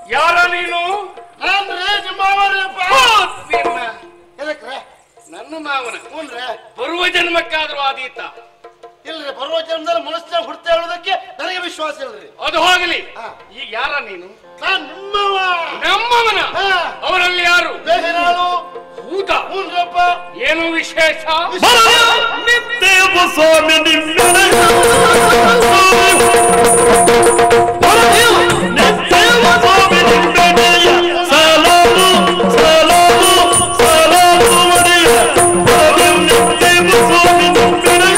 ಯಾರ ನೀನು ನಾನ್ ರೇ ನಿಮ್ಮ ಮಾವರಪ್ಪ ಓ, ನಿನ್ನ ಎದಕ್ರೆ ನನ್ನ ಮಾವನ ಹ್ಞೂನ್ರೆ ಬರುವ ಜನ್ಮಕ್ಕಾದ್ರೂ ಆದೀತ ಇಲ್ರಿ ಬರುವ ಜನ್ಮದಲ್ಲಿ ಮನಸ್ಸಿನಾಗ ಹುಡ್ತಾ ಹೇಳೋದಕ್ಕೆ ನನಗೆ ವಿಶ್ವಾಸ ಇಲ್ರಿ ಅದು ಹೋಗಲಿ ಹಾ. ಈಗ ಯಾರ ನೀನು ನಾನ್ ನಿಮ್ಮವ ನಮ್ಮವನ ಹಾ. ಅವರಲ್ಲಿ ಯಾರು ಬೇಹಿರಾಳು ಹೂತ ಹ್ಞೂನ್ರಪ್ಪ ಏನು ವಿಶೇಷ ದೇವ ಸ್ವಾಮಿ ನಿಮ್ಮೆಡೆ ದೇವ ಸ್ವಾಮಿ ನಿಮ್ಮೆಡೆಯ ಸಲಾಮು ಸಲಾಮು ಸಲಾಮು ಒಡೆಯ ದೇವ ಸ್ವಾಮಿ ನಿಮ್ಮೆಡೆಯ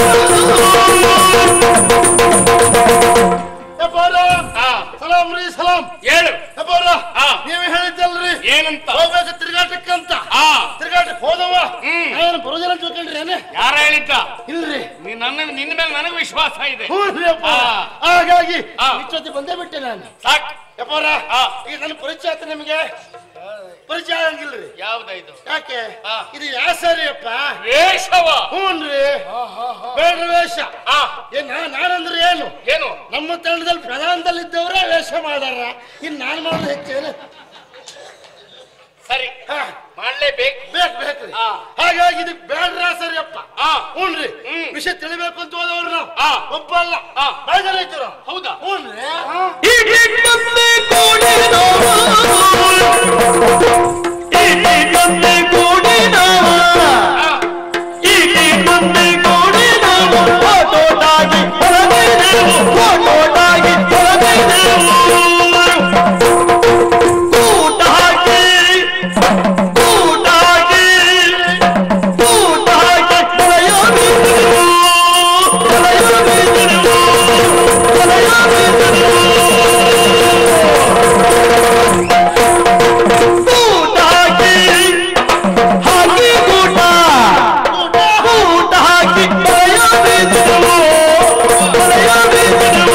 ಯಪ್ಪವ್ರ ಹಾ ಸಲಾಂ ರೀ ಸಲಾಂ ಹೇಳು ಯಪ್ಪವ್ರ ಹಾ. ನೀವೇ ಹೇಳಿದ್ದಲ್ರಿ ಏನಂತ ಹೋಗ್ಬೇಕು ತಿರ್ಗಾಟಕ್ಕಂತ ಹಾ ತಿರ್ಗಾಟಕ್ಕೆ ಹೋದವ ಹ್ಮ್. ನಾನು ಬರೋದಿಲ್ಲ ತಿಳ್ಕೊಂಡ್ರಿ ಏನೇ ಯಾರ ಹೇಳಿದ್ದ ಇಲ್ರಿ ನೀ ನನ್ನ ನಿನ್ನ ಮೇಲೆ ನನಗೆ ವಿಶ್ವಾಸ ಇದೆ ಹ್ಞೂನ್ರಿ ಅಪ್ಪ ಹಾ. ಹಾಗಾಗಿ ಹಾ. ಇಷ್ಟೊತ್ತಿ ಬಂದೇ ಬಿಟ್ಟೆ ನಾನು ಸಾಕ್ ಯಪ್ಪವ್ರ ಹಾ. ಈಗ ನನ್ನ ಪರಿಚಯ ಆಯ್ತು ನಿಮಗೆ ಪರಿಚಯ ಆಗಂಗಿಲ್ರಿ ಯಾವ್ದಾಯ್ತು ಯಾಕೆ ಹಾ. ಇದು ಯಾಸರಿ ಅಪ್ಪ ವೇಷವ ಹ್ಞೂನ್ರಿ ಬೇಡ್ರ ವೇಷ ಆ ಏನ್ ನಾ- ನಾನಂದ್ರೆ ಏನು ಏನು ನಮ್ಮ ತಂಡದಲ್ಲಿ ಪ್ರಧಾನದಲ್ಲಿದ್ದವರೇ ವೇಷ ಮಾಡಾರ ಇನ್ ನಾನು ಮಾಡೋದು ಹೆಚ್ಚೇನು ಸರಿ ಹಾ, ಮಾಡ್ಲೇಬೇಕು ಬೇಕು ಬೇಕ್ರಿ ಹಾ. ಹಾಗಾಗಿ ಇದು ಬೇಡ್ರ ಸರಿ ಅಪ್ಪ ಆ ಹ್ಞೂನ್ರಿ ಹ್ಮ್. ವಿಷಯ ತಿಳಿಬೇಕು ಅಂತ ಹೋದವ್ರು ನಾವು ಆ. ಒಬ್ಬ ಅಲ್ಲ ಆ. ಬೇಜಾರ್ ಐತಿರ ಹೌದಾ ಹ್ಞೂನ್ರಿ ಇಡಿಗನ್ನೆ ಕೂಡಿನವ ಇಡಿಗನ್ನೆ ಕೂಡಿನವ ಆ, ಇಡಿಗನ್ನೆ ಕೂಡಿನವ ಫೋಟೋಟಾಗಿ ಹೊರಗೈದೆವು ಫೋಟೋಟಾಗಿ ಹೊರಗೈದೆವು ಕೂಟ ಹಾಕಿ ಕೂಟ ಹಾಕಿ ಕೂಟ ಹಾಕಿ ಹೊಳೆಯೋದಿದ್ದೆವು ಹೊಳೆಯೋದಿದ್ದೆವು ಹೊಳೆಯೋದಿದ್ದೆವು ಕೂಟ ಹಾಕಿ ಹಾಕಿ ಕೂಟ ಕೂಟ ಹಾಕಿ ಹೊಳೆಯೋದಿದ್ದೆವು ಹೊಳೆಯೋದಿದ್ದೆವು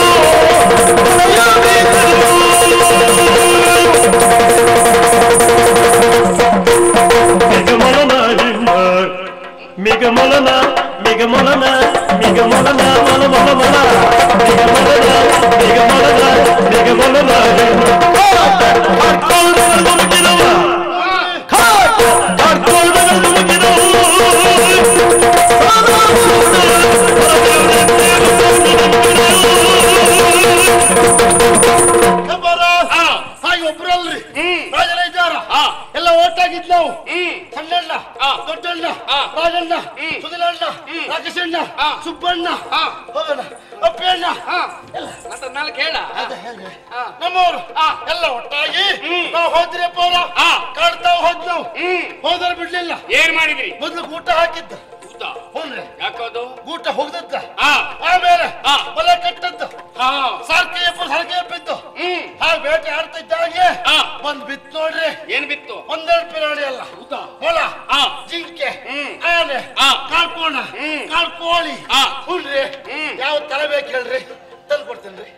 ಮಿಗಮಲನ ಮಿಗಮಲನ ಮಿಗಮಲನ ಮಲ ಮಲ ಮಲ ಮಿಗಮಲನ ಮಿಗಮಲನ ಮಿಗಮಲನ ಕರ್ಕೊಳ್ಳದ ಮುಗಿದವ ಕರ್ಕೊಳ್ಳದ ಹೆಬ್ಬಾರ ಆ, ಹಾಗೆ ಒಬ್ರಲ್ರಿ ಹ್ಮ್. ರಾಜನ ಇದ್ದಾರ ಆ, ಎಲ್ಲ ಒಟ್ಟಾಗಿದ್ ನಾವು ಹ್ಮ್ ಸಣ್ಣಣ್ಣ ಆ. ದೊಡ್ಡಣ್ಣ ಆ. ರಾಜಣ್ಣ ಹ್ಮ್. ಸುಧೀರಣ್ಣ ಹ್ಮ್. ರಾಕೇಶಣ್ಣ ಆ. ಸುಬ್ಬಣ್ಣ ಆ. ಹೋಗೋಣ ಅಪ್ಪಣ್ಣ ಆ, ಮತ್ತೆ ನಾಲ್ಕು ಹೇಳ ಆ. ನಮ್ಮವ್ರು ಆ. ಎಲ್ಲ ಒಟ್ಟಾಗಿ ಹ್ಮ್. ನಾವು ಹೋದ್ರಿಯಪ್ಪ ಅವ್ರ ಆ. ಕಾಡ್ತಾ ಹೋದ್ ನಾವು ಹ್ಮ್ ಹೋದ್ರೆ ಬಿಡ್ಲಿಲ್ಲ ಏನ್ ಮಾಡಿದ್ರಿ ಮೊದ್ಲು ಊಟ ಹಾಕಿದ್ದ ಊಟ ಹ್ಞೂನ್ರಿ ಯಾಕದು ಊಟ ಹೋಗ್ದದ್ದ ಆ ಆಮೇಲೆ ಆ. ಹೊಲ ಕಟ್ಟದ್ದು ಹಾ ಸಾರ್ಕೆಯಪ್ಪ ಸಾರ್ಕೆಯಪ್ಪ ಇದ್ದು ಹ್ಮ್ ಹಾಗೆ ಬೇಟೆ ಆಡ್ತಿದ್ದಾಗೆ ಆ. ಬಂದ್ ಬಿತ್ ನೋಡ್ರಿ ಏನ್ ಬಿತ್ತು ಒಂದೆರಡು ಪಿರಾಣಿ ಅಲ್ಲ ಹೌದಾ? ಮೊಲ ಆ. ಜಿಂಕೆ ಹ್ಮ್. ಆನೆ ಆ. ಕಾಳ್ಕೋಣ ಹ್ಮ್. ಕಾಳ್ಕೋಳಿ ಆ. ಹುಡ್ರಿ ಹ್ಮ್. ಯಾವ ತಲೆ ಬೇಕು ಹೇಳ್ರಿ ತಂದು ಕೊಡ್ತೇನ್ರಿ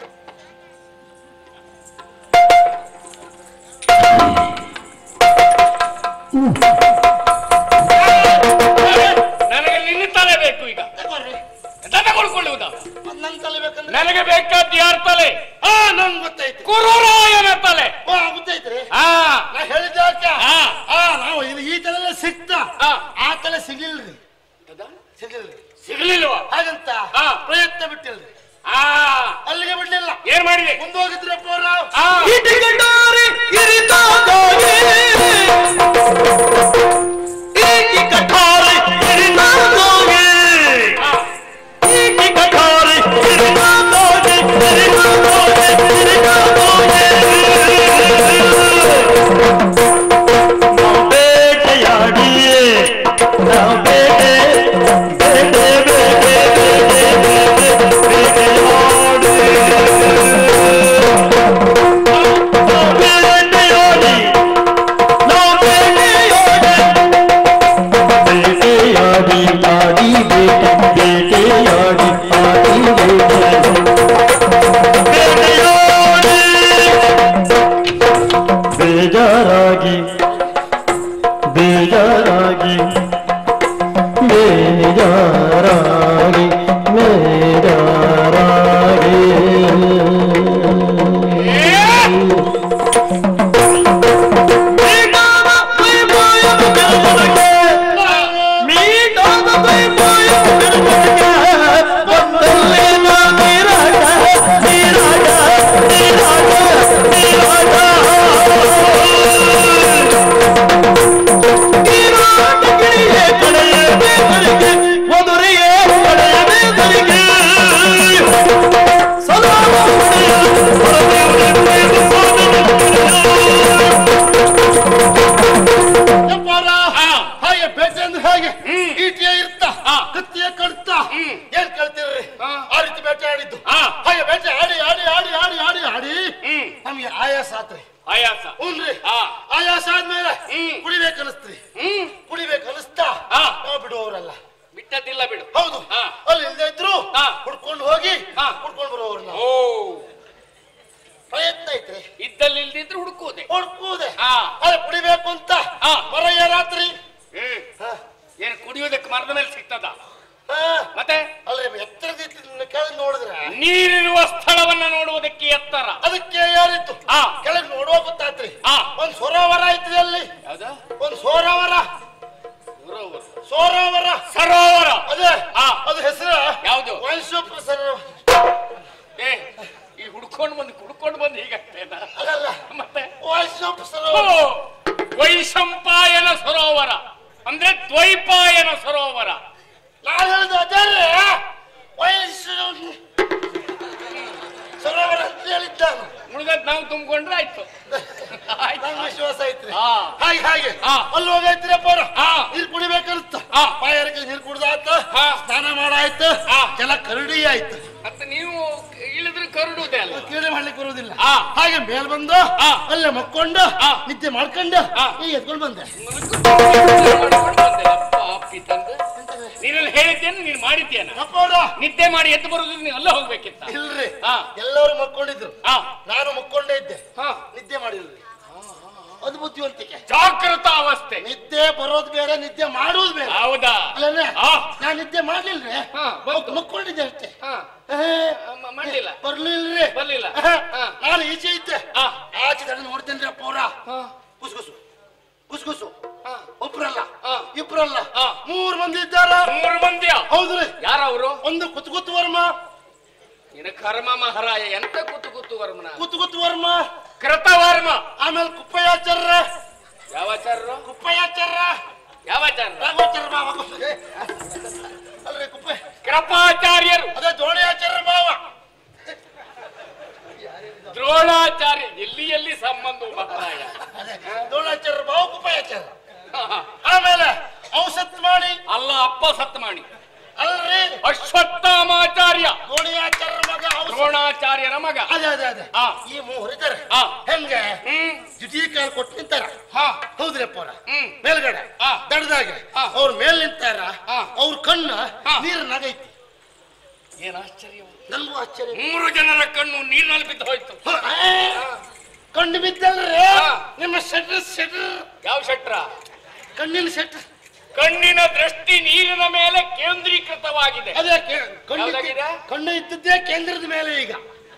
ನನಗೆ ನಿನ್ನ ತಲೆ ಬೇಕು ಈಗ ತಗೋರಿ ತಗೊಳ್ಕೊಳ್ಳುವುದ ಮತ್ತ್ ನನ್ ತಲೆ ಬೇಕಂದ್ರೆ ನನಗೆ ಬೇಕಾದ ಯಾರ ತಲೆ ಆ ನಂಗ್ ಗೊತ್ತೈತಿ ಕುರುರಾಯನ ತಲೆ ಓ ಗೊತ್ತೈತ್ರಿ ಆ ನಾ ಹೇಳಿದ್ದೆ ಯಾಕೆ? ಆ. ಆ ನಾವು ಇದು ಈ ತಲೆ ಸಿಕ್ತ ಆ. ಆ ತಲೆ ಸಿಗಿಲ್ರಿ ಸಿಗಿಲ್ರಿ ಸಿಗ್ಲಿಲ್ವಾ ಹಾಗಂತ ಆ. ಪ್ರಯತ್ನ ಬಿಟ್ಟಿಲ್ರಿ ಆ ಅಲ್ಲಿಗೆ ಬಿಡ್ಲಿಲ್ಲ ಏನ್ ಮಾಡಿದೆ ಮುಂದೋಗಿದ್ರಪ್ಪ ಅವ್ರ ಆ ಇಟಿಗಟಾರಿ ಇರಿತಾಗೋಗಿ ಇಟಿಗಟಾರಿ ಇರಿತಾಗೋಗಿ ಆ, ಇಟಿಗಟಾರಿ ಇರಿತಾಗೋಗಿ ಇರಿತಾಗೋಗಿ ಇರಿತಾಗೋಗಿ ನಾವು ಬೇಟೆಯಾಡಿ ನಾವು ಬೇಟೆ ಬೇಟೆ ಬೇಟೆ ಬೇಟೆ ಬೇಟೆ ನಮ್ಗೆ ಆಯಾಸ ಆತ್ರಿ ಆಯಾಸ ಹ್ಞೂನ್ರಿ ಹಾ. ಆಯಾಸ ಆದ್ಮೇಲೆ ಹ್ಮ್. ಕುಡಿಬೇಕು ಅನಿಸ್ತ್ರಿ ಹ್ಮ್ ಕುಡಿಬೇಕು ಅನಿಸ್ತಾ ಹಾ. ನಾವು ಬಿಡುವವರಲ್ಲ ಬಿಟ್ಟದಿಲ್ಲ ಬಿಡು ಹೌದು ಹಾ. ಅಲ್ಲಿ ಇಲ್ದೇ ಇದ್ರು ಹಾ. ಹುಡ್ಕೊಂಡು ಹೋಗಿ ಹಾ. ಹುಡ್ಕೊಂಡು ಬರೋರು ನಾವು ಓ ಪ್ರಯತ್ನ ಐತ್ರಿ ಇದ್ದಲ್ಲಿ ಇಲ್ದಿದ್ರೆ ಹುಡುಕುವುದೇ ಹುಡ್ಕುವುದೇ ಹಾ. ಅದೇ ಕುಡಿಬೇಕು ಅಂತ ಹಾ. ಮರ ರಾತ್ರಿ ಹ್ಮ್ ಹಾ. ಏನು ಕುಡಿಯೋದಕ್ಕೆ ಮರದ ಮೇಲೆ ಸಿಗ್ತದ ಹಾ. ಮತ್ತೆ ಅಲ್ರಿ ಎತ್ತರದ ಕೆಳಗೆ ನೋಡಿದ್ರೆ ನೀರಿರುವ ಸ್ಥಳವನ್ನ ನೋಡುವುದಕ್ಕೆ ಎತ್ತರ ಅದಕ್ಕೆ ಯಾರಿತ್ತು ಹಾ. ಕೆಳಗೆ ನೋಡುವ ಗೊತ್ತಾತ್ರಿ ಹಾ. ಒಂದ್ ಸರೋವರ ಐತ್ರಿ ಅಲ್ಲಿ ಯಾವ್ದು ಒಂದ್ ಸೋರವರ ಸರೋವರ. ಸೋರವರ ಸರೋವರ ಅದೇ ಹಾ. ಅದು ಹೆಸರು ಯಾವ್ದು? ವಂಶೋಪ್ರ ಸರೋವರ ಏ ಈ ಹುಡ್ಕೊಂಡು ಬಂದು ಹುಡ್ಕೊಂಡು ಬಂದು ಹೀಗಾಗ್ತೇನ ಅದಲ್ಲ ಮತ್ತೆ ವಂಶೋಪ್ರ ಓ, ಸರೋವರ ವೈಶಂಪಾಯನ ಸರೋವರ ಅಂದ್ರೆ ದ್ವೈಪಾಯನ ಸರೋವರ ನಾನು ಹೇಳಿದ ಅದೇ ವಯಸ್ಸು ಸರೋವರ ಅಂತ ಹೇಳಿದ್ದಾನು ಉಳಿದದ್ ನಾವು ತುಂಬಿಕೊಂಡ್ರೆ ಆಯ್ತು ಆಯ್ತು ನಂಗೆ ವಿಶ್ವಾಸ ಐತ್ರಿ ಹಾ. ಹಾಗೆ ಹಾಗೆ ಹಾ. ಅಲ್ಲಿ ಹೋಗೈತ್ರಿ ಅಪ್ಪಾರ ಹಾ. ನೀರ್ ಕುಡಿಬೇಕನ್ನುತ್ತ ಹಾ. ಬಾಯಾರಿಕೆ ನೀರ್ ಕುಡ್ದಾಯ್ತು ಹಾ. ಸ್ನಾನ ಮಾಡಾಯ್ತು ಹಾ. ಕೆಲ ಕರಡಿ ಆಯ್ತು ಮತ್ತೆ ನೀವು ಇಳಿದ್ರೆ ಕರುಡುವುದೇ ಅಲ್ಲ ಕೀಳೆ ಮಾಡ್ಲಿಕ್ಕೆ ಬರುವುದಿಲ್ಲ ಹಾ. ಹಾಗೆ ಮೇಲ್ ಬಂದು ಹಾ. ಅಲ್ಲೇ ಮಕ್ಕೊಂಡು ಹಾ. ನಿದ್ದೆ ಮಾಡ್ಕೊಂಡು ಹಾ. ಈಗ ಎತ್ಕೊಂಡು ಬಂದೆ ಮಾಡ್ಕೊಂಡು ಬಂದೆ. ಅಪ್ಪ ಅಪ್ಪಿ ತಂದು ನೀನಲ್ಲಿ ಹೇಳಿದ್ದೇನು ನೀನು ಮಾಡಿದ್ದೇನ ಅಪ್ಪವ್ರ ನಿದ್ದೆ ಮಾಡಿ ಎದ್ದು ಬರುದು ನೀವು ಅಲ್ಲ ಹೋಗ್ಬೇಕಿತ್ತ ಇಲ್ರಿ ಹಾ. ಎಲ್ಲರೂ ಮಕ್ಕೊಂಡಿದ್ರು ಹಾ ನಾನು ಮಕ್ಕೊಂಡೇ ಇದ್ದೆ ಹಾ ನಿದ್ದೆ ಮಾಡಿಲ್ರಿ ಅದು ಬುದ್ಧಿವಂತಿಕೆ ಜಾಗೃತ ಅವಸ್ಥೆ ನಿದ್ದೆ ಬರೋದು ಬೇರೆ ನಿದ್ದೆ ಮಾಡೋದು ಬೇರೆ ಹೌದಾ ಅಲ್ಲೇ ಹಾ. ನಾನು ನಿದ್ದೆ ಮಾಡ್ಲಿಲ್ರಿ ಹಾ, ಬಂತು. ಮಕ್ಕೊಂಡಿದ್ದೆ ಅಷ್ಟೇ ಹಾ ಏ, ಮ- ಮಾಡ್ಲಿಲ್ಲ ಬರ್ಲಿಲ್ರಿ ಬರ್ಲಿಲ್ಲ ಆಹಾ, ಹಾ. ನಾನು ಈಚೆ ಇದ್ದೆ ಹಾ. ಆಚೆ ಕಡೆ ನೋಡ್ತೇನ್ರಿ ಅಪ್ಪ ಅವ್ರ ಹಾ ಕುಸ್ಕುಸು ಕುಸ್ಕುಸು ಹಾ. ಒಬ್ರಲ್ಲ ಹಾ. ಇಬ್ರಲ್ಲ ಹಾ. ಮೂರ್ ಮಂದಿ ಇದ್ದಾರ ಮೂರು ಮಂದಿಯ ಹೌದ್ರಿ ಯಾರವರು ಒಂದು ಕುತ್ ಕುತ್ ವರ್ಮ ನಿನ್ನ ಕರ್ಮ ಮಹಾರಾಯ ಎಂತ ಕೂತು ಕೂತು ವರ್ಮನ ಕುತ್ ಕುತ್ ವರ್ಮ ಕೃತವರ್ಮ ಆಮೇಲೆ ಕುಪ್ಪಯ್ಯಾಚಾರ್ಯ ಯಾವ ಆಚಾರ್ಯರು ಕುಪ್ಪಯ್ಯಾಚಾರ್ಯ ಯಾವ ಆಚಾರ್ಯ ರಾಘವಾಚಾರ್ಯ ಬಾವ ಅಲ್ರಿ ಕುಪ್ಪ ಕೃಪಾಚಾರ್ಯರು ಅದೇ ದ್ರೋಣಿಯಾಚಾರ್ಯ ಬಾವ ದ್ರೋಣಾಚಾರ್ಯ ಎಲ್ಲಿ ಎಲ್ಲಿ ಸಂಬಂಧ ಮಹಾರಾಯ ಅದೇ ದ್ರೋಣಾಚಾರ್ಯ ಬಾವ ಕುಪ್ಪಯ್ಯಾಚಾರ್ಯ ಹಾ, ಹಾ. ಆಮೇಲೆ ಔಷತ್ ಮಾಡಿ ಅಲ್ಲ ಅಪ್ಪ ಸತ್ಮಾಣಿ ಅಲ್ರಿ ಅಶ್ವತ್ಥಾಮಾಚಾರ್ಯ ದ್ರೋಣಿಯಾಚಾರ್ಯ ಮಗ ಔಷತ್ ದ್ರೋಣಾಚಾರ್ಯರ ಮಗ ಅದೇ ಅದೇ ಅದೇ ಹಾ. ಈ ಮೂವರು ಇದ್ದಾರೆ ಹಾ. ಹೆಂಗೆ ಹ್ಮ್ ಜುಟಿ ಕಾಲ್ ಕೊಟ್ಟು ನಿಂತಾರ ಹಾ ಹೌದ್ರಪ್ಪ ಅವ್ರ ಹ್ಮ್. ಮೇಲ್ಗಡೆ ಹಾ. ದಡದಾಗ ಹಾ. ಅವ್ರ ಮೇಲ್ ನಿಂತಾರ ಹಾ. ಅವ್ರ ಕಣ್ಣು ಹಾ. ನೀರಿನಾಗೈತಿ ಏನ್ ಆಶ್ಚರ್ಯ ನನ್ಗೂ ಆಶ್ಚರ್ಯ ಮೂರು ಜನರ ಕಣ್ಣು ನೀರಿನಲ್ಲಿ ಬಿದ್ದು ಹೋಯ್ತು ಹ, ಏ, ಕಣ್ಣು ಬಿದ್ದಲ್ರಿ ಹಾ. ನಿಮ್ಮ ಶೆಟ್ರ್ ಶೆಟ್ರ್ ಯಾವ ಶಟ್ರ ಕಣ್ಣಿನ ಶೆಟ್ರ್ ಕಣ್ಣಿನ ದೃಷ್ಟಿ ನೀರಿನ ಮೇಲೆ ಕೇಂದ್ರೀಕೃತವಾಗಿದೆ ಅದೇ ಕೆ- ಕಣ್ಣು ಯಾವ್ದಾಗಿದೆ? ಇದ್ದ- ಕಣ್ಣು ಇದ್ದದ್ದೇ ಕೇಂದ್ರದ ಮೇಲೆ ಈಗ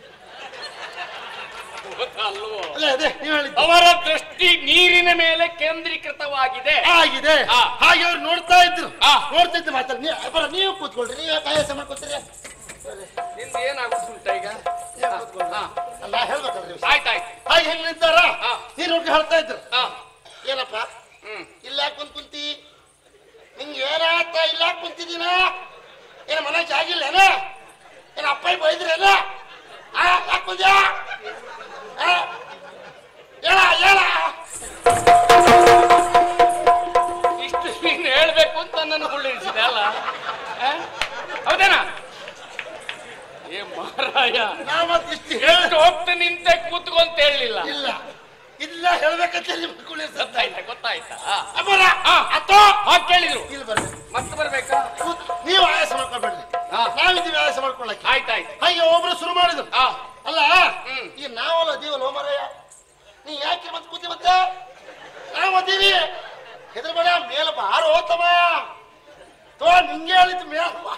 ಗೊತ್ತಾ ಅಲ್ವೋ ಅದೇ ಅದೇ ನೀವು ಹೇಳಿದ್ದು ಅವರ ದೃಷ್ಟಿ ನೀರಿನ ಮೇಲೆ ಕೇಂದ್ರೀಕೃತವಾಗಿದೆ ಆಗಿದೆ ಹಾ. ಹಾಗೆ ಅವ್ರು ನೋಡ್ತಾ ಇದ್ರು ಹಾ. ನೋಡ್ತಾ ಇದ್ದು ಮಾತಾಡಿ ನೀವು ಬರ ನೀವು ಕೂತ್ಕೊಳ್ರಿ ನೀವು ಪಾಯಸ ಮಾಡ್ಕೊತೀರಿ ನಿಂದ ಏನಾಗುತ್ತುಂಟ ಈಗ ನೀವು ಕೂತ್ಕೊಳ್ರಿ. ಹಾ. ಅಲ್ಲ ಹೇಳ್ಬೇಕಲ್ರಿ ಆಯ್ತಾಯ್ತು ಹಾಗೆ ಹೆಂಗ್ ನಿಂತಾರ ಹಾ. ನೀರು ನೋಡ್ಕೊಂಡು ಹೇಳ್ತಾ ಇದ್ರು ಹಾ ಏನಪ್ಪ ಹ್ಮ್ ಇಲ್ಲ ಕುಂತ್ ಕುಂತಿ ನಿಂಗೆ ಏನಾತ ಇಲ್ಲ ಕುಂತಿದ್ದೀನ ಏನ ಮನೆ ಜಾಗಿಲ್ಲೇನ ಏನ ಅಪ್ಪ ಬೈದ್ರೇನ ಆ ಯಾಕೆ ಕುಂದ್ಯಾ ಆ? ಹೇಳ ಹೇಳ ಇಷ್ಟು ನೀನು ಹೇಳ್ಬೇಕು ಅಂತ ನನ್ನ ಉಳ್ಳಿಸಿದೆ ಅಲ್ಲ ಆ? ಹೌದೇನಾ ಏ ಮಹಾರಾಯ ನಾ ಮತ್ತೆ ಇಷ್ಟು ಹೇಳ ಎಷ್ಟು ಹೊತ್ತು ನಿಂತೆ ಕೂತ್ಕೊಂತ ಹೇಳಲಿಲ್ಲ ಇಲ್ಲ ಇಲ್ಲ ಹೇಳ್ಬೇಕಂತ ನಿಮ್ಗೆ ಕುಳಿರ್ ಸತ್ತ ಗೊತ್ತಾಯ್ತಾ ಗೊತ್ತಾಯ್ತಾ ಅಬ್ಬರ ಹಾ. ಅತ್ತೋ ಹಾ ಕೇಳಿದ್ರು ಇಲ್ಲಿ ಬರ್ರಿ ಮತ್ತೆ ಬರ್ಬೇಕಾ ಕೂತ್ ನೀವು ಆಯಾಸ ಮಾಡ್ಕೊಳ್ಬೇಡ್ರಿ ಹಾ. ನಾವಿದ್ದೀವಿ ಆಯಾಸ ಮಾಡ್ಕೊಳ್ಳಕ್ಕೆ ಆಯ್ತಾಯ್ತು ಹಾಗೆ ಒಬ್ರು ಶುರು ಮಾಡಿದ್ರು ಹಾ ಅಲ್ಲ ಹ್ಮ್. ಈ ನಾವಲ್ಲ ಅದೀವಲ್ಲ ಮರಯ್ಯ ನೀ ಯಾಕೆ ಮತ್ತೆ ಕೂತಿ ಮತ್ತೆ ನಾವು ಅದೀವಿ ಹೆದರ್ಬೇಡ ಮೇಲ ಬಾರ ಹೋತಮ್ಮ ತೋ ನಿಂಗೆ ಹೇಳಿದ್ದು ಮೇಲ ಬಾ.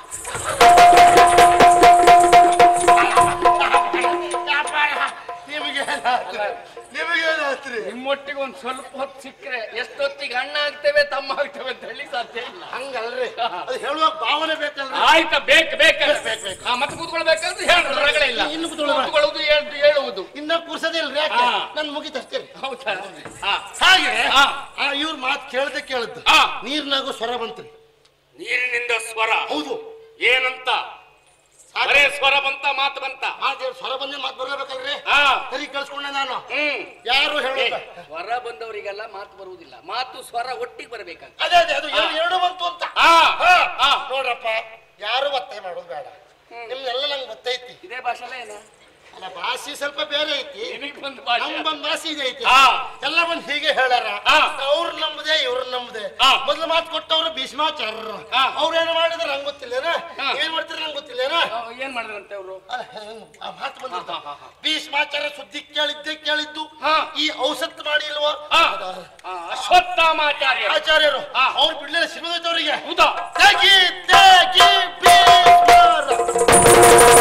ಯಾಪಾಯ, ನಿಮಗೇನಾಯ್ತು? ನಿಮಗೇನಾಯ್ತ್ರಿ ನಿಮ್ಮೊಟ್ಟಿಗೆ ಒಂದ್ ಸ್ವಲ್ಪ ಹೊತ್ತು ಸಿಕ್ಕರೆ ಎಷ್ಟೊತ್ತಿಗೆ ಅಣ್ಣ ಆಗ್ತೇವೆ ತಮ್ಮ ಆಗ್ತೇವೆ ಅಂತ ಹೇಳಿ ಸಾಧ್ಯ ಇಲ್ಲ ಹಂಗಲ್ರಿ ಅದು ಹೇಳುವಾಗ ಭಾವನೆ ಬೇಕಲ್ರಿ ಆಯ್ತಾ ಬೇಕು ಬೇಕಲ್ಲ ಬೇಕು, ಬೇಕು. ಹಾ ಮತ್ತೆ ಕೂತ್ಕೊಳ್ಬೇಕಾದ್ರೆ ಹೇಳು ರಗಳೆ ಇಲ್ಲ ಇನ್ನು ಕೂತ್ಕೊಳ್ಬೇಡ. ಕೂತ್ಕೊಳ್ಳೋದು ಹೇಳ್ದು ಹೇಳುವುದು ಇನ್ನ ಕುರ್ಸೋದಿಲ್ರಿ ಯಾಕೆ ಹಾ. ನನ್ ಮುಗಿತಷ್ಟೇ ಹೌದಾ ಹಾ ಹಾಗೆ ಹಾ. ಆ ಇವ್ರ ಮಾತು ಕೇಳ್ದೆ ಕೇಳದ್ದು ಹಾ. ನೀರ್ನಾಗೂ ಸ್ವರ ಬಂತ್ರಿ ನೀರಿನಿಂದ ಸ್ವರ ಹೌದು ಏನಂತ ಬರೇ ಸ್ವರ ಬಂತ ಮಾತು ಬಂತ ಮಾತು ಸ್ವರ ಬಂದ್ರೆ ಮಾತು ಬರ್ಲೇಬೇಕಲ್ರಿ ಹಾ ಸರಿ ಕೇಳಿಸ್ಕೊಂಡೆ ನಾನು ಹ್ಮ್ ಯಾರು ಏ, ಹೇಳೋದ ಸ್ವರ ಬಂದವರಿಗೆಲ್ಲ ಮಾತು ಬರುವುದಿಲ್ಲ ಮಾತು ಸ್ವರ ಒಟ್ಟಿಗೆ ಬರಬೇಕಂತ ಅದೇ ಅದೇ ಅದು ಎರಡು- ಎರಡು ಬಂತು ಅಂತ ಹಾ ಹಾ. ಹಾ ನೋಡ್ರಪ್ಪ ಯಾರು ಒತ್ತಾಯ ಮಾಡೋದು ಬೇಡ ನಿಮ್ನೆಲ್ಲ ನಂಗೆ ಗೊತ್ತೈತಿ ಇದೇ ಭಾಷೆಲ್ಲ ಏನ ಅಲ್ಲ ಭಾಷೆ ಸ್ವಲ್ಪ ಬೇರೆ ಐತಿ ನಿನಗೆ ಬಂದ ಭಾಷೆ ನಮ್ ಬಂದ್ ಭಾಷೆ ಇದೆ ಐತಿ ಆ. ಎಲ್ಲ ಬಂದ್ ಹೀಗೆ ಹೇಳಾರ ಆ. ಅವ್ರು ನಮ್ದೇ ಇವ್ರು ನಮ್ದೇ ಆ. ಮೊದ್ಲು ಮಾತು ಕೊಟ್ಟವ್ರು ಭೀಷ್ಮಾಚಾರ್ಯರು ಆ. ಅವ್ರು ಏನು ಮಾಡಿದ್ರು ನಂಗೆ ಗೊತ್ತಿಲ್ಲೇನ ಆ. ಏನ್ ಮಾಡ್ತೀರಿ ನಂಗೆ ಗೊತ್ತಿಲ್ಲೇನ ಅವ್ ಏನ್ ಮಾಡಿದ್ರಂತೆ ಅವರು ಅಲ್ಲ, ಹೆಂಗ್ ಆ ಮಾತು ಬಂದಿರ್ತ ಹಾ, ಹಾ, ಹಾ. ಭೀಷ್ಮಾಚಾರ್ಯ ಸುದ್ದಿ ಕೇಳಿದ್ದೆ ಕೇಳಿದ್ದು ಹಾ. ಈ ಔಷಧ ಮಾಡಿ ಇಲ್ವಾ ಅಶ್ವತ್ಥಾಮಾಚಾರ್ಯ ಆಚಾರ್ಯರು ಆ. ಅವ್ರು ಬಿಡ್ಲಿಲ್ಲ ಸಿಗೋದೈತವ್ರಿಗೆ ಹೌದಾ ತೆಗಿ ತೆಗಿ ಭೀಷ್ಮರ.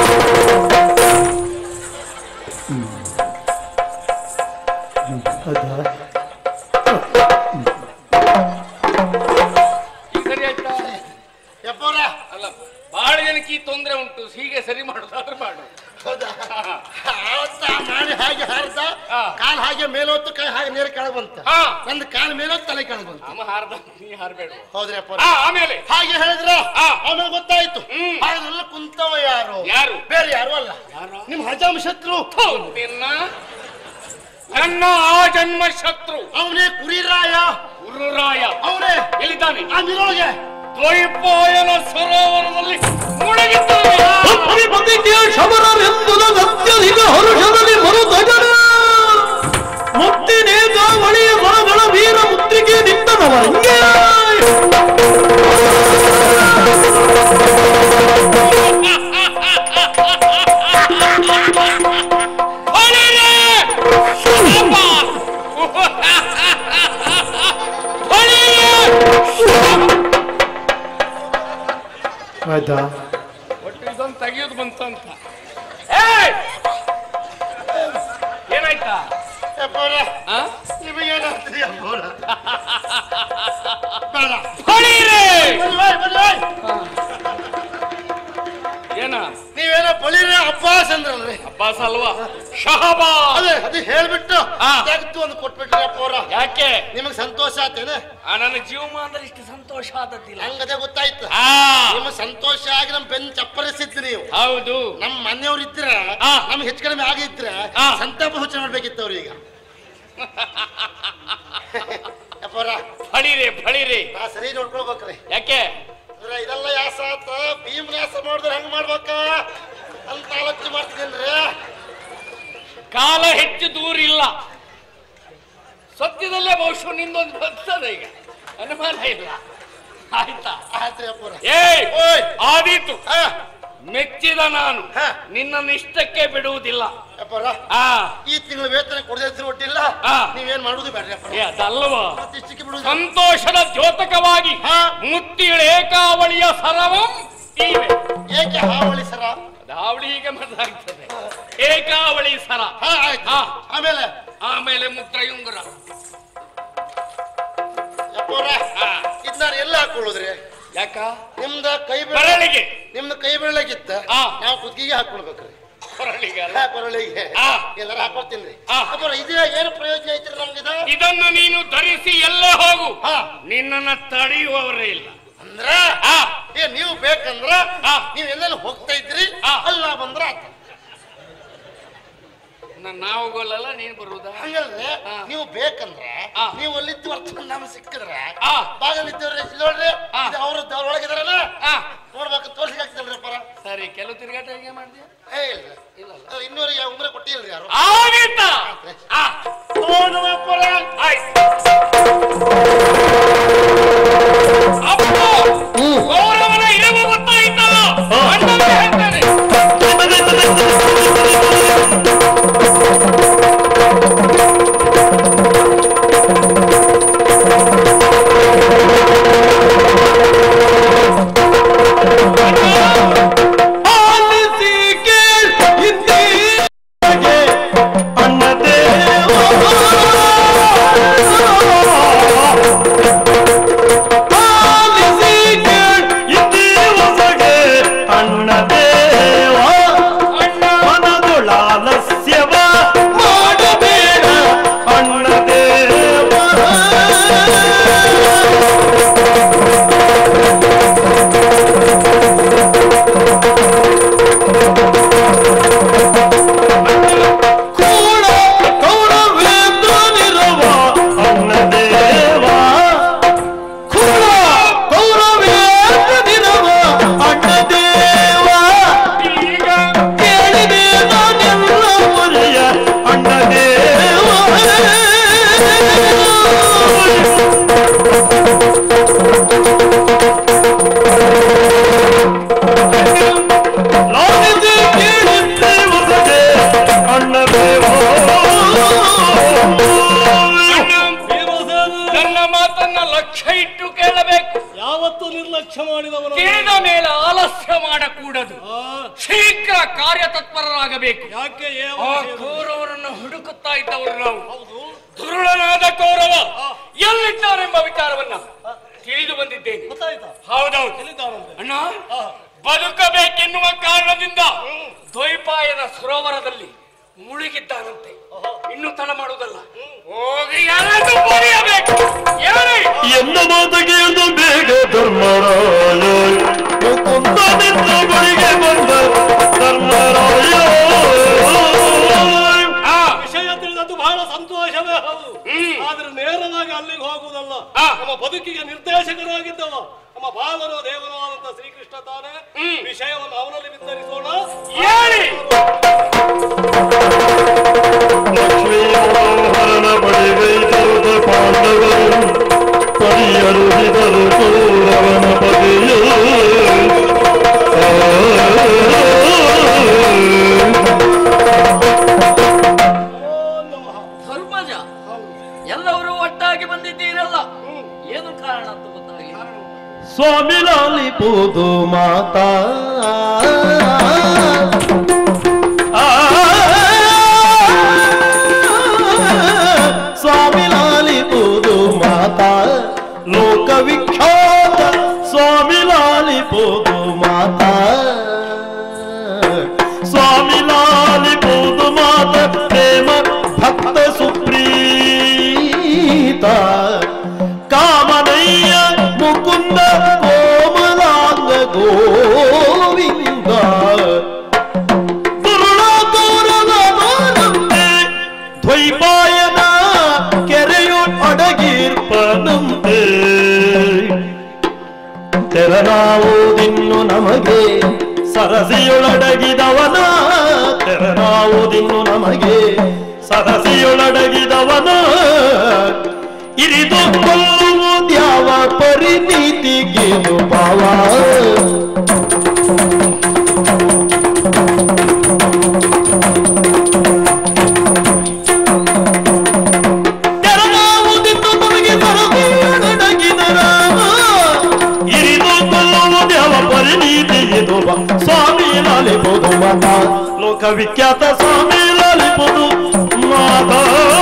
ಈಗ ಸರಿ ಆಯ್ತಾ ಯಪ್ಪವ್ರ ಅಲ್ಲ ಬಹಳ ಜನಕ್ಕೆ ಈ ತೊಂದರೆ ಉಂಟು ಹೀಗೆ ಸರಿ ಮಾಡುದಾದ್ರೆ ಮಾಡು ಹೌದಾ ಆವತ್ತ ಮಾಡಿ ಹಾಗೆ ಹಾರ್ದ ಆ. ಕಾಲ್ ಹಾಗೆ ಮೇಲೊತ್ತು ಕೈ ಹಾಗೆ ನೇರ ಕೆಳಗ್ ಬಂತ ಹಾ ನಂದು ಕಾಲ್ ಮೇಲೊತ್ತು ತಲೆ ಕೆಳಗ್ ಬಂತು ನಮ್ಮ ಹಾರ್ದ ನೀ ಹಾರ್ಬೇಡ ಹೌದ್ರಿ ಅಪ್ಪ ಆ ಆಮೇಲೆ ಹಾಗೆ ಹೇಳಿದ್ರ ಆ. ಆಮೇಲೆ ಗೊತ್ತಾಯ್ತು ಹ್ಮ್. ಹಾಗೆಲ್ಲ ಕುಂತವ ಯಾರು ಯಾರು? ಬೇರೆ ಯಾರು ಅಲ್ಲ ಯಾರು? ನಿಮ್ ಹಜಾಮ್ ಶತ್ರು ಥು, ನಿನ್ನ ನನ್ನ ಆ ಜನ್ಮ ಶತ್ರು ಅವನೇ ಕುರಿರಾಯ ಗುರುರಾಯ ಅವನೇ ಎಲ್ಲಿದ್ದಾನೆ ಆ ನಿರೋಗೆ ದ್ವೈಪಾಯನ ಸರೋವರದಲ್ಲಿ ಮುಳುಗಿದ್ದಾನೆ ಅಧಿಪತಿಗೆ ಶಬರರೆಂಬುದ ಅತ್ಯಧಿಕ ಹರುಷದಲ್ಲಿ ಮರುತಜನ ಮುಕ್ತಿ ನೇತಾವಳಿಯ ಮರಗಳ ವೀರ ಮುತ್ತಿಗೆ ನಿಂತನವರಂಗೆ ಹೊಳಿರೆ! ಶುಭ! ಹೊಳಿರೆ! ಆಯ್ತಾ ಒಟ್ಟು ಇದೊಂದು ತೆಗಿಯೋದು ಬಂತಂತ ಏಯ್! ಏನಾಯ್ತಾ ಯಪ್ಪವ್ರ ಆ? ನಿಮಗೇನಾಗ್ತದೆ ಯಪ್ಪವ್ರ ಬೇಡ ಹೊಳಿರೆ! ಬನ್ನಿ ಬಾಯ್, ಬನ್ನಿ ಬಾಯ್. ಏನ ನೀವೇನೋ ಬಳಿರೆ ಅಬ್ಬಾಸ್ ಅಂದ್ರಲ್ರಿ ಅಬ್ಬಾಸ್ ಅಲ್ವಾ ಶಹಬಾ ಅದೇ ಅದು ಹೇಳ್ಬಿಟ್ಟು ಆ. ತೆಗ್ದು ಒಂದು ಕೊಟ್ಬಿಟ್ರಿ ಅಪ್ಪವ್ರ ಯಾಕೆ ನಿಮಗ್ ಸಂತೋಷ ಆತೇನ ಆ, ನನ್ನ ಜೀವಮಾನದಲ್ಲಿ ಇಷ್ಟು ಸಂತೋಷ ಆದದ್ದಿಲ್ಲ ನಂಗದೇ ಗೊತ್ತಾಯ್ತು ಆ ನಿಮ್ಮ ಸಂತೋಷ ಆಗಿ ನಮ್ ಬೆನ್ ಚಪ್ಪರಿಸಿದ್ರಿ ನೀವು ಹೌದು ನಮ್ ಮನೆಯವ್ರು ಇದ್ರೆ ಆ. ನಮ್ಗೆ ಹೆಚ್ಚು ಕಡಿಮೆ ಆಗಿದ್ರೆ ಆ. ಸಂತಾಪ ಸೂಚನೆ ಮಾಡ್ಬೇಕಿತ್ತು ಅವ್ರೀಗ ಅಪ್ಪವ್ರ ಫಳಿರೆ ಫಳಿರೆ ನಾ ಸರಿ ನೋಡ್ಕೊಳ್ಬೇಕ್ರಿ ಯಾಕೆ ಅಂದ್ರೆ ಇದೆಲ್ಲ ಯಾಸ ಆತ ಭೀಮ್ ಯಾಸ ಮಾಡಿದ್ರೆ ಹೆಂಗ್ ಮಾಡ್ಬೇಕ ಅಂತ ಆಲೋಚನೆ ಮಾಡ್ತಿದ್ದೇನ್ರಿ ಕಾಲ ಹೆಚ್ಚು ದೂರ ಇಲ್ಲ ಸತ್ಯದಲ್ಲೇ ಬಹುಶಃ ನಿಂದೊಂದು ಬರ್ತದೆ ಈಗ ಅನುಮಾನ ಇಲ್ಲ ಆಯ್ತಾ ಆಯ್ತ್ರಿ ಅಪ್ಪವ್ರ ಏಯ್ ಓಯ್ ಆದೀತು ಹಾ ಮೆಚ್ಚಿದ ನಾನು ಹಾ. ನಿನ್ನ ಇಷ್ಟಕ್ಕೆ ಬಿಡುವುದಿಲ್ಲ ಅಪ್ಪವ್ರ ಆ ಈ ತಿಂಗಳು ವೇತನ ಕೊಡದೇ ಒಟ್ಟಿಲ್ಲ ಆ. ನೀವೇನ್ ಮಾಡುದು ಬೇಡ್ರಿ ಅಪ್ಪ ಏ ಅದಲ್ವಾ ಮತ್ತಿಷ್ಟಕ್ಕೆ ಬಿಡುದು ಸಂತೋಷದ ದ್ಯೋತಕವಾಗಿ ಹಾ. ಮುತ್ತಿಳ ಏಕಾವಳಿಯ ಸರವಂ ಇವೆ ಏಕೆ ಹಾವಳಿ ಸರ ದಾವಳಿ ಹೀಗೆ ಮಾತಾಗ್ತದೆ ಏಕಾವಳಿ ಸರ ಹಾ ಆಯ್ತು ಹಾ. ಆಮೇಲೆ ಆಮೇಲೆ ಮುದ್ರಯುಂಗುರ ಅಪ್ಪವ್ರ ಹಾ. ಇದ್ ನಾನು ಎಲ್ಲ ಹಾಕೊಳ್ಳುದ್ರಿ ಯಾಕ ನಿಮ್ದ ಕೈ ಬೆರಳು ಬೆರಳಿಗೆ ನಿಮ್ದು ಕೈ ಬೆರಳಾಗಿತ್ತ ಆ. ನಾವು ಕುತ್ತಿಗೆ ಹಾಕೊಳ್ಬೇಕ್ರಿ ಕೊರಳಿಗೆ ಅಲ್ಲ. ಹಾ, ಕೊರಳಿಗೆ ಆ. ಎಲ್ಲಾರ ಹಾಕೊಳ್ತೀನಿ ಆ. ಅಪ್ಪವ್ರ ಇದೇ ಏನು ಪ್ರಯೋಜನ ಐತ್ರಿ ನಮ್ಗಿದ ಇದನ್ನು ನೀನು ಧರಿಸಿ ಎಲ್ಲೇ ಹೋಗು ಹಾ ನಿನ್ನನ್ನ ತಡೆಯುವವರೇ ಇಲ್ಲ ಅಂದ್ರ ಆ, ಏ ನೀವು ಬೇಕಂದ್ರ ಆ. ನೀವ್ ಎಲ್ಲೆಲ್ಲ ಹೋಗ್ತಾ ಇದ್ರಿ ಆ. ಅಲ್ಲ ನಾ ಬಂದ್ರ ಆತ ನ- ನಾವು ಗೊಲ್ಲಲ್ಲ ನೀನ್ ಬರುವುದಾ ಹಂಗಲ್ರಿ ಆ. ನೀವು ಬೇಕಂದ್ರ ಆ. ನೀವು ಅಲ್ಲಿದ್ದು ಅರ್ಥ ನಮ್ಗೆ ಸಿಕ್ಕಿದ್ರೆ ಆ. ಬಾಗಲಿದ್ದವ್ರಿ ನೋಡ್ರಿ ಆ. ಇದು ಅವ್ರ ಒಳಗಿದಾರಲ್ಲ ಆ, ನೋಡ್ಬೇಕು ತೋರ್ಸಿ ಆಗ್ತಲ್ರಿ ಅಪ್ಪರ ಸರಿ ಕೆಲವು ತಿರುಗಾಟ ಹೇಗೆ ಮಾಡ್ತೀಯ ಏ ಇಲ್ಲ ಇಲ್ಲ ಅಲ್ಲ. ಅಲ್ಲ, ಇನ್ನೂರಿಗೆ ಉಂಗ್ರ ಕೊಟ್ಟಿಲ್ರಿ ಯಾರು ಆಗಿತ್ತ ಆ, ನೋಡು ಅಪ್ಪರ ಆಯ್ತು ಅಪ್ಪ ಗೌರವನ ಇರವು ಗೊತ್ತಾಯ್ತಲ್ಲ ಅಣ್ಣಂಗೆ ಹೇಳ್ತೇನೆ ಆಲಿಸಿ ಕೇಳ್ ಹಿಂದಿಗೆ ಇದ್ದವರು ನಾವು ಹೌದು ದುರುಳನಾದ ಕೌರವ ಎಲ್ಲಿದ್ದಾರೆಂಬ ವಿಚಾರವನ್ನ ತಿಳಿದು ಬಂದಿದ್ದೇನೆ ಗೊತ್ತಾಯ್ತಾ ಹೌದೌದು ಎಲ್ಲಿದ್ದಾರಂತೆ ಅಣ್ಣ ಆ, ಬದುಕಬೇಕೆನ್ನುವ ಕಾರಣದಿಂದ ದ್ವೈಪಾಯನ ಸರೋವರದಲ್ಲಿ ಮುಳುಗಿದ್ದಾನಂತೆ ಇನ್ನು ತಡ ಮಾಡುವುದಲ್ಲ ಹೋಗಿ ಯಾರಾದ್ರೂ ಬರೆಯಬೇಕು ಹೇಳಿ ಎನ್ನ ಮಾತು ಕೇಳಿದು ಬೇಗ ಧರ್ಮರಾಯ ಮುಕುಂದ ನಿನ್ನ ಬಳಿಗೆ ಬಂದ ಧರ್ಮರಾಯ ಆ, ವಿಷಯ ತಿಳಿದದ್ದು ಬಹಳ ಸಂತೋಷವೇ ಹೌದು ಹ್ಮ್. ಆದ್ರೆ ನೇರವಾಗಿ ಅಲ್ಲಿಗೆ ಹೋಗುವುದಲ್ಲ ಆ. ನಮ್ಮ ಬದುಕಿಗೆ ನಿರ್ದೇಶಕರಾಗಿದ್ದವ ನಮ್ಮ ಬಾಲನೋ ದೇವನೋ ಆದಂತ ಶ್ರೀಕೃಷ್ಣ ತಾನೇ ಹ್ಮ್. ವಿಷಯವನ್ನು ಅವನಲ್ಲಿ ವಿಸ್ತರಿಸೋಣ ಹೇಳಿ ಲಕ್ಷ್ಮೀ ಮನೋಹರನ ಬಳಿಗೈತರುತ ಪಾಂಡವರು ಪರಿಯರುಹಿದರು ಕೌರವನ ಬಗೆಯು ಓ ನಮಃ ಧರ್ಮಜ ಹೌದು ಎಲ್ಲರೂ ಒಟ್ಟಾಗಿ ಬಂದಿದ್ದೀರಲ್ಲ ಹ್ಮ್. ಏನು ಕಾರಣ ಅಂತ ಗೊತ್ತಾಗಿಲ್ಲ ಸ್ವಾಮಿ ಲಾಲಿಪುದು ಮಾತಾ ಆ, ಸ್ವಾಮಿ ಲಾಲಿಪುದು ಮಾತಾ ಲೋಕ ವಿಖ್ಯಾತ ಸ್ವಾಮಿ ಲಾಲಿಪುದು ಮಾತಾ ಸ್ವಾಮಿ ಲಾಲಿಪುದು ಮಾತ ಪ್ರೇಮ ಭಕ್ತ ಸುಪ್ರೀತ ಕಾಮನಯ್ಯ ಮುಕುಂದ ಕೋಮಲಾಂಗ ಗೋವಿಂದ ದುರುಳಾತೋರನಂತೆ ದ್ವೈಪಾಯನ ಕೆರೆಯು ಅಡಗಿರ್ಪನಂತೆ ತೆರನಾವುದಿನ್ನು ನಮಗೆ ಸರಸಿಯೊಳಡಗಿದವನ ತೆರನಾವುದಿನ್ನು ನಮಗೆ ಸರಸಿಯೊಳಡಗಿದವನ ಇರಿದು ಕೊಲ್ಲುವುದ್ಯಾವ ಪರಿನೀತಿಗೇನು ಭಾವ ತೆರನಾವುದಿನ್ನು ನಮಗೆ ಸರಸಿಯೊಳಡಗಿದರ ಇರಿದು ಕೊಲ್ಲುವುದ್ಯಾವ ಪರಿನೀತಿ ಇದು ಸ್ವಾಮಿ ಲಾಲಿಪುದು ಮಾತ ಲೋಕವಿಖ್ಯಾತ ಸ್ವಾಮಿ ಲಾಲಿಪುದು ಮಾತಾ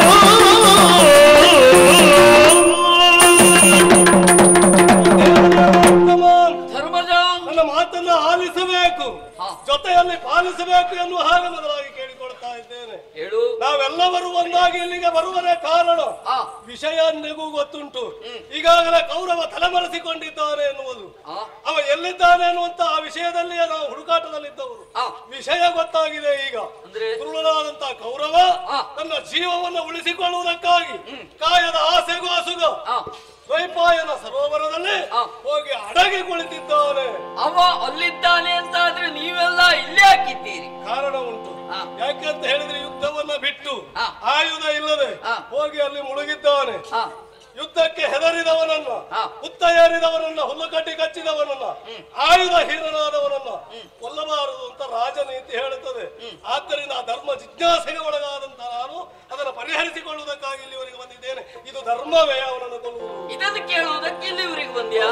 ಉತ್ತಮ. ಧರ್ಮಜ ನನ್ನ ಮಾತನ್ನ ಆಲಿಸಬೇಕು ಹಾ. ಜೊತೆಯಲ್ಲಿ ಪಾಲಿಸಬೇಕು ಎನ್ನುವ ಹಾಗೆ ಮೊದಲಾಗಿ ಕೇಳಿಕೊಳ್ತಾ ಇದ್ದೇನೆ ಹೇಳು ನಾವೆಲ್ಲವರು ಒಂದಾಗಿ ಇಲ್ಲಿಗೆ ಬರುವನೇ ಕಾರಣ ಆ. ವಿಷಯ ನಿಗೂ ಗೊತ್ತುಂಟು ಈಗಾಗಲೇ ಕೌರವ ತಲೆಮರೆಸಿಕೊಂಡಿದ್ದಾನೆ ಎನ್ನುವುದು ಆ. ಅವ ಎಲ್ಲಿದ್ದಾನೆ ಅನ್ನುವಂತ ಆ ವಿಷಯದಲ್ಲಿಯೇ ನಾವು ಹುಡುಕಾಟದಲ್ಲಿದ್ದವರು ಆ. ವಿಷಯ ಗೊತ್ತಾಗಿದೆ ಈಗ ಅಂದ್ರೆ? ಕುರುಳನಾದಂತ ಕೌರವ ಆ. ತನ್ನ ಜೀವವನ್ನು ಉಳಿಸಿಕೊಳ್ಳುವುದಕ್ಕಾಗಿ ಕಾಯದ ಆಸೆಗೂ ಅಸುಗ ಆ. ದ್ವೈಪಾಯನ ಸರೋವರದಲ್ಲಿ ಆ. ಹೋಗಿ ಅಡಗಿ ಕುಳಿತಿದ್ದಾನೆ ಅವ ಅಲ್ಲಿದ್ದಾನೆ ಅಂತ ಆದ್ರೆ ನೀವೆಲ್ಲ ಇಲ್ಲೇ ಹಾಕಿದ್ದೀರಿ ಕಾರಣ ಉಂಟು ಆ. ಯಾಕೆಂತ ಹೇಳಿದ್ರೆ ಯುದ್ಧವನ್ನ ಬಿಟ್ಟು ಆ. ಆಯುಧ ಇಲ್ಲದೆ ಆ. ಹೋಗಿ ಅಲ್ಲಿ ಮುಳುಗಿದ್ದಾನೆ ಆ, ಯುದ್ಧಕ್ಕೆ ಹೆದರಿದವನನ್ನ ಆ. ಹುತ್ತ ಏರಿದವನನ್ನ ಹುಲ್ಲುಕಟ್ಟಿ ಕಚ್ಚಿದವನನ್ನ ಆಯುಧ ಹೀನನಾದವನನ್ನ ಕೊಲ್ಲಬಾರದು ಅಂತ ರಾಜನೀತಿ ಹೇಳುತ್ತದೆ ಆದ್ದರಿಂದ ಆ ಧರ್ಮ ಜಿಜ್ಞಾಸೆಗೆ ಒಳಗಾದಂತ ನಾನು ಅದನ್ನು ಪರಿಹರಿಸಿಕೊಳ್ಳುವುದಕ್ಕಾಗಿ ಇಲ್ಲಿವರೆಗೆ ಬಂದಿದ್ದೇನೆ ಇದು ಧರ್ಮವೇ ಅವನನ್ನು ಕೊಲ್ಲುವುದು ಇದನ್ನು ಕೇಳುವುದಕ್ಕೆ ಇಲ್ಲಿವರೆಗೆ ಬಂದ್ಯಾ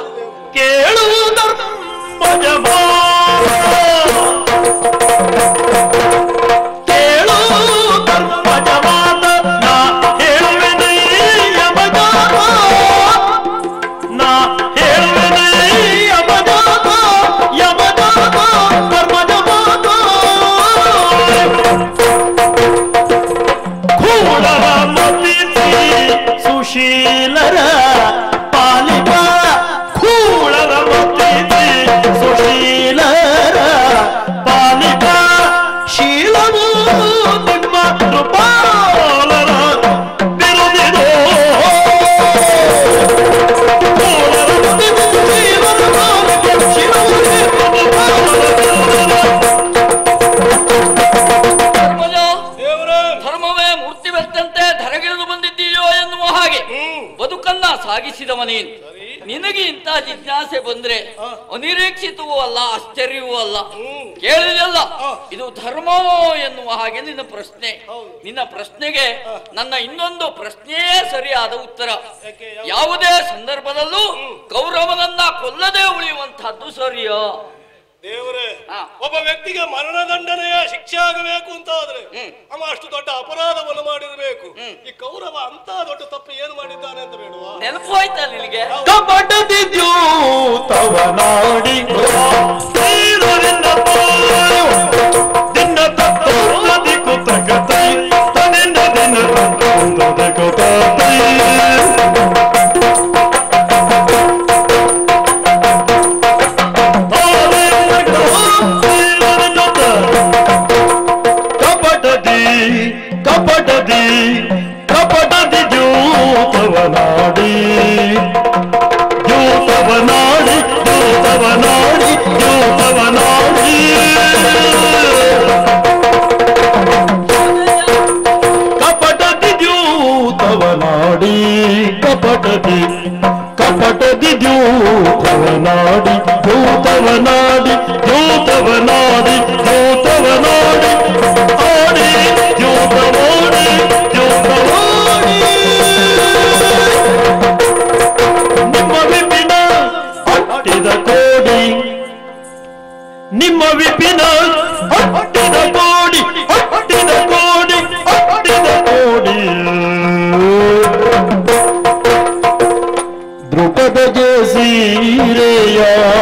ಸುಶೀಲರ ಪಾಲಿಪ ಕೂಳರ ಮತ್ತಿತಿ ಸುಶೀಲರ ಪಾಲಿಪ ಶೀಲವು ನಿಮ್ಮ ಕೃಪಾಲರ ಬಿರುದಿದೋ ಕೂಳರ ಮತ್ತಿತಿ ಸುಶೀಲರ ಪಾಲಿಪ ಶೀಲವು ನಿಮ್ಮ ಕೃಪಾಲರ ಬಿರುದಿದೋ. ಧರ್ಮಜ ದೇವರೇ ಧರ್ಮವೇ ಮೂರ್ತಿವೆತ್ತಂತೆ ಧರಗಿಳಿದು ಬಂದಿದ್ದೀಯೋ ಎನ್ನುವ ಹಾಗೆ ಬದುಕನ್ನ ಸಾಗಿಸಿದವನೇನು ನಿನಗೆ ಇಂಥ ಜಿಜ್ಞಾಸೆ ಬಂದ್ರೆ ಅನಿರೀಕ್ಷಿತವೂ ಅಲ್ಲ ಆಶ್ಚರ್ಯವೂ ಅಲ್ಲ ಕೇಳಿದಲ್ಲ ಇದು ಧರ್ಮವೋ ಎನ್ನುವ ಹಾಗೆ ನಿನ್ನ ಪ್ರಶ್ನೆ ನಿನ್ನ ಪ್ರಶ್ನೆಗೆ ನನ್ನ ಇನ್ನೊಂದು ಪ್ರಶ್ನೆಯೇ ಸರಿಯಾದ ಉತ್ತರ ಯಾವುದೇ ಸಂದರ್ಭದಲ್ಲೂ ಕೌರವನನ್ನ ಕೊಲ್ಲದೆ ಉಳಿಯುವಂತಹದ್ದು ಸರಿಯೋ ದೇವರೇ ಹಾ. ಒಬ್ಬ ವ್ಯಕ್ತಿಗೆ ಮರಣದಂಡನೆಯ ಶಿಕ್ಷೆ ಆಗಬೇಕು ಅಂತ ಆದ್ರೆ ಹ್ಮ್. ಅವ ಅಷ್ಟು ದೊಡ್ಡ ಅಪರಾಧವನ್ನು ಮಾಡಿರಬೇಕು ಹ್ಮ್. ಈ ಕೌರವ ಅಂತ ದೊಡ್ಡ ತಪ್ಪು ಏನು ಮಾಡಿದ್ದಾನೆ ಅಂತ ಬೇಡವಾ ನೆನಪು ಆಯ್ತಾ ನಿನಗೆ ಕಪಟದಿ ದ್ಯೂತವನಾಡಿ ತೀರವಿಲ್ಲ ತಾಯೋ. ದಿನ ತತ್ತೋದಿ ಕುತಕತೈ ತನಿಂದ ದಿನ ತತ್ತೋದಿ ಕುತಕತೈ. ಕಪಟದಿ ಕಪಟದಿ ಕಪಟದಿ ದ್ಯೂತವನಾಡಿ ದ್ಯೂತವನಾಡಿ ದ್ಯೂತವನಾಡಿ ದ್ಯೂತವನಾಡಿ ಕಪಟದಿ ದ್ಯೂತವನಾಡಿ ಕಪಟದಿ ಕಪಟದಿ ದ್ಯೂತವನಾಡಿ ದ್ಯೂತವನಾಡಿ ದ್ಯೂತವನಾಡಿ ದ್ಯೂತವನಾಡಿ ಆಡಿ ದ್ಯೂತವಾಡಿ ದ್ಯೂತವಾಡಿ ನಿಮ್ಮ ವಿಪಿನ ಹಟ್ಟಿದ ಕೋಡಿ ನಿಮ್ಮ ವಿಪಿನ ಹಟ್ಟಿದ ಕೋಡಿ ಹಟ್ಟಿದ ಕೋಡಿ ಹಟ್ಟಿದ ಕೋಡಿ ದ್ರುಪದ ಜಯ ಸೀರೆಯ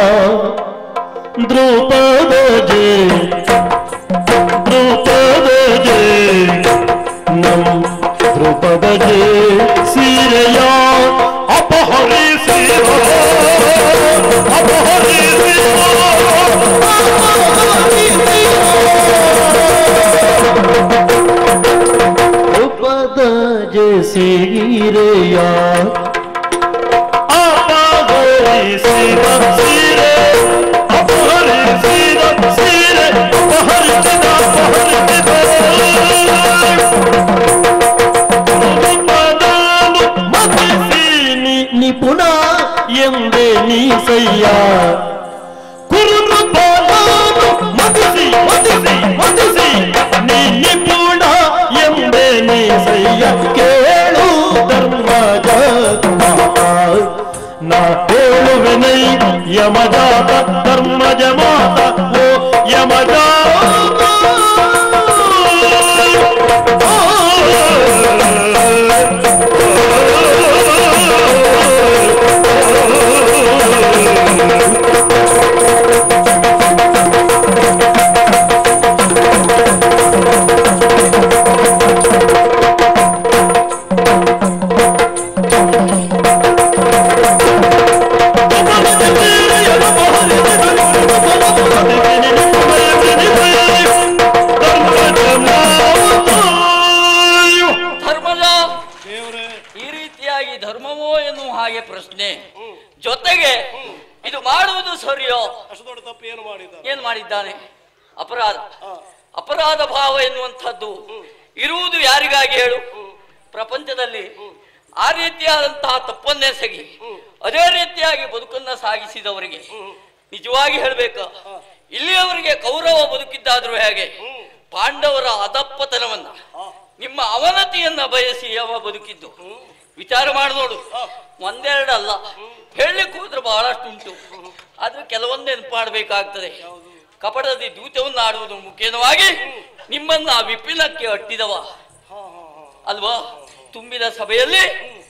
ದ್ರುಪದ ಜಯ ದ್ರುಪದ ಜಯ ನಮ್ ದ್ರುಪದ ಜಯ ಸೀರೆಯ ಅಪಹರಿಸಿರ ದ್ರುಪದ ಜಯ ಸೀರೆಯ ಅಪಹರಿಸಿದ ಸೀರೆ ಅಪಹರಿಸಿದ ಸೀರೆ ಅಪಹರಿಸಿದ ಅಪಹರಿಸಿದ ದ್ರುಪದನು ಮತಿಸಿ ನಿ- ನಿಪುಣ ಎಂದೇ ನೀಸಯ್ಯ ಕುರುಬಾಲನು ಮತಿಸಿ ಮತಿಸಿ ಮತಿಸಿ ನೀ ನಿಪುಣ ಎಂದೇ ನೀಸಯ್ಯ ಕೇಳು ಧರ್ಮಜ ನಾ ಹೇಳುವೆನೈ ಯಮಜಾತ ಧರ್ಮಜ ಮಾತ ಓ ಯಮಜಾತ ಧರ್ಮದ ದೇವರೇ ಈ ರೀತಿಯಾಗಿ ಧರ್ಮವೋ ಎನ್ನುವ ಹಾಗೆ ಪ್ರಶ್ನೆ ಜೊತೆಗೆ ಇದು ಮಾಡುವುದು ಸರಿಯೋ ಅಷ್ಟು ದೊಡ್ಡ ತಪ್ಪು ಏನು ಮಾಡಿದ್ದಾನೆ ಏನ್ ಮಾಡಿದ್ದಾನೆ ಅಪರಾಧ ಅಪರಾಧ ಭಾವ ಎನ್ನುವಂಥದ್ದು ಇರುವುದು ಯಾರಿಗಾಗಿ ಹೇಳು ಪ್ರಪಂಚದಲ್ಲಿ ಆ ರೀತಿಯಾದಂತಹ ತಪ್ಪನ್ನೆಸಗಿ ಅದೇ ರೀತಿಯಾಗಿ ಬದುಕನ್ನ ಸಾಗಿಸಿದವರಿಗೆ ನಿಜವಾಗಿ ಹೇಳ್ಬೇಕು ಇಲ್ಲಿಯವರೆಗೆ ಕೌರವ ಬದುಕಿದ್ದಾದ್ರೂ ಹೇಗೆ ಪಾಂಡವರ ಅದಪ್ಪತನವನ್ನ ನಿಮ್ಮ ಅವನತಿಯನ್ನ ಬಯಸಿ ಅವ ಬದುಕಿದ್ದು ವಿಚಾರ ಮಾಡಿ ನೋಡು ಒಂದೆರಡಲ್ಲ ಹೇಳಲಿಕ್ಕೆ ಹೋದ್ರೆ ಬಹಳಷ್ಟು ಉಂಟು ಆದ್ರೆ ಕೆಲವೊಂದು ನೆನಪು ಮಾಡಬೇಕಾಗ್ತದೆ ಕಪಟದ ದೂತವನ್ನು ಆಡುವುದು ಮುಖ್ಯವಾಗಿ ನಿಮ್ಮನ್ನ ವಿಪಿನಕ್ಕೆ ಅಟ್ಟಿದವ ಅಲ್ವಾ ತುಂಬಿದ ಸಭೆಯಲ್ಲಿ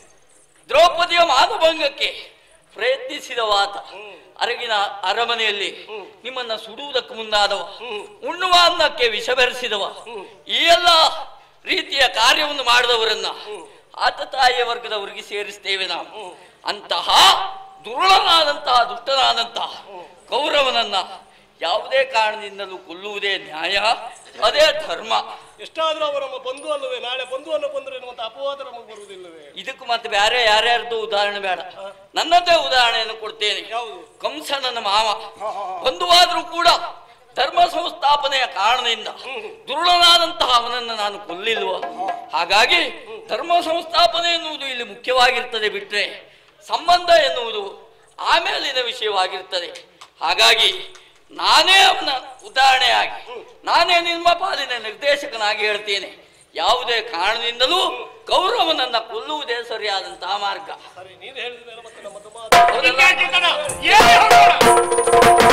ದ್ರೌಪದಿಯ ಮಾನಭಂಗಕ್ಕೆ ಪ್ರಯತ್ನಿಸಿದವಾತ ಅರಗಿನ ಅರಮನೆಯಲ್ಲಿ ನಿಮ್ಮನ್ನ ಸುಡುವುದಕ್ಕೆ ಮುಂದಾದವ ಉಣ್ಣುವ ಅನ್ನಕ್ಕೆ ವಿಷ ಬೆರೆಸಿದವ ಈ ಎಲ್ಲ ರೀತಿಯ ಕಾರ್ಯವನ್ನು ಮಾಡಿದವರನ್ನ ಆತ ತಾಯಿಯ ವರ್ಗದವರಿಗೆ ಸೇರಿಸ್ತೇವೆ ನಾವು ಅಂತಹ ದುರುಳನಾದಂತಹ ದುಷ್ಟನಾದಂತಹ ಕೌರವನನ್ನ ಯಾವುದೇ ಕಾರಣದಿಂದಲೂ ಕೊಲ್ಲುವುದೇ ನ್ಯಾಯ ಅದೇ ಧರ್ಮ ಎಷ್ಟಾದ್ರೂ ಅವ ನಮ್ಮ ಬಂಧು ಅಲ್ಲವೇ ನಾಳೆ ಬಂಧು ಅನ್ನ ಬಂದ್ರೆ ಎನ್ನುವಂತ ಅಪವಾದ ನಮಗೆ ಬರುವುದಿಲ್ಲವೇ ಇದಕ್ಕೂ ಮತ್ತೆ ಬೇರೆ ಯಾರ್ಯಾರ್ದು ಉದಾಹರಣೆ ಬೇಡ ನನ್ನದೇ ಉದಾಹರಣೆಯನ್ನು ಕೊಡ್ತೇನೆ ಯಾವುದು? ಕಂಸ ನನ್ನ ಮಾವ ಬಂಧುವಾದ್ರೂ ಕೂಡ ಧರ್ಮ ಸಂಸ್ಥಾಪನೆಯ ಕಾರಣದಿಂದ ದುರುಳನಾದಂತಹ ಅವನನ್ನು ನಾನು ಕೊಲ್ಲಿಲ್ವ ಹಾಗಾಗಿ ಧರ್ಮ ಸಂಸ್ಥಾಪನೆ ಎನ್ನುವುದು ಇಲ್ಲಿ ಮುಖ್ಯವಾಗಿರ್ತದೆ ಬಿಟ್ರೆ ಸಂಬಂಧ ಎನ್ನುವುದು ಆಮೇಲಿನ ವಿಷಯವಾಗಿರ್ತದೆ ಹಾಗಾಗಿ ನಾನೇ ಅವನ ಉದಾಹರಣೆಯಾಗಿ ನಾನೇ ನಿಮ್ಮ ಪಾಲಿನ ನಿರ್ದೇಶಕನಾಗಿ ಹೇಳ್ತೇನೆ ಯಾವುದೇ ಕಾರಣದಿಂದಲೂ ಕೌರವನನ್ನ ಕೊಲ್ಲುವುದೇ ಸರಿಯಾದಂತಹ ಮಾರ್ಗ ಸರಿ ನೀನು ಹೇಳಿದ ಮೇಲೆ ಮತ್ತೆ ನಮ್ಮದು ಮಾತು ಹೌದಲ್ಲ? ಹಿಂಗಾಟಿತನ. ಏನೇ ಹೋಗೋಣ.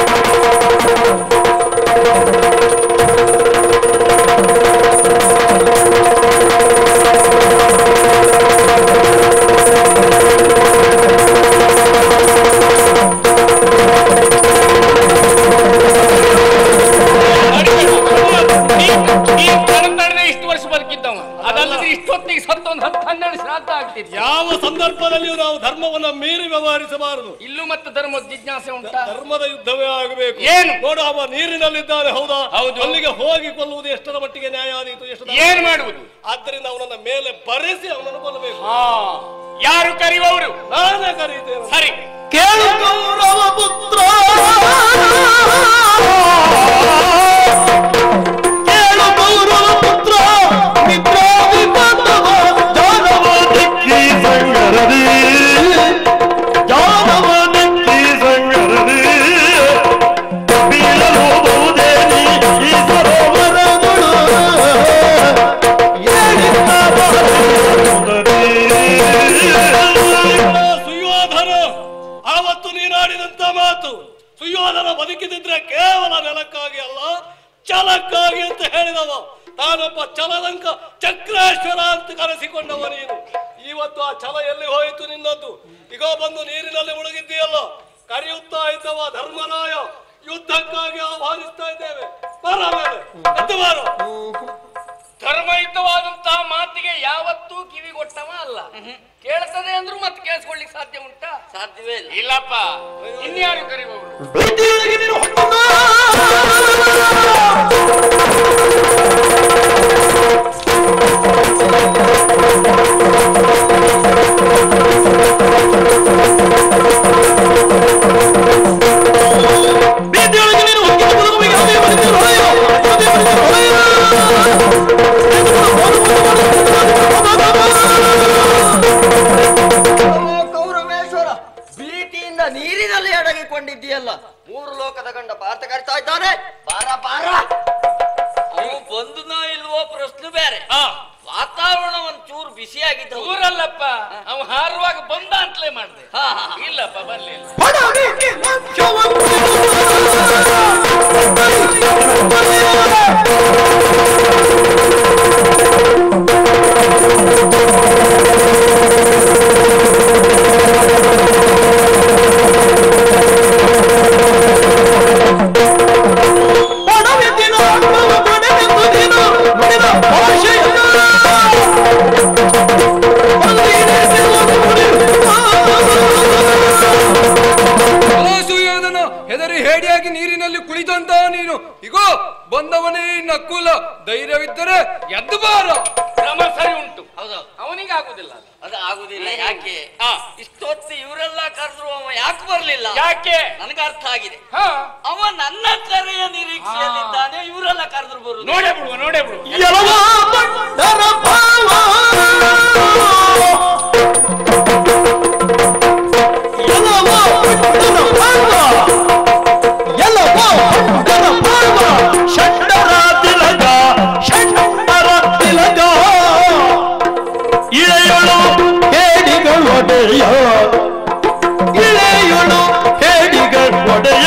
ನೀ- ನೀ ಕನ್ನಡನೇ ಇಷ್ಟು ವರ್ಷ ಬದುಕಿದ್ದವ ಅದಲ್ಲದೆ ಇಷ್ಟೊತ್ತಿಗೆ ಸತ್ತೊಂದು ಹತ್ತು ಹನ್ನೆರಡು ಶ್ರಾದ್ದ ಆಗ್ತಿತ್ತು ಯಾವ ಸಂದರ್ಭದಲ್ಲಿಯೂ ನಾವು ಧರ್ಮವನ್ನ ಮೀರಿ ವ್ಯವಹರಿಸಬಾರದು ಇಲ್ಲೂ ಮತ್ತೆ ಧರ್ಮದ ಜಿಜ್ಞಾಸೆ ಉಂಟಾ ಧರ್ಮದ ಯುದ್ಧವೇ ಆಗಬೇಕು ಏನು? ನೋಡು ಅವ ನೀರಿನಲ್ಲಿದ್ದಾನೆ ಹೌದಾ ಹೌದು. ಅಲ್ಲಿಗೆ ಹೋಗಿ ಕೊಲ್ಲುವುದು ಎಷ್ಟರ ಮಟ್ಟಿಗೆ ನ್ಯಾಯ ಆದೀತು ಎಷ್ಟು ಧರ್ಮ? ಏನ್ ಮಾಡುವುದು ಆದ್ದರಿಂದ ಅವನನ್ನ ಮೇಲೆ ಬರೆಸಿ ಅವನನ್ನು ಕೊಲ್ಲಬೇಕು ಹಾ ಯಾರು ಕರೆಯುವವರು ನಾನೇ ಕರೀತೇನೆ ಸರಿ ಕೇಳು ಕೌರವ ಪುತ್ರ ಕೇಳು ಕೌರವ ಪುತ್ರ ಮಿತ್ರಾದಿ ಬಾಂಧವ ಜಾನವ ದಿಕ್ಕಿ ಸಂಗರದಿ ಜಾನವ ದಿಕ್ಕಿ ಸಂಗರದಿ ಬೀಳಲು ಬಹುದೇನಿ ಈ ಸರೋವರಗಳು ಏಳಿತ ಸುಯೋಧನ ಆವತ್ತು ನೀನಾಡಿದಂತ ಮಾತು ಸುಯೋಧನ ಬದುಕಿದಿದ್ರೆ ಕೇವಲ ನೆಲಕ್ಕಾಗಿ ಅಲ್ಲ ಛಲಕ್ಕಾಗಿ ಅಂತ ಹೇಳಿದವ ತಾನೊಬ್ಬ ಛಲದಂಕ ಚಕ್ರೇಶ್ವರ ಅಂತ ಕರೆಸಿಕೊಂಡವ ನೀನು ಇವತ್ತು ಆ ಛಲ ಎಲ್ಲಿ ಹೋಯಿತು ನಿನ್ನದ್ದು ಈಗ ಬಂದು ನೀರಿನಲ್ಲಿ ಮುಳುಗಿದ್ದೀಯಲ್ಲ ಕರೆಯುತ್ತಾ ಇದ್ದವ ಧರ್ಮರಾಯ ಯುದ್ಧಕ್ಕಾಗಿ ಆಹ್ವಾನಿಸ್ತಾ ಇದ್ದೇವೆ ಬರ ಮೇಲೆ ಎದ್ದು ಬಾರು ಧರ್ಮಯುತವಾದಂತಹ ಮಾತಿಗೆ ಯಾವತ್ತೂ ಕಿವಿಗೊಟ್ಟವ ಅಲ್ಲ ಕೇಳ್ತದೆ ಅಂದ್ರೂ ಮತ್ತೆ ಕೇಳಿಸ್ಕೊಳ್ಳಿಕ್ ಸಾಧ್ಯ ಉಂಟಾ ಸಾಧ್ಯವೇ ಇಲ್ಲ ಇಲ್ಲಪ್ಪ ಇನ್ಯಾರು ಕರೆಯುವವರು ಪ್ರೀತಿಯೊಳಗೆ ನೀನು ಹುಟ್ಟುತ್ತ ಪ್ರೀತಿಯೊಳಗೆ ನೀನು ಹುಟ್ಟಿದ ಬದುಕಿಗೆ ಅದೇ ಬದುಕಿನ ಹೊಳೆಯ, ಅದೇ ಬದುಕಿನ ಹೊಳೆಯ. ಓ ಕೌರವೇಶ್ವರ ಭೀತಿಯಿಂದ ನೀರಿನಲ್ಲಿ ಅಡಗಿಕೊಂಡಿದ್ದೀಯಲ್ಲ ಮೂರು ಲೋಕದ ಗಂಡ ಭಾರತ ಕರಿತಾ ಇದ್ದಾನೆ ಬಾರ ಬಾರ ಅವನು ಬಂದನೋ ಇಲ್ವೋ ಪ್ರಶ್ನೆ ಬೇರೆ ಹಾ ವಾತಾವರಣ ಒಂಚೂರು ಬಿಸಿಯಾಗಿದ್ದ ಊರಲ್ಲಪ್ಪ ಅವ ಹಾರುವಾಗ ಬಂದ ಅಂತಲೇ ಮಾಡ್ದೆ ಹಾ, ಹಾ, ಹಾ. ಇಲ್ಲಪ್ಪ ಬರ್ಲಿಲ್ಲ ಪಡವಿಗೆ ಲಕ್ಷ್ಯವನ್ನು ಪಡವಿದ್ದಿನ ಅರ್ಥವ ಪಡೆದೆಂದು ನೀನು ನುಡಿದ ಭಾಷೆಯನ್ನ ಒಂದಿರಿಸಿರುವುದು ನುಡಿಯುವ ಸುಯೋಧನ ಹೆದರಿ ಹೇಡಿಯಾಗಿ ನೀರಿನಲ್ಲಿ ಕುಳಿತಂತ ನೀನು ಇಗೋ ಬಂದವನೇ ನಕ್ಕುಲ ಧೈರ್ಯವಿದ್ದರೆ ಎದ್ದು ಬಾರ ಕ್ರಮ ಸರಿ ಉಂಟು ಹೌದು ಅವನಿಗೆ ಆಗುದಿಲ್ಲ ಅದು. ಅದು ಆಗುದಿಲ್ಲ ಯಾಕೆ ಹಾ. ಇಷ್ಟೊತ್ತು ಇವರೆಲ್ಲ ಕರೆದ್ರು ಅವ ಯಾಕೆ ಬರ್ಲಿಲ್ಲ ಯಾಕೆ ನನಗೆ ಅರ್ಥ ಆಗಿದೆ ಹಾ ಅವ ನನ್ನ ಕರೆಯ ನಿರೀಕ್ಷೆಯಲ್ಲಿದ್ದಾನೆ ಇವರೆಲ್ಲ ಕರೆದ್ರು ಬರುದು ನೋಡೇ ಬಿಡುವ ನೋಡೇ ಬಿಡುವ ಎಲ್ಲವ ಬಂಡರ ಭಾವ ಎಲ್ಲವ ಬಂಡರ ಭಾವ ಎಲ್ಲವ ಬಂಡರ ಭಾವ ಷಂಡರ ತಿಲಕ ಷಂಡರ ತಿಲಕ ಇಳೆಯೊಳು ಹೇಡಿಗಳು ಒಡೆಯ ಇಳೆಯೊಳು ಹೇಡಿಗಳು ಒಡೆಯ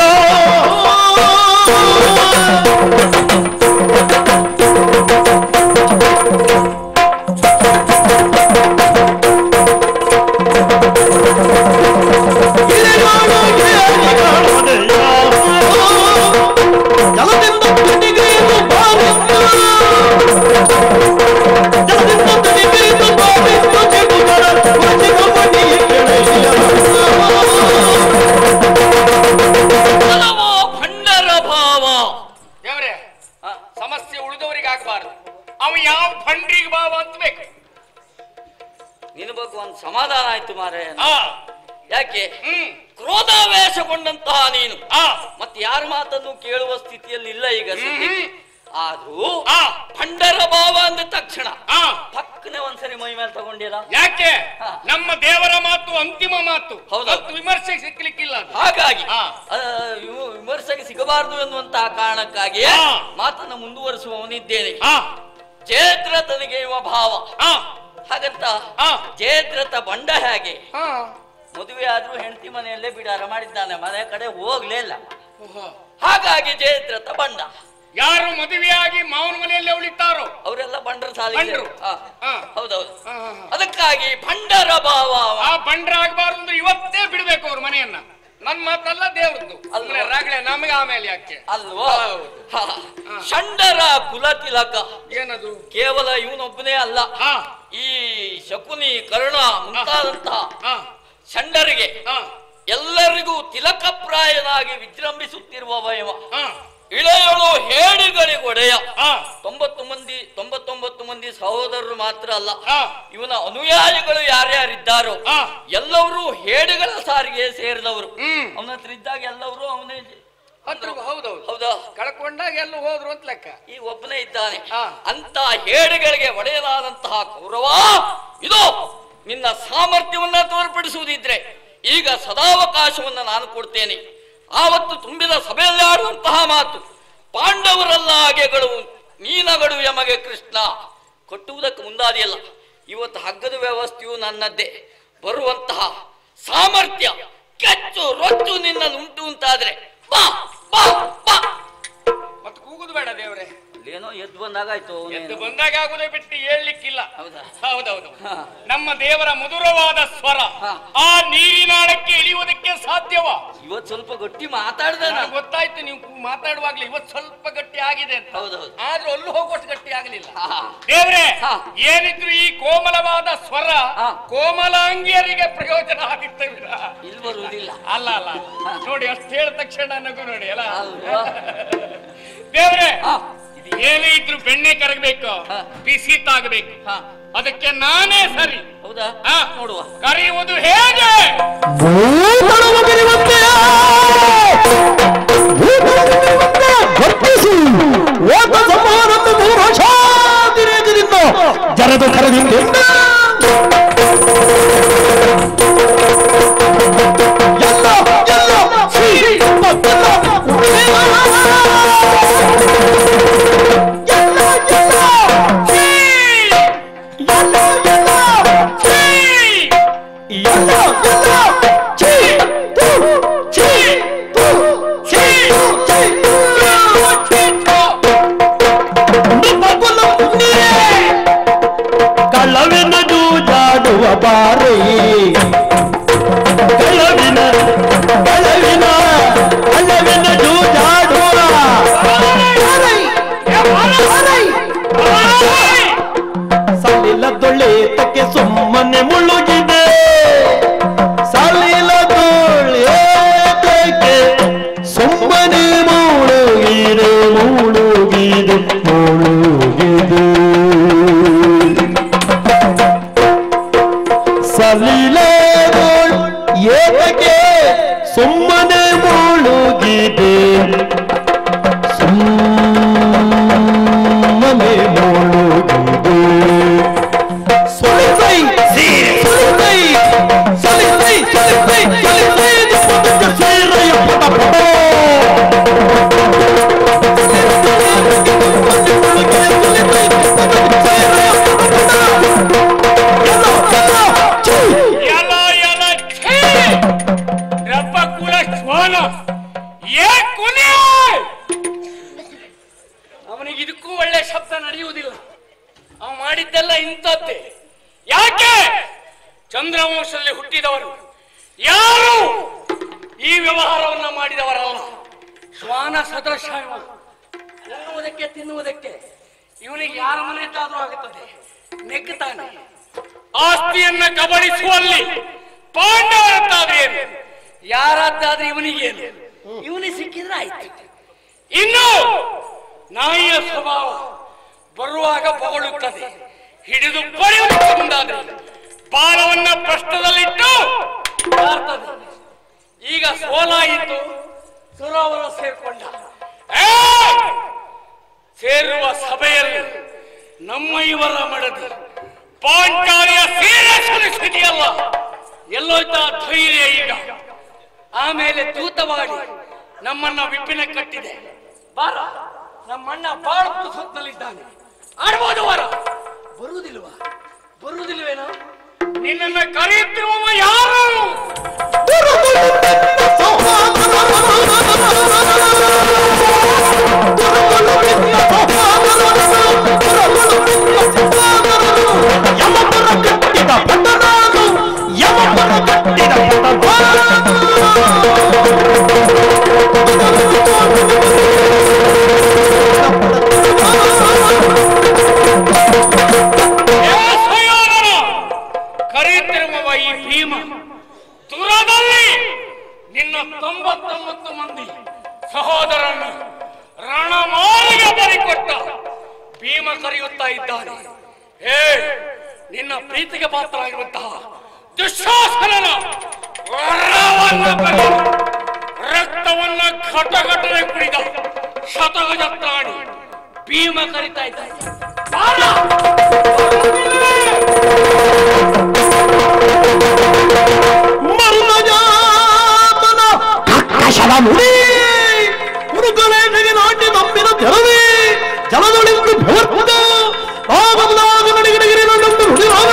ಜಲದಿಂದ ತುಟಿಗೆಯನ್ನು ಬಾರಿಸು ಜಲದಿಂದ ತುಟಿಗೆಯನ್ನು ಬಾರಿಸು ಚಿಗುರ ಕುಚಿಗ ಮಡಿಯ ಅಲವೋ ಭಂಡರ ಭಾವ ದೇವ್ರೆ ಆ, ಸಮಸ್ಯೆ ಉಳಿದವರಿಗೆ ಆಗಬಾರ್ದು ಅವ ಯಾವ ಫಂಡ್ರಿಗೆ ಬಾವ ಅಂತ ಬೇಕು ನಿನ್ನ ಬಗ್ಗೆ ಒಂದು ಸಮಾಧಾನ ಆಯ್ತು ಮಾರೆ ಆ ಯಾಕೆ ಹ್ಮ್ ಕ್ರೋಧಾವೇಶಗೊಂಡಂತಹ ನೀನು ಆ ಮತ್ತೆ ಯಾರ ಮಾತನ್ನು ಕೇಳುವ ಸ್ಥಿತಿಯಲ್ಲಿ ಇಲ್ಲ ಈಗ ಸದ್ಯಕ್ಕೆ ಆದ್ರೂ ಆ. ಭಂಡರ ಭಾವ ಅಂದ ತಕ್ಷಣ ಆ ಪಕ್ಕನೆ ಒಂದ್ಸರಿ ಮೈ ಮೇಲೆ ತಗೊಂಡಿಲ್ಲ ಯಾಕೆ ಹಾ. ನಮ್ಮ ದೇವರ ಮಾತು ಅಂತಿಮ ಮಾತು ಹೌದು. ಮತ್ತು ವಿಮರ್ಶೆಗೆ ಸಿಕ್ಲಿಕ್ಕಿಲ್ಲ ಅದು. ಹಾಗಾಗಿ ಆ. ಆ, ಇವು ವಿಮರ್ಶೆಗೆ ಸಿಗಬಾರದು ಎನ್ನುವಂತಹ ಕಾರಣಕ್ಕಾಗಿ ಆ. ಮಾತನ್ನು ಮುಂದುವರಿಸುವವನಿದ್ದೇನೆ ಆ ಚೇತ್ರ ತನಗೆ ಇವ ಭಾವ ಆ ಹಾಗಂತ ಹಾ ಜಯದ್ರಥ ಬಂಡ ಹೇಗೆ ಹಾ ಮದುವೆ ಆದ್ರೂ ಹೆಂಡತಿ ಮನೆಯಲ್ಲೇ ಬಿಡಾರ ಮಾಡಿದ್ದಾನೆ ಮನೆ ಕಡೆ ಹೋಗ್ಲೇ ಇಲ್ಲ ಹಾಗಾಗಿ ಜಯದ್ರಥ ಬಂಡ ಯಾರು ಮದುವೆಯಾಗಿ ಮಾವನ ಮನೆಯಲ್ಲೇ ಉಳಿತಾರೋ ಅವರೆಲ್ಲ ಬಂಡರ ಸಾಲಿ ಬಂಡ್ರು. ಹಾ. ಹೌದೌದು ಹಾ, ಹಾ, ಹಾ. ಅದಕ್ಕಾಗಿ ಭಂಡರ ಭಾವ ಅವ. ಆ ಬಂಡ್ರ ಆಗ್ಬಾರ್ದು ಅಂದ್ರೆ ಇವತ್ತೇ ಬಿಡ್ಬೇಕು ಅವ್ರ ಮನೆಯನ್ನ ನನ್ ಮಾತಲ್ಲ ದೇವ್ರದ್ದು ಅಲ್ವಾ? ಸುಮ್ನೆ ರಾಗಳೆ ನಮಗೆ ಆಮೇಲೆ ಯಾಕೆ ಅಲ್ವಾ ಹೌದು. ಹಾ. ಷಂಡರ ಕುಲ ತಿಲಕ ಏನದು ಕೇವಲ ಇವನೊಬ್ಬನೇ ಅಲ್ಲ ಹಾ ಈ ಶಕುನಿ ಕರ್ಣ ಮುಂತಾದಂತಹ ಹಾ ಷಂಡರಿಗೆ ಹಾ ಎಲ್ಲರಿಗೂ ತಿಲಕಪ್ರಾಯನಾಗಿ ವಿಜೃಂಭಿಸುತ್ತಿರುವವ ಇವ ಹಾ ಇಳೆಯಳು ಹೇಡಿಗಳಿಗೆ ಒಡೆಯ ಹಾ ತೊಂಬತ್ತು ಮಂದಿ ತೊಂಬತ್ತೊಂಬತ್ತು ಮಂದಿ ಸಹೋದರರು ಮಾತ್ರ ಅಲ್ಲ ಹಾ ಇವನ ಅನುಯಾಯಿಗಳು ಯಾರ್ಯಾರಿದ್ದಾರೋ ಹಾ ಎಲ್ಲರೂ ಹೇಡಿಗಳ ಸಾರಿಗೆ ಸೇರಿದವರು ಹ್ಮ್. ಅವನ ಹತ್ರ ಇದ್ದಾಗ ಎಲ್ಲರೂ ಅವನೇ ಹತ್ರ ಹೌದೌದು ಹೌದಾ ಕಳ್ಕೊಂಡಾಗ ಎಲ್ಲ ಹೋದ್ರು ಅಂತ ಲೆಕ್ಕ ಈ ಒಬ್ಬನೇ ಇದ್ದಾನೆ ಹಾ. ಅಂತ ಹೇಡಿಗಳಿಗೆ ಒಡೆಯಲಾದಂತಹ ಕೌರವ ಇದು ನಿನ್ನ ಸಾಮರ್ಥ್ಯವನ್ನ ತೋರ್ಪಡಿಸುವುದಿದ್ರೆ ಈಗ ಸದಾವಕಾಶವನ್ನ ನಾನು ಕೊಡ್ತೇನೆ ಆವತ್ತು ತುಂಬಿದ ಸಭೆಯಲ್ಲಿ ಆಡುವಂತಹ ಮಾತು ಪಾಂಡವರಲ್ಲ ಹಾಗೆಗಳು ನೀನಗಳು ಯಮಗೆ ಕೃಷ್ಣ ಕೊಟ್ಟುವುದಕ್ಕೆ ಮುಂದಾದಿಯಲ್ಲ ಇವತ್ತು ಹಗ್ಗದ ವ್ಯವಸ್ಥೆಯು ನನ್ನದ್ದೇ ಬರುವಂತಹ ಸಾಮರ್ಥ್ಯ ಕೆಚ್ಚು ರೊಚ್ಚು ನಿನ್ನಲ್ಲಿ ಉಂಟು ಅಂತಾದ್ರೆ ಬಾ ಬಾ ಬಾ ಮತ್ತೆ ಕೂಗುದು ಬೇಡ ದೇವ್ರೆ ಏನೋ ಎದ್ದು ಬಂದಾಗಾಯ್ತು ಎದ್ದು ಬಂದಾಗ ಆಗುದೇ ಬಿಟ್ಟು ಹೇಳ್ಲಿಕ್ಕಿಲ್ಲ ಹೌದಾ ಹೌದೌದು ಹಾ. ನಮ್ಮ ದೇವರ ಮಧುರವಾದ ಸ್ವರ ಹಾ. ಆ ನೀರಿನಾಳಕ್ಕೆ ಇಳಿಯುವುದಕ್ಕೆ ಸಾಧ್ಯವ ಇವತ್ತು ಸ್ವಲ್ಪ ಗಟ್ಟಿ ಮಾತಾಡ್ದೆ ನನಗೆ ನಾನು ಗೊತ್ತಾಯ್ತು ನೀವು ಮಾತಾಡುವಾಗ್ಲೇ ಇವತ್ತು ಸ್ವಲ್ಪ ಗಟ್ಟಿ ಆಗಿದೆ ಅಂತ ಹೌದೌದು ಆದ್ರೂ ಅಲ್ಲೂ ಹೋಗುವಷ್ಟು ಗಟ್ಟಿ ಆಗಲಿಲ್ಲ ಹಾ. ದೇವ್ರೆ ಹಾ. ಏನಿದ್ರು ಈ ಕೋಮಲವಾದ ಸ್ವರ ಹಾ. ಕೋಮಲಾಂಗಿಯರಿಗೆ ಪ್ರಯೋಜನ ಆಗುತ್ತೆ ವಿನ ಇಲ್ಲಿ ಬರುವುದಿಲ್ಲ ಅಲ್ಲ ಅಲ್ಲ ನೋಡಿ ಅಷ್ಟು ಹೇಳಿದ ತಕ್ಷಣ ನಗು ನೋಡಿ ಅಲ್ಲ ಅಲ್ವಾ? ದೇವ್ರೆ ಹಾ. ಇದು ಏನೇ ಇದ್ರು ಬೆಣ್ಣೆ ಕರಗಬೇಕು ಹಾ. ಬಿಸಿ ತಾಗಬೇಕು ಹಾ ಅದಕ್ಕೆ ನಾನೇ ಸರಿ ಹೌದಾ ಹಾ. ನೋಡುವ ಕರೆಯುವುದು ಹೇಗೆ ಭೂತಳವ ಗಿರಿವಂತೆಯ ಭೂತಳವಿರುವಂತೆ ಗರ್ಭಿಸಿ ಓಟ ಸಂಹಾರನ್ನು ಮೂರೋಷಾದಿರೇಗದಿಂದ ಜರದು ಕರೆದಿಂದಿಂದ ಎಲ್ಲ ಎಲ್ಲ ಶ್ರೀ ಭಕ್ತನ ಉಪೇಯ. ಎಲ್ಲ ಎಲ್ಲ ಶ್ರೀ ಎಲ್ಲ ಎಲ್ಲ ಶ್ರೀ ಎಲ್ಲ ಎಲ್ಲ ಛೀ ತು ಛೀ ತು ಛೀ ಛೀ ಛೀ ನಿಮ್ಮಗುಲ ನೀರೇ ಕಳ್ಳವಿನ ಜೂಜಾಡುವ ಬಾರಿ ಕಳ್ಳವಿನ ಕಳ್ಳವಿನ ಕಳ್ಳವಿನ ಜೂಜಾಡುವ ಬಾರೈ, ಬಾರೈ, ಬಾರೈ. ಸಲಿಲ ದೊಳೆತಕ್ಕೆ ಸುಮ್ಮನೆ ಮುಳುಗಿದೆ ಸಲಿಲ ದೊಳೆತಕ್ಕೆ ಸುಮ್ಮನೆ ಮುಳುಗಿದೆ ಮುಳುಗಿದೆ ಮುಳುಗಿದೆ ಸಲಿಲ ಏತಕ್ಕೆ ಸುಮ್ಮನೆ ಮುಳುಗಿದೆ ಸುಮ್ಮನೆ ಮುಳುಗಿದೆ Solitei! Solitei! Solitei! Solitei! Solitei! Disputa terceira e a pata ಎಲ್ಲ ಎಲ್ಲ ಛೀ! ರಬ್ಬ ಕುಲ ಶ್ವಾನ ಏ ಕುಲಿ ಅವನಿಗೆ ಇದಕ್ಕೂ ಒಳ್ಳೆ ಶಬ್ದ ನಡೆಯುವುದಿಲ್ಲ ಅವ ಮಾಡಿದ್ದೆಲ್ಲ ಇಂಥದ್ದೇ ಯಾಕೆ ಚಂದ್ರವಂಶದಲ್ಲಿ ಹುಟ್ಟಿದವರು ಯಾರು ಈ ವ್ಯವಹಾರವನ್ನ ಮಾಡಿದವರಲ್ಲ ಶ್ವಾನ ಸದೃಶ ಇವ. ಉಣ್ಣುವುದಕ್ಕೆ ತಿನ್ನುವುದಕ್ಕೆ ಇವನಿಗೆ ಯಾರ ಮನೆಯದ್ದಾದ್ರೂ ಆಗುತ್ತದೆ ನೆಗ್ತಾನೆ ಆಸ್ತಿಯನ್ನ ಕಬಳಿಸುವಲ್ಲಿ ಪಾಂಡವರದ್ದಾದ್ರೆ ಏನು ಯಾರದ್ದಾದ್ರೆ ಇವನಿಗೇನು ಇವನಿಗೆ ಸಿಕ್ಕಿದ್ರೆ ಆಯ್ತು ಇನ್ನು ನಾಯಿಯ ಸ್ವಭಾವ ಬರುವಾಗ ಪೊಗಳುತ್ತದೆ ಹಿಡಿದು ಪಡೆಯುವುದಕ್ಕೆ ಮುಂದಾದ್ರೆ ಬಾಲವನ್ನ ಪ್ರಶ್ನದಲ್ಲಿಟ್ಟು ಹಾರ್ತದೆ. ಈಗ ಸೋಲಾಯಿತು ಸರೋವರ ಸೇರ್ಕೊಂಡ ಏ! ಸೇರುವ ಸಭೆಯಲ್ಲಿ ನಮ್ಮ ಇವರ ಮಡದಿ ಪಾಂಚಾಲಿಯ ಸೀರೆ ಸಲ್ಲಿಸಿದೆಯಲ್ಲ ಎಲ್ಲೋಯ್ತ ಧೈರ್ಯ ಈಗ ಆಮೇಲೆ ತೂತವಾಗಿ ನಮ್ಮನ್ನ ವಿಪಿನ ಕಟ್ಟಿದೆ ಬಾರ ನಮ್ಮಣ್ಣ ಬಾಳ ಸುತ್ತಲಿದ್ದಾನೆ ಆಡ್ಬೋದು ವಾರ ಬರುವುದಿಲ್ವಾ ಬರುವುದಿಲ್ವೇನೋ ನಿನ್ನನ್ನು ಕರೆಯುತ್ತಿರುವವ ಯಾರು ದೇವಸಯೋಧನ ಕರೆಯುತ್ತಿರುವವ ಈ ಭೀಮ ದೂರದಲ್ಲಿ ನಿನ್ನ ತೊಂಬತ್ತೊಂಬತ್ತು ಮಂದಿ ಸಹೋದರನ್ನು ರಣಮಾಲಿಗೆ ಬರಿಕೊಟ್ಟ ಭೀಮ ಕರೆಯುತ್ತಾ ಇದ್ದಾನೆ ಹೇ ನಿನ್ನ ಪ್ರೀತಿಗೆ ಪಾತ್ರರಾಗಿರುವಂತಹ ದುಶ್ಯಾಸನನ ವರವನ್ನ ಬರೆದು ರಕ್ತವನ್ನ ಘಟಘಟನೆ ಕುಡಿದ ಶತಗಜ ಪ್ರಾಣಿ ಭೀಮ ಕರಿತಾ ಇದ್ದಾನೆ ಬಾರ! ಜಲದೊಳಿಂದು ಬೆವರ್ಪುದ ಆಗಮದಾಗ ನಡಿಗಿಡಗಿರಿ ನಡುಂದು ನುಡಿವಾಗ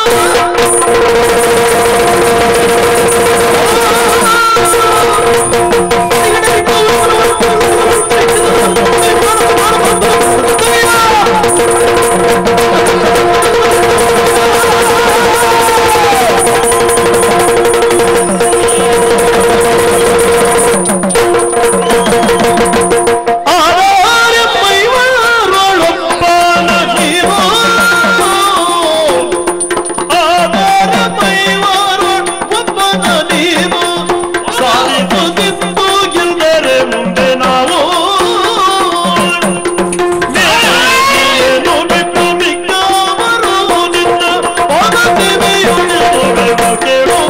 ಆರೆ ಮೈವಾರೊಳೊಬ್ಬನ ಜೀವ ಆರೆ ಮೈವಾರೊಳೊಬ್ಬನ ನೀವ ಸಾಧಿಸುತ್ತಿದ್ದು ಗೆಲ್ದರೆ ಮುಂದೆ ನಾವು ಏನು ಬಿಟ್ಟು ಮಿಕ್ಕವರು ನಿನ್ನ ಪಾದಸೇವೆಯೊಡೆದು ಕೇಳು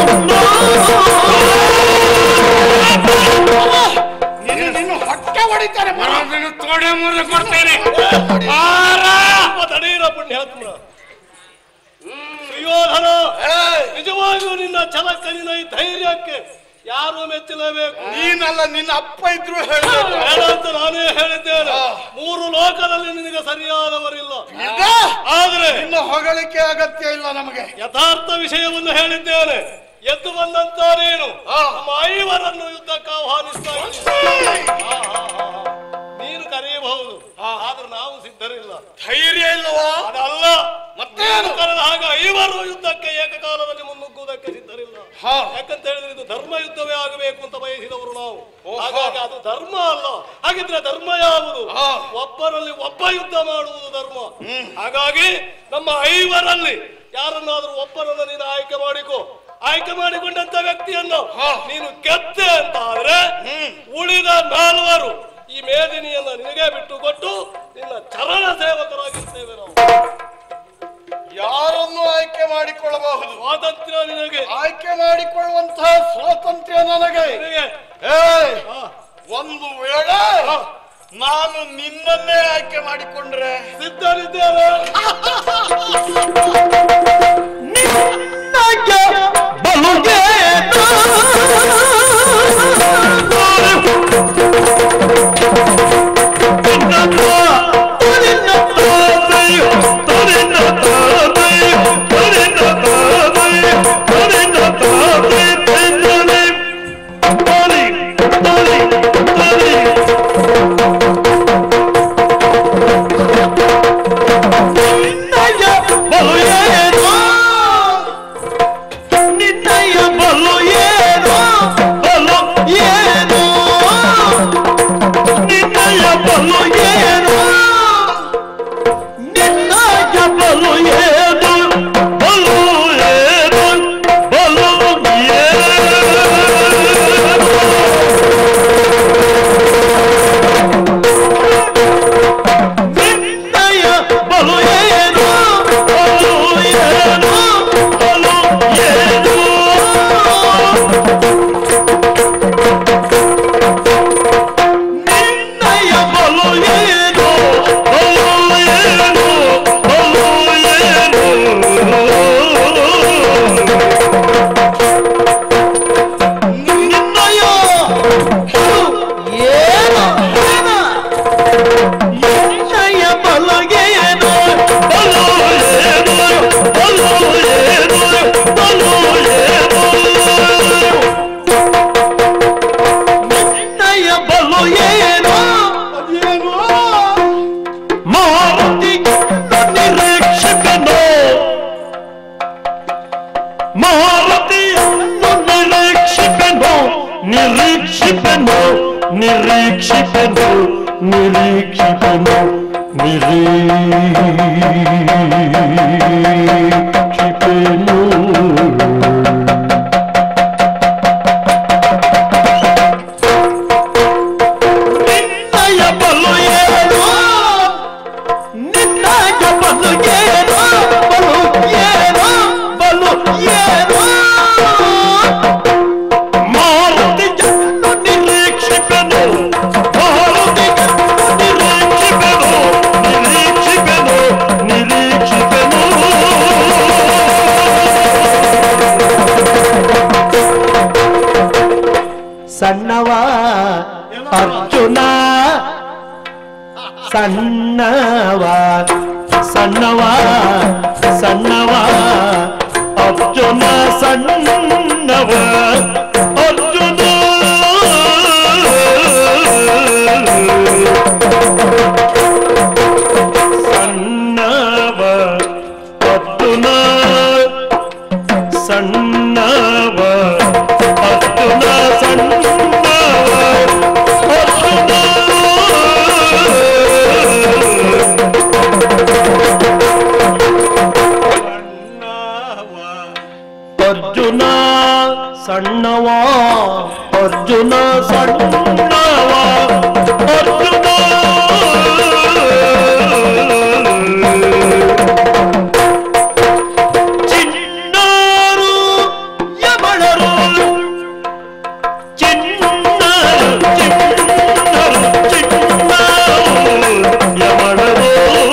ನಿನ್ನ ನಿನ್ನ ಹೊಟ್ಟೆ ಹೊಡಿತಾರೆ ಬರೋದನ್ನು ತೋಡೆ ಮುರಿದು ಕೊಡ್ತೇನೆ ಬಾರ! ಅಪ್ಪ ತಡೀರ ಪುಣ್ಯಾತ್ಮ ಸುಯೋಧನ ನಿಜವಾಗಿಯೂ ನಿನ್ನ ಛಲಕ್ಕನಿನ ಈ ಧೈರ್ಯಕ್ಕೆ ಯಾರು ಮೆಚ್ಚಲೇಬೇಕು ನೀನಲ್ಲ ನಿನ್ನ ಅಪ್ಪ ಇದ್ರು ಹೇಳ್ಬೇಕು ಬೇಡ ಅಂತ ನಾನೇ ಹೇಳಿದ್ದೇನೆ ಮೂರು ಲೋಕದಲ್ಲಿ ನಿನಗೆ ಸರಿಯಾದವರಿಲ್ಲ ಆದ್ರೆ ನಿನ್ನ ಹೊಗಳಿಕೆ ಅಗತ್ಯ ಇಲ್ಲ ನಮಗೆ ಯಥಾರ್ಥ ವಿಷಯವನ್ನು ಹೇಳಿದ್ದೇನೆ ಎದ್ದು ಬಂದಂತ ನೀನು ನಮ್ಮ ಐವರನ್ನು ಯುದ್ಧಕ್ಕೆ ಆಹ್ವಾನಿಸ್ತಾ ಇದ್ದೀನಿ. ಆ, ಆ, ಆ, ಆ. ನೀನು ಕರೆಯಬಹುದು ಆದ್ರೆ ನಾವು ಸಿದ್ಧರಿಲ್ಲ ಧೈರ್ಯ ಇಲ್ಲವಾ ಅದಲ್ಲ ಮತ್ತೇನು ಕರೆದ ಹಾಗೆ ಐವರು ಯುದ್ಧಕ್ಕೆ ಏಕಕಾಲದಲ್ಲಿ ಮುನ್ನುಗ್ಗುವುದಕ್ಕೆ ಸಿದ್ಧರಿಲ್ಲ ಹಾ. ಯಾಕಂತ ಹೇಳಿದ್ರೆ ಇದು ಧರ್ಮ ಯುದ್ಧವೇ ಆಗಬೇಕು ಅಂತ ಬಯಸಿದವರು ನಾವು ಹಾಗಾಗಿ ಅದು ಧರ್ಮ ಅಲ್ಲ ಹಾಗಿದ್ರೆ ಧರ್ಮ ಯಾವುದು ಒಬ್ಬರಲ್ಲಿ ಒಬ್ಬ ಯುದ್ಧ ಮಾಡುವುದು ಧರ್ಮ ಹಾಗಾಗಿ ನಮ್ಮ ಐವರಲ್ಲಿ ಯಾರನ್ನಾದ್ರೂ ಒಬ್ಬರನ್ನು ನೀನು ಆಯ್ಕೆ ಮಾಡಿಕೊ ಆಯ್ಕೆ ಮಾಡಿಕೊಂಡಂತ ವ್ಯಕ್ತಿಯನ್ನು ನೀನು ಗೆದ್ದೆ ಅಂತ ಆದ್ರೆ ಉಳಿದ ನಾಲ್ವರು ಈ ಮೇದಿನಿಯನ್ನ ನಿನಗೆ ಬಿಟ್ಟು ಕೊಟ್ಟು ನಿನ್ನ ಚರಣ ಸೇವಕರಾಗಿರ್ತೇವೆ ನಾವು ಯಾರನ್ನು ಆಯ್ಕೆ ಮಾಡಿಕೊಳ್ಳಬಹುದು ಸ್ವಾತಂತ್ರ್ಯ ನಿನಗೆ ಆಯ್ಕೆ ಮಾಡಿಕೊಳ್ಳುವಂತಹ ಸ್ವಾತಂತ್ರ್ಯ ನನಗೆ ನಿನಗೆ ಏಯ್! ಒಂದು ವೇಳೆ ನಾನು ನಿನ್ನನ್ನೇ ಆಯ್ಕೆ ಮಾಡಿಕೊಂಡ್ರೆ ಸಿದ್ಧರಿದ್ದೇವೆ ಬಲುಗೆ ಬಲುಗೆ ನಿರೀಕ್ಷಿಪನು ನಿರೀಕ್ಷಿಪನು ನಿರೀಕ್ಷಿಪನು ನಿನ್ನಯ ಬಲು ಏನು ನಿನ್ನಯ ಬಲು ಏನು ಬಲು ಏನು ಬಲು ಏನು ಮಾರುತಿಯನ್ನು ನಿರೀಕ್ಷಿಪನು ಮಾರುತಿಯನ್ನು ನಿರೀಕ್ಷಿಪನು ನಿರೀಕ್ಷಿಪನು ನಿರೀಕ್ಷಿಪನು ಸಣ್ಣವ ಅರ್ಜುನ ಸಣ್ಣವ ಸಣ್ಣವ ಸಣ್ಣವ ಅರ್ಜುನ ಸಣ್ಣವ ಅರ್ಜುನ ಸಣ್ಣವ ಅರ್ಜುನ ಸಣ್ಣವ ಅರ್ಜುನ ಸಣ್ಣವ ಅರ್ಜುನ ಸಣ್ಣವ ಅರ್ಜುನ ಸಣ್ಣವ ಅರ್ಜುನ ಚಿಣ್ಣರು ಯಮಳರು ಚಿಣ್ಣರು ಚಿಣ್ಣರು ಚಿಣ್ಣರು ಯಮಳರು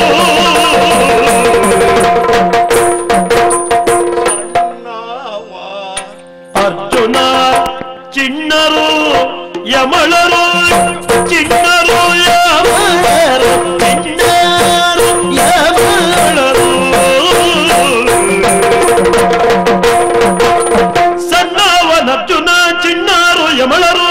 ಅರ್ಜುನ ಚಿಣ್ಣರು ಯಮಳರು ಚಿಣ್ಣರು ಯಮಳರು ಚಿಣ್ಣರು ಯಮಳರು ಸಣ್ಣವನರ್ಜುನ ಚಿಣ್ಣರು ಯಮಳರು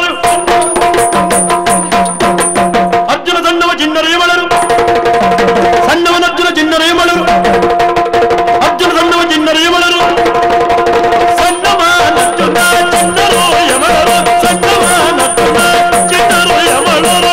ಅರ್ಜುನ ಸಣ್ಣವ ಚಿಣ್ಣರು ಯಮಳರು ಸಣ್ಣವನರ್ಜುನ ಚಿಣ್ಣರು ಯಮಳರು ಅರ್ಜುನ ಸಣ್ಣವ ಚಿಣ್ಣರು ಯಮಳರು ಸಣ್ಣವನರ್ಜುನ ಚಿಣ್ಣರು ಯಮಳರು ಸಣ್ಣವನರ್ಜುನ ಚಿಣ್ಣರು ಯಮಳರು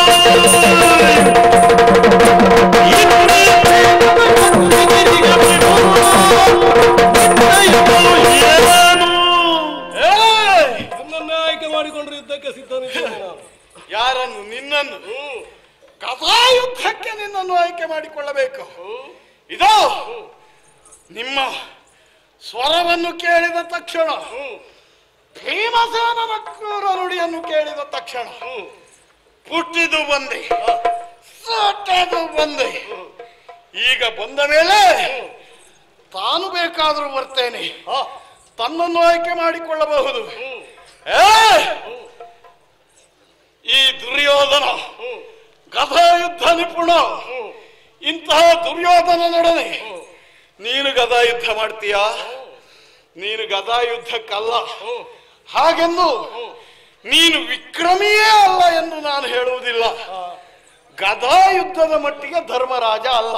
ನನ್ನನ್ನು ಆಯ್ಕೆ ಮಾಡಿಕೊಂಡ್ರೆ ಯುದ್ಧಕ್ಕೆ ಸಿದ್ಧನಿದ್ದೇನೆ ನಾನು ಯಾರನ್ನು ನಿನ್ನನ್ನು ಕಥಾಯುದ್ಧಕ್ಕೆ ನಿನ್ನನ್ನು ಆಯ್ಕೆ ಮಾಡಿಕೊಳ್ಳಬೇಕು ಇದು ನಿಮ್ಮ ಸ್ವರವನ್ನು ಕೇಳಿದ ತಕ್ಷಣ ಭೀಮಸೇನನ ಕ್ರೂರ ನುಡಿಯನ್ನು ಕೇಳಿದ ತಕ್ಷಣ ಹುಟ್ಟಿದು ಬಂದೆ ಸೊಟ್ಟದು ಬಂದೆ ಈಗ ಬಂದ ಮೇಲೆ ತಾನು ಬೇಕಾದರೂ ಬರ್ತೇನೆ ತನ್ನನ್ನು ಆಯ್ಕೆ ಮಾಡಿಕೊಳ್ಳಬಹುದು ಏ ಈ ದುರ್ಯೋಧನ ಗದಾಯುದ್ಧ ನಿಪುಣ ಇಂತಹ ದುರ್ಯೋಧನನೊಡನೆ ನೀನು ಗದಾಯುದ್ಧ ಮಾಡ್ತೀಯಾ ನೀನು ಗದಾಯುದ್ಧಕ್ಕಲ್ಲ ಹಾಗೆಂದು ನೀನು ವಿಕ್ರಮಿಯೇ ಅಲ್ಲ ಎಂದು ನಾನು ಹೇಳುವುದಿಲ್ಲ ಗದಾಯುದ್ಧದ ಮಟ್ಟಿಗೆ ಧರ್ಮರಾಜ ಅಲ್ಲ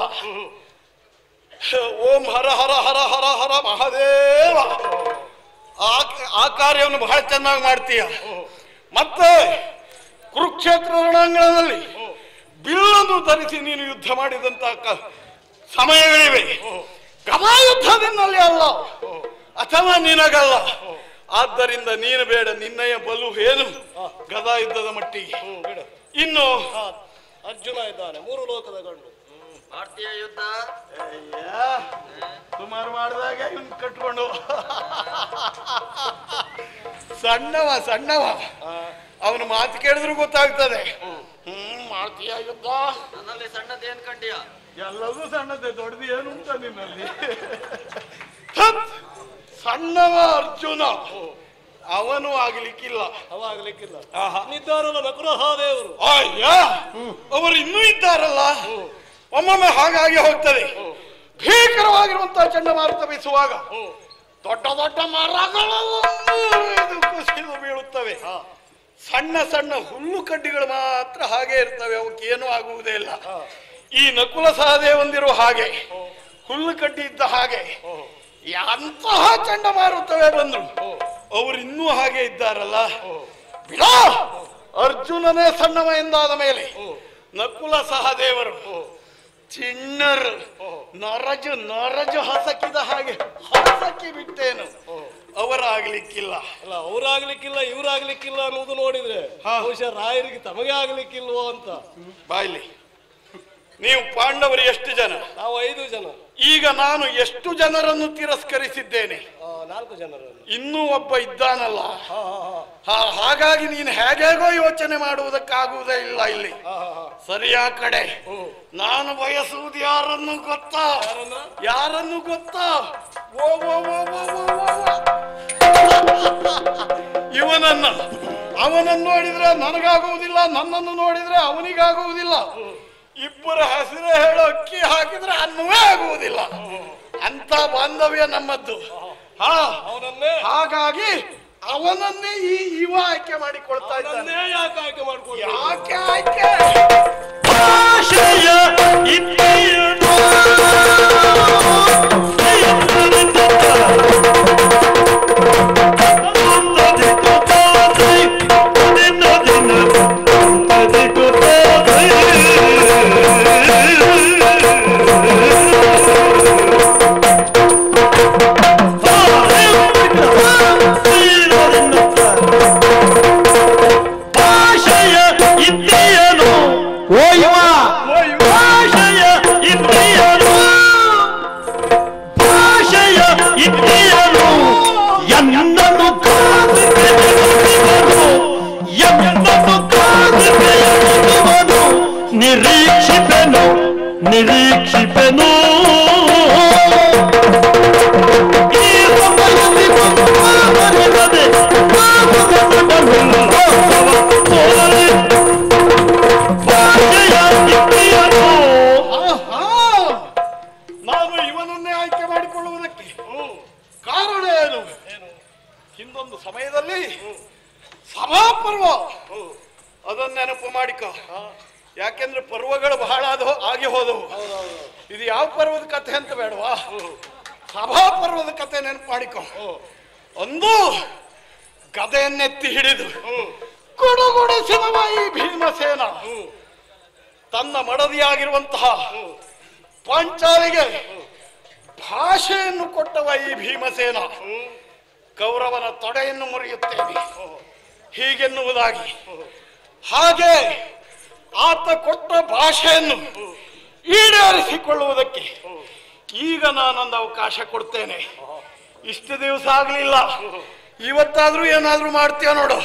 ಓಂ ಹರ ಹರ ಹರ ಹರ ಹರ ಮಹಾದೇವ ಆ ಆ ಕಾರ್ಯವನ್ನು ಬಹಳ ಚೆನ್ನಾಗಿ ಮಾಡ್ತೀಯ ಮತ್ತೆ ಕುರುಕ್ಷೇತ್ರ ರಣಾಂಗಣದಲ್ಲಿ ಬಿಲ್ಲನ್ನು ಧರಿಸಿ ನೀನು ಯುದ್ಧ ಮಾಡಿದಂತ ಕ- ಸಮಯಗಳಿವೆ ಗದಾಯುದ್ಧದಿಂದಲ್ಲಿ ಅಲ್ಲ ಅಥವಾ ನಿನಗಲ್ಲ ಆದ್ದರಿಂದ ನೀನು ಬೇಡ ನಿನ್ನಯ ಬಲು ಏನು ಗದಾಯುದ್ಧದ ಮಟ್ಟಿಗೆ ಇನ್ನು ಅರ್ಜುನ ಇದ್ದಾನೆ ಮೂರು ಲೋಕದ ಗಂಡು ಭಾರತೀಯ ಯುದ್ಧ ಸುಮಾರು ಮಾಡಿದಾಗ ಇವನ್ ಕಟ್ಕೊಂಡು ಸಣ್ಣವ ಸಣ್ಣವ ಅವನ ಮಾತು ಕೇಳಿದ್ರು ಗೊತ್ತಾಗ್ತದೆ ಹ್ಮ್ ಮಾಡ್ತೀಯ ಯುದ್ಧ ನನ್ನಲ್ಲಿ ಸಣ್ಣದೇನ್ ಕಂಡಿಯ ಎಲ್ಲವೂ ಸಣ್ಣದೆ ದೊಡ್ಡದು ಏನು ಉಂಟ ನಿನ್ನಲ್ಲಿ ಥತ್! ಸಣ್ಣವ ಅರ್ಜುನ ಅವನು ಆಗ್ಲಿಕ್ಕಿಲ್ಲ ಅವಾಗಲಿಕ್ಕಿಲ್ಲ ಆಹಾ. ನಿದ್ದಾರಲ್ಲ ನಕುಲಹಾದೇವರು ಅಯ್ಯ ಅವರು ಇನ್ನೂ ಇದ್ದಾರಲ್ಲ ಒಮ್ಮೊಮ್ಮೆ ಹಾಗಾಗಿ ಹೋಗ್ತದೆ ಭೀಕರವಾಗಿರುವಂತಹ ಚಂಡಮಾರುತ ಬೀಸುವಾಗ ದೊಡ್ಡ ದೊಡ್ಡ ಮರಗಳೆಲ್ಲ ಇದು ಕುಸಿದು ಬೀಳುತ್ತವೆ ಸಣ್ಣ ಸಣ್ಣ ಹುಲ್ಲು ಕಡ್ಡಿಗಳು ಮಾತ್ರ ಹಾಗೆ ಇರ್ತವೆ ಅವಕ್ಕೆ ಏನೂ ಆಗುವುದೇ ಇಲ್ಲ ಈ ನಕುಲ ಸಹದೇವಂದಿರು ಹಾಗೆ ಹುಲ್ಲು ಕಡ್ಡಿ ಇದ್ದ ಹಾಗೆ ಎಂತಹ ಚಂಡಮಾರುತವೇ ಬಂದ್ರು ಅವ್ರು ಇನ್ನೂ ಹಾಗೆ ಇದ್ದಾರಲ್ಲ ಬಿಡ ಅರ್ಜುನನೇ ಸಣ್ಣವ ಎಂದಾದ ಮೇಲೆ ನಕುಲ ಸಹದೇವರು ಚಿಣ್ಣರು ನರಜು ನರಜು ಹಸಕಿದ ಹಾಗೆ ಹಸಕಿ ಬಿಟ್ಟೇನು ಅವರಾಗ್ಲಿಕ್ಕಿಲ್ಲ ಅಲ್ಲ ಅವ್ರಾಗ್ಲಿಕ್ಕಿಲ್ಲ ಇವ್ರಾಗ್ಲಿಕ್ಕಿಲ್ಲ ಅನ್ನೋದು ನೋಡಿದ್ರೆ ಹಾ. ಬಹುಶಃ ರಾಯರಿಗೆ ತಮಗೆ ಆಗ್ಲಿಕ್ಕಿಲ್ವೋ ಅಂತ ಬಾಯ್ಲಿ ನೀವು ಪಾಂಡವರು ಎಷ್ಟು ಜನ ನಾವು ಐದು ಜನ ಈಗ ನಾನು ಎಷ್ಟು ಜನರನ್ನು ತಿರಸ್ಕರಿಸಿದ್ದೇನೆ ಆ, ನಾಲ್ಕು ಜನರನ್ನು ಇನ್ನೂ ಒಬ್ಬ ಇದ್ದಾನಲ್ಲ ಹಾ ಹಾ ಹಾ ಹಾ, ಹಾಗಾಗಿ ನೀನು ಹೇಗೇಗೋ ಯೋಚನೆ ಮಾಡುವುದಕ್ಕಾಗುವುದೇ ಇಲ್ಲ ಇಲ್ಲಿ ಹಾ ಹಾ ಹಾ ಸರಿಯಾ ಕಡೆ ನಾನು ಬಯಸುವುದು ಯಾರನ್ನು ಗೊತ್ತಾ ಯಾರನ್ನು ಗೊತ್ತಾ ಓ ಓ ಓ ಓ ಓ ಓ ಓ. ಇವನನ್ನ ಅವನನ್ನು ನೋಡಿದ್ರೆ ನನಗಾಗುವುದಿಲ್ಲ ನನ್ನನ್ನು ನೋಡಿದ್ರೆ ಅವನಿಗಾಗುವುದಿಲ್ಲ ಇಬ್ಬರ ಹೆಸರೇ ಹೇಳೋ ಅಕ್ಕಿ ಹಾಕಿದ್ರೆ ಅನ್ನವೇ ಆಗುವುದಿಲ್ಲ ಅಂತ ಬಾಂಧವ್ಯ ನಮ್ಮದ್ದು ಹಾ ಅವನನ್ನೇ ಹಾಗಾಗಿ ಅವನನ್ನೇ ಈ ಇವ ಆಯ್ಕೆ ಮಾಡಿಕೊಳ್ತಾ ಇದ್ದಾನೆ ಅವನನ್ನೇ ಯಾಕೆ ಆಯ್ಕೆ ಮಾಡ್ಕೊಂಡು ಯಾಕೆ ಆಯ್ಕೆ ಆಶಯ ಇದ್ದೀಯನು ಆಶಯ ಇದ್ದೀಯನು ಓ ಇವ ಭಾಷೆಯ ಇದ್ದೀಯನು ಭಾಷೆಯ ಇದ್ದೀಯನು ಎನ್ನನ್ನು ಕಾದಿರುವನು ಎನ್ನನ್ನು ಕಾದಿರುವನು ನಿರೀಕ್ಷಿಪೆನು ನಿರೀಕ್ಷಿಪೆನು ಈ ಸಮಯದಲ್ಲಿ ಮಾಮರಿಗದೆ ಮಾಮರಿಗದೆ ತೋರಿ ಭಾಷೆಯ ಇದ್ದೀಯನು ಆಹಾ! ನಾನು ಇವನನ್ನೇ ಆಯ್ಕೆ ಮಾಡಿಕೊಳ್ಳುವುದಕ್ಕೆ ಕಾರಣ ಏನು ಹಿಂದೊಂದು ಸಮಯದಲ್ಲಿ ಸಭಾಪರ್ವ ಅದನ್ನ ನೆನಪು ಮಾಡಿಕ ಯಾಕೆಂದ್ರೆ ಪರ್ವಗಳು ಬಹಳ ಆದವು ಆಗಿ ಹೋದವು ಇದು ಯಾವ ಪರ್ವದ ಕಥೆ ಅಂತ ಬೇಡವಾ ಸಭಾಪರ್ವದ ಕಥೆ ನೆನಪು ಮಾಡಿಕೊ ಒಂದು ಗದೆಯನ್ನೆತ್ತಿ ಹಿಡಿದು ಗುಡುಗುಡಿಸಿದವ ಈ ಭೀಮಸೇನ ತನ್ನ ಮಡದಿಯಾಗಿರುವಂತಹ ಪಾಂಚಾಲಿಗೆ ಭಾಷೆಯನ್ನು ಕೊಟ್ಟವ ಈ ಭೀಮಸೇನ ಕೌರವನ ತೊಡೆಯನ್ನು ಮುರಿಯುತ್ತೇನೆ ಹೀಗೆನ್ನುವುದಾಗಿ ಹಾಗೆ ಆತ ಕೊಟ್ಟ ಭಾಷೆಯನ್ನು ಈಡೇರಿಸಿಕೊಳ್ಳುವುದಕ್ಕೆ ಈಗ ನಾನೊಂದು ಅವಕಾಶ ಕೊಡ್ತೇನೆ ಇಷ್ಟು ದಿವಸ ಆಗಲಿಲ್ಲ ಇವತ್ತಾದ್ರೂ ಏನಾದ್ರೂ ಮಾಡ್ತೀಯ ನೋಡು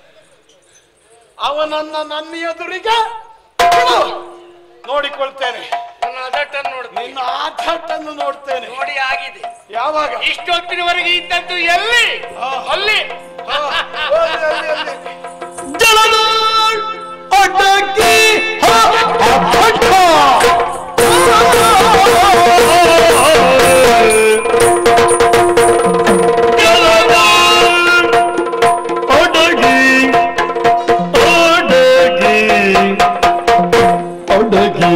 ಅವನನ್ನ ನನ್ನ ಎದುರಿಗೆ ಬಿಡು. ನೋಡಿಕೊಳ್ತೇನೆ ನನ್ನ ಅದಟ್ಟನ್ನು ನೋಡ್ತೀನಿ ನಿನ್ನ ಆಘಾಟನ್ನು ನೋಡ್ತೇನೆ ನೋಡಿ ಆಗಿದೆ ಯಾವಾಗ ಇಷ್ಟೊತ್ತಿನವರೆಗೆ ಇದ್ದದ್ದು ಎಲ್ಲಿ ಅಲ್ಲಿ ಹಾ, ಅಲ್ಲಿ, ಅಲ್ಲಿ, ಅಲ್ಲಿ. ಜಲದ ಅಡಗಿ ಅಭಟ ಜಲದ ಅಡಗಿ ಅಡಗಿ ಅಡಗಿ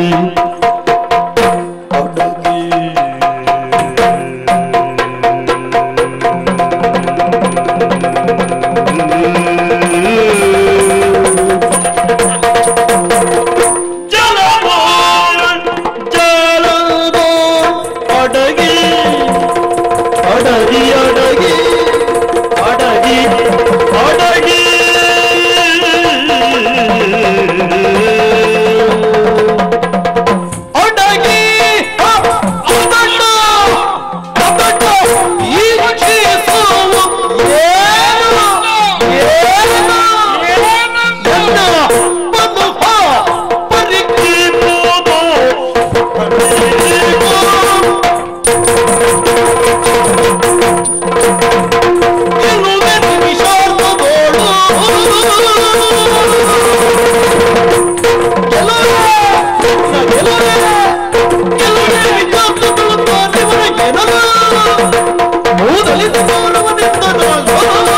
ಜಲದ ಜಲದ ಅಡಗಿ ಅಡಗಿ ಅಡಗಿ ಅಡಗಿ ಅಡಗಿ ಅಡಗಿ ಅದಣ್ಣ ಅದಣ್ಣ ಈ ಚೀಸವು ಏನು ಏನು ಎಲ್ಲ ಬಂದು ಹಾ ಪರಿಕಿರುವುದು ಪರಿಕಿರು ಗೆಲುವೆ ನಿಮಿಷಾರ್ಧದೋಳು ಗೆಲುವೆ ಗೆಲುವೆ ಗೆಲುವೆ ವಿಚಾರಗಳು ತಾನಿವರ ಗೆಲುವ ಮೂದಲಿದ ಗೌರವದಿಂದ ನಾನು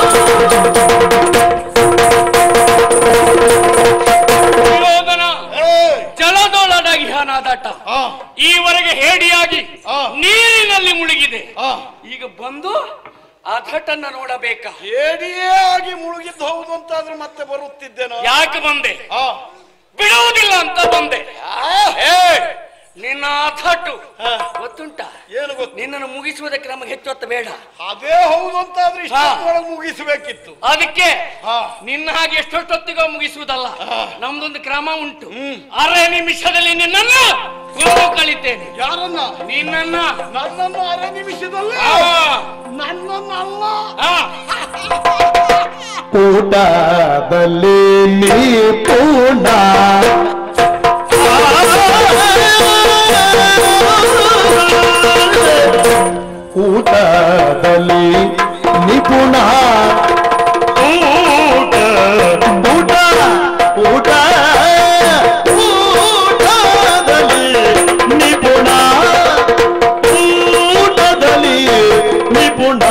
ವಿರೋಧನ ಏಯ್! ಜಲದೊಳಡಗಿ ಹನಾದಟ ಆ, ಈವರೆಗೆ ಹೇಡಿಯಾಗಿ ಆ. ನೀರಿನಲ್ಲಿ ಮುಳುಗಿದೆ ಆ, ಈಗ ಬಂದು ಅಧಟನ್ನ ನೋಡಬೇಕಾ ಏಡಿಯೇ ಆಗಿ ಮುಳುಗಿದ್ದು ಹೌದು ಅಂತಾದ್ರೂ ಮತ್ತೆ ಬರುತ್ತಿದ್ದೇನೋ ಯಾಕೆ ಬಂದೆ ಆ, ಬಿಡುವುದಿಲ್ಲ ಅಂತ ಬಂದೆ ಆ, ಏ ನಿನ್ನ ಅಧಟು ಹಾ. ಗೊತ್ತುಂಟ ಏನು ಗೊತ್ತು ನಿನ್ನನ್ನು ಮುಗಿಸುವುದಕ್ಕೆ ನಮಗೆ ಹೆಚ್ಚು ಹೊತ್ತು ಬೇಡ ಅದೇ ಹೌದು ಅಂತಾದ್ರೆ ಇಷ್ಟೊಳಗೆ ಮುಗಿಸಬೇಕಿತ್ತು ಅದಕ್ಕೆ ಹಾ. ನಿನ್ನ ಹಾಗೆ ಎಷ್ಟೊತ್ತೊತ್ತಿಗೆ ಮುಗಿಸುವುದಲ್ಲ ನಮ್ದೊಂದು ಕ್ರಮ ಉಂಟು ಅರೆ ನಿಮಿಷದಲ್ಲಿ ನಿನ್ನನ್ನು ಕೊಂದು ಕಳಿತೇನೆ ಯಾರನ್ನ ನಿನ್ನನ್ನ ನನ್ನನ್ನು ಅರೆ ನಿಮಿಷದಲ್ಲಿ ಆ, ನನ್ನನ್ನು ಅಲ್ಲ ಆ, ಊಟದಲ್ಲಿ ನಿಪುಣ ಊಟದಲ್ಲಿ ನಿಪುಣ ಊಟ ಊಟ ಊಟ ಊಟದಲ್ಲಿ ನಿಪುಣ ಊಟದಲ್ಲಿ ನಿಪುಣ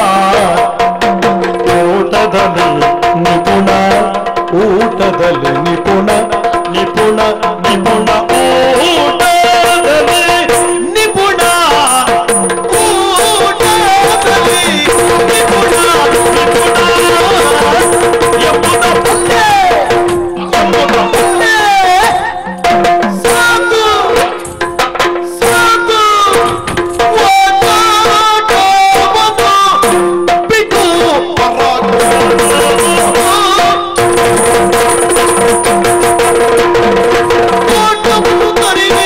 ಊಟದಲ್ಲಿ ನಿಪುಣ ಊಟದಲ್ಲಿ ನಿಪುಣ ನಿಪುಣ ನಿಪುಣ ಊಟದಲ್ಲಿ ನಿಪುಣ ಊಟದಲ್ಲಿ ನಿಪುಣ ನಿಪುಣ ಎಂಬುದ ಪಲ್ಲೆ ಎಂಬುದ ಪಲ್ಲೆ ಸಾಕು ಸಾಕು ಓದಾಟವನ್ನು ಬಿಟ್ಟು ಓಟವನ್ನು ತರಿವೆ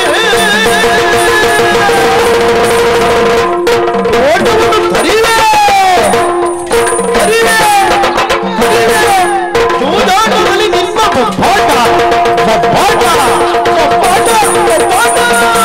ಓಟವನ್ನು ತರಿವೆ ತರಿವೆ ತರಿವೆ ಜೂದಾಟದಲ್ಲಿ ನಿಮ್ಮ ಬೊಬ್ಬಾಟ ಬೊಬ್ಬಾಟ ಬೊಬ್ಬಾಟ ಬೊಬ್ಬಾಟ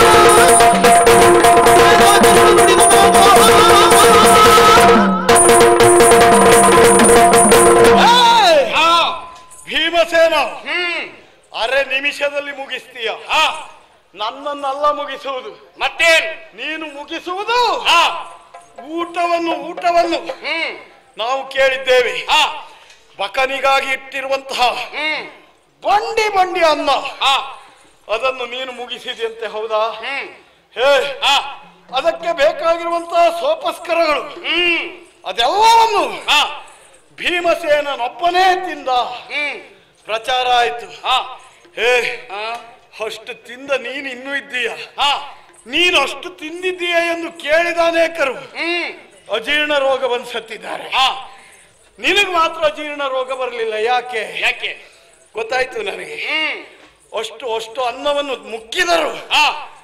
ಆ, ಭೀಮಸೇನ ಹ್ಮ್ ಅರೆ ನಿಮಿಷದಲ್ಲಿ ಮುಗಿಸ್ತೀಯ ಆ, ನನ್ನನ್ನಲ್ಲ ಮುಗಿಸುವುದು ಮತ್ತೇನ್ ನೀನು ಮುಗಿಸುವುದು ಆ, ಊಟವನ್ನು ಊಟವನ್ನು ಹ್ಮ್ ನಾವು ಕೇಳಿದ್ದೇವೆ ಆ, ಬಕನಿಗಾಗಿ ಇಟ್ಟಿರುವಂತಹ ಹ್ಮ್ ಬಂಡಿ ಬಂಡಿ ಅನ್ನ ಆ, ಅದನ್ನು ನೀನು ಮುಗಿಸಿದೆಯಂತೆ ಹೌದಾ ಹ್ಮ್ ಹೇ ಆ, ಅದಕ್ಕೆ ಬೇಕಾಗಿರುವಂತಹ ಸೋಪಸ್ಕರಗಳು ಹ್ಮ್ ಅದೆಲ್ಲವನ್ನು ಆ, ಭೀಮಸೇನನೊಬ್ಬನೇ ತಿಂದ ಹ್ಮ್ ಪ್ರಚಾರ ಆಯ್ತು ಆ, ಹೇ ಆ, ಅಷ್ಟು ತಿಂದ ನೀನು ಇನ್ನೂ ಇದ್ದೀಯ ಆ, ನೀನು ಅಷ್ಟು ತಿಂದಿದ್ದೀಯ ಎಂದು ಕೇಳಿದ ಅನೇಕರು ಹ್ಮ್ ಅಜೀರ್ಣ ರೋಗವನ್ನು ಸತ್ತಿದ್ದಾರೆ ಆ, ನಿನಗೆ ಮಾತ್ರ ಅಜೀರ್ಣ ರೋಗ ಬರಲಿಲ್ಲ ಯಾಕೆ ಯಾಕೆ ಗೊತ್ತಾಯ್ತು ನನಗೆ ಹ್ಮ್ ಅಷ್ಟು ಅಷ್ಟು ಅನ್ನವನ್ನು ಮುಕ್ಕಿದರು ಆ,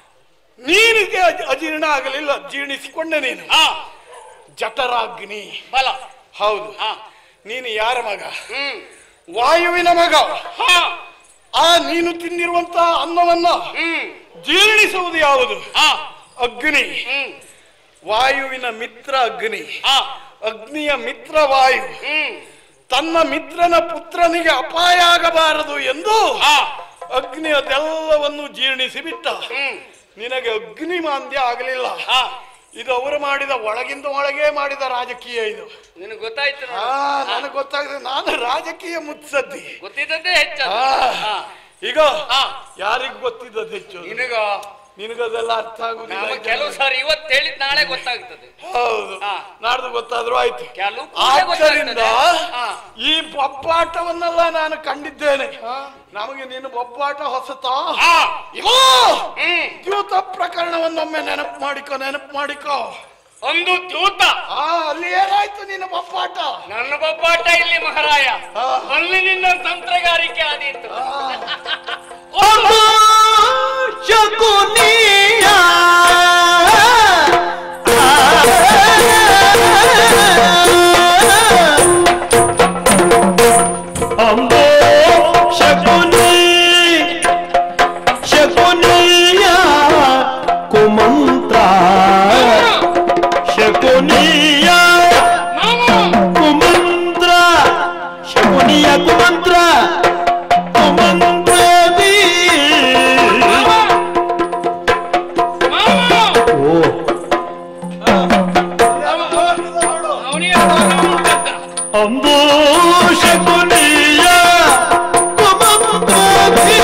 ನೀನಿಗೆ ಅಜ- ಅಜೀರ್ಣ ಆಗಲಿಲ್ಲ ಜೀರ್ಣಿಸಿಕೊಂಡೆ ನೀನು ಆ, ಜಠರಾಗ್ನಿ ಬಲ ಹೌದು ಆ, ನೀನು ಯಾರ ಮಗ ಹ್ಮ್ ವಾಯುವಿನ ಮಗ ಹಾ ಆ ನೀನು ತಿಂದಿರುವಂತಹ ಅನ್ನವನ್ನ ಹ್ಮ್ ಜೀರ್ಣಿಸುವುದು ಯಾವುದು ಆ, ಅಗ್ನಿ ಹ್ಮ್ ವಾಯುವಿನ ಮಿತ್ರ ಅಗ್ನಿ ಆ, ಅಗ್ನಿಯ ಮಿತ್ರ ವಾಯು ಹ್ಮ್ ತನ್ನ ಮಿತ್ರನ ಪುತ್ರನಿಗೆ ಅಪಾಯ ಆಗಬಾರದು ಎಂದು ಆ, ಅಗ್ನಿ ಅದೆಲ್ಲವನ್ನು ಜೀರ್ಣಿಸಿ ಬಿಟ್ಟ ಹ್ಮ್ ನಿನಗೆ ಅಗ್ನಿ ಮಾಂದ್ಯ ಆಗಲಿಲ್ಲ ಆ, ಇದು ಅವರು ಮಾಡಿದ ಒಳಗಿಂದ ಒಳಗೆ ಮಾಡಿದ ರಾಜಕೀಯ ಇದು ನಿನಗೆ ಗೊತ್ತಾಯ್ತು ನೋಡು. ಆ ನನಗೆ ಗೊತ್ತಾಗಿದೆ ನಾನು ರಾಜಕೀಯ ಮುತ್ಸದ್ದಿ ಗೊತ್ತಿದ್ದದ್ದೇ ಹೆಚ್ಚು ಆ, ಆ, ಈಗ ಆ, ಯಾರಿಗ್ ಗೊತ್ತಿದ್ದದ್ದು ಹೆಚ್ಚು ನಿನಗ ನಿನಗದೆಲ್ಲ ಅರ್ಥ ಆಗುದಿಲ್ಲ ನಮ್ಮ ಕೆಲವು ಸಾರಿ ಇವತ್ತು ಹೇಳಿದ್ ನಾಳೆ ಗೊತ್ತಾಗ್ತದೆ ಹೌದು ಆ. ನಾಡ್ದು ಗೊತ್ತಾದ್ರೂ ಆಯ್ತು ಕೆಲವು ಕೂಡಲೇ ಆದ್ದರಿಂದ ಗೊತ್ತಾಗ್ತದೆ. ಆ. ಈ ಬೊಬ್ಬಾಟವನ್ನೆಲ್ಲ ನಾನು ಕಂಡಿದ್ದೇನೆ ನಮಗೆ ನೀನು ಬೊಬ್ಬಾಟ ಹೊಸತಾ ಆ, ಇಗೋ ಹ್ಮ್ ದ್ಯೂತ ಪ್ರಕರಣವನ್ನೊಮ್ಮೆ ನೆನಪು ಮಾಡಿಕೋ ನೆನಪು ಮಾಡಿಕೋ ಒಂದು ದ್ಯೂತ ಆ ಅಲ್ಲಿ ಏನಾಯ್ತು ನಿನ್ನ ಬೊಬ್ಬಾಟ ನನ್ನ ಬೊಬ್ಬಾಟ ಇಲ್ಲಿ ಮಹಾರಾಯ ಆ. ಅಲ್ಲಿ ನಿನ್ನ ತಂತ್ರಗಾರಿಕೆ ಆದೀತು ಶಕುನಿಯ ಅಂಬೋ ಶಕುನಿ ಶಕುನಿಯ ಕುಮಂತ್ರ ಶಕುನಿಯ ಕುಮಂತ್ರ ಶಕುನಿಯ ಕುಮಂತ್ರ ಕುಮಂತ್ರದಿ ಓ ಅವನಿಗೆ ಅಂಬೋ ಶಕುನಿಯ ಕುಮಂತ್ರದಿ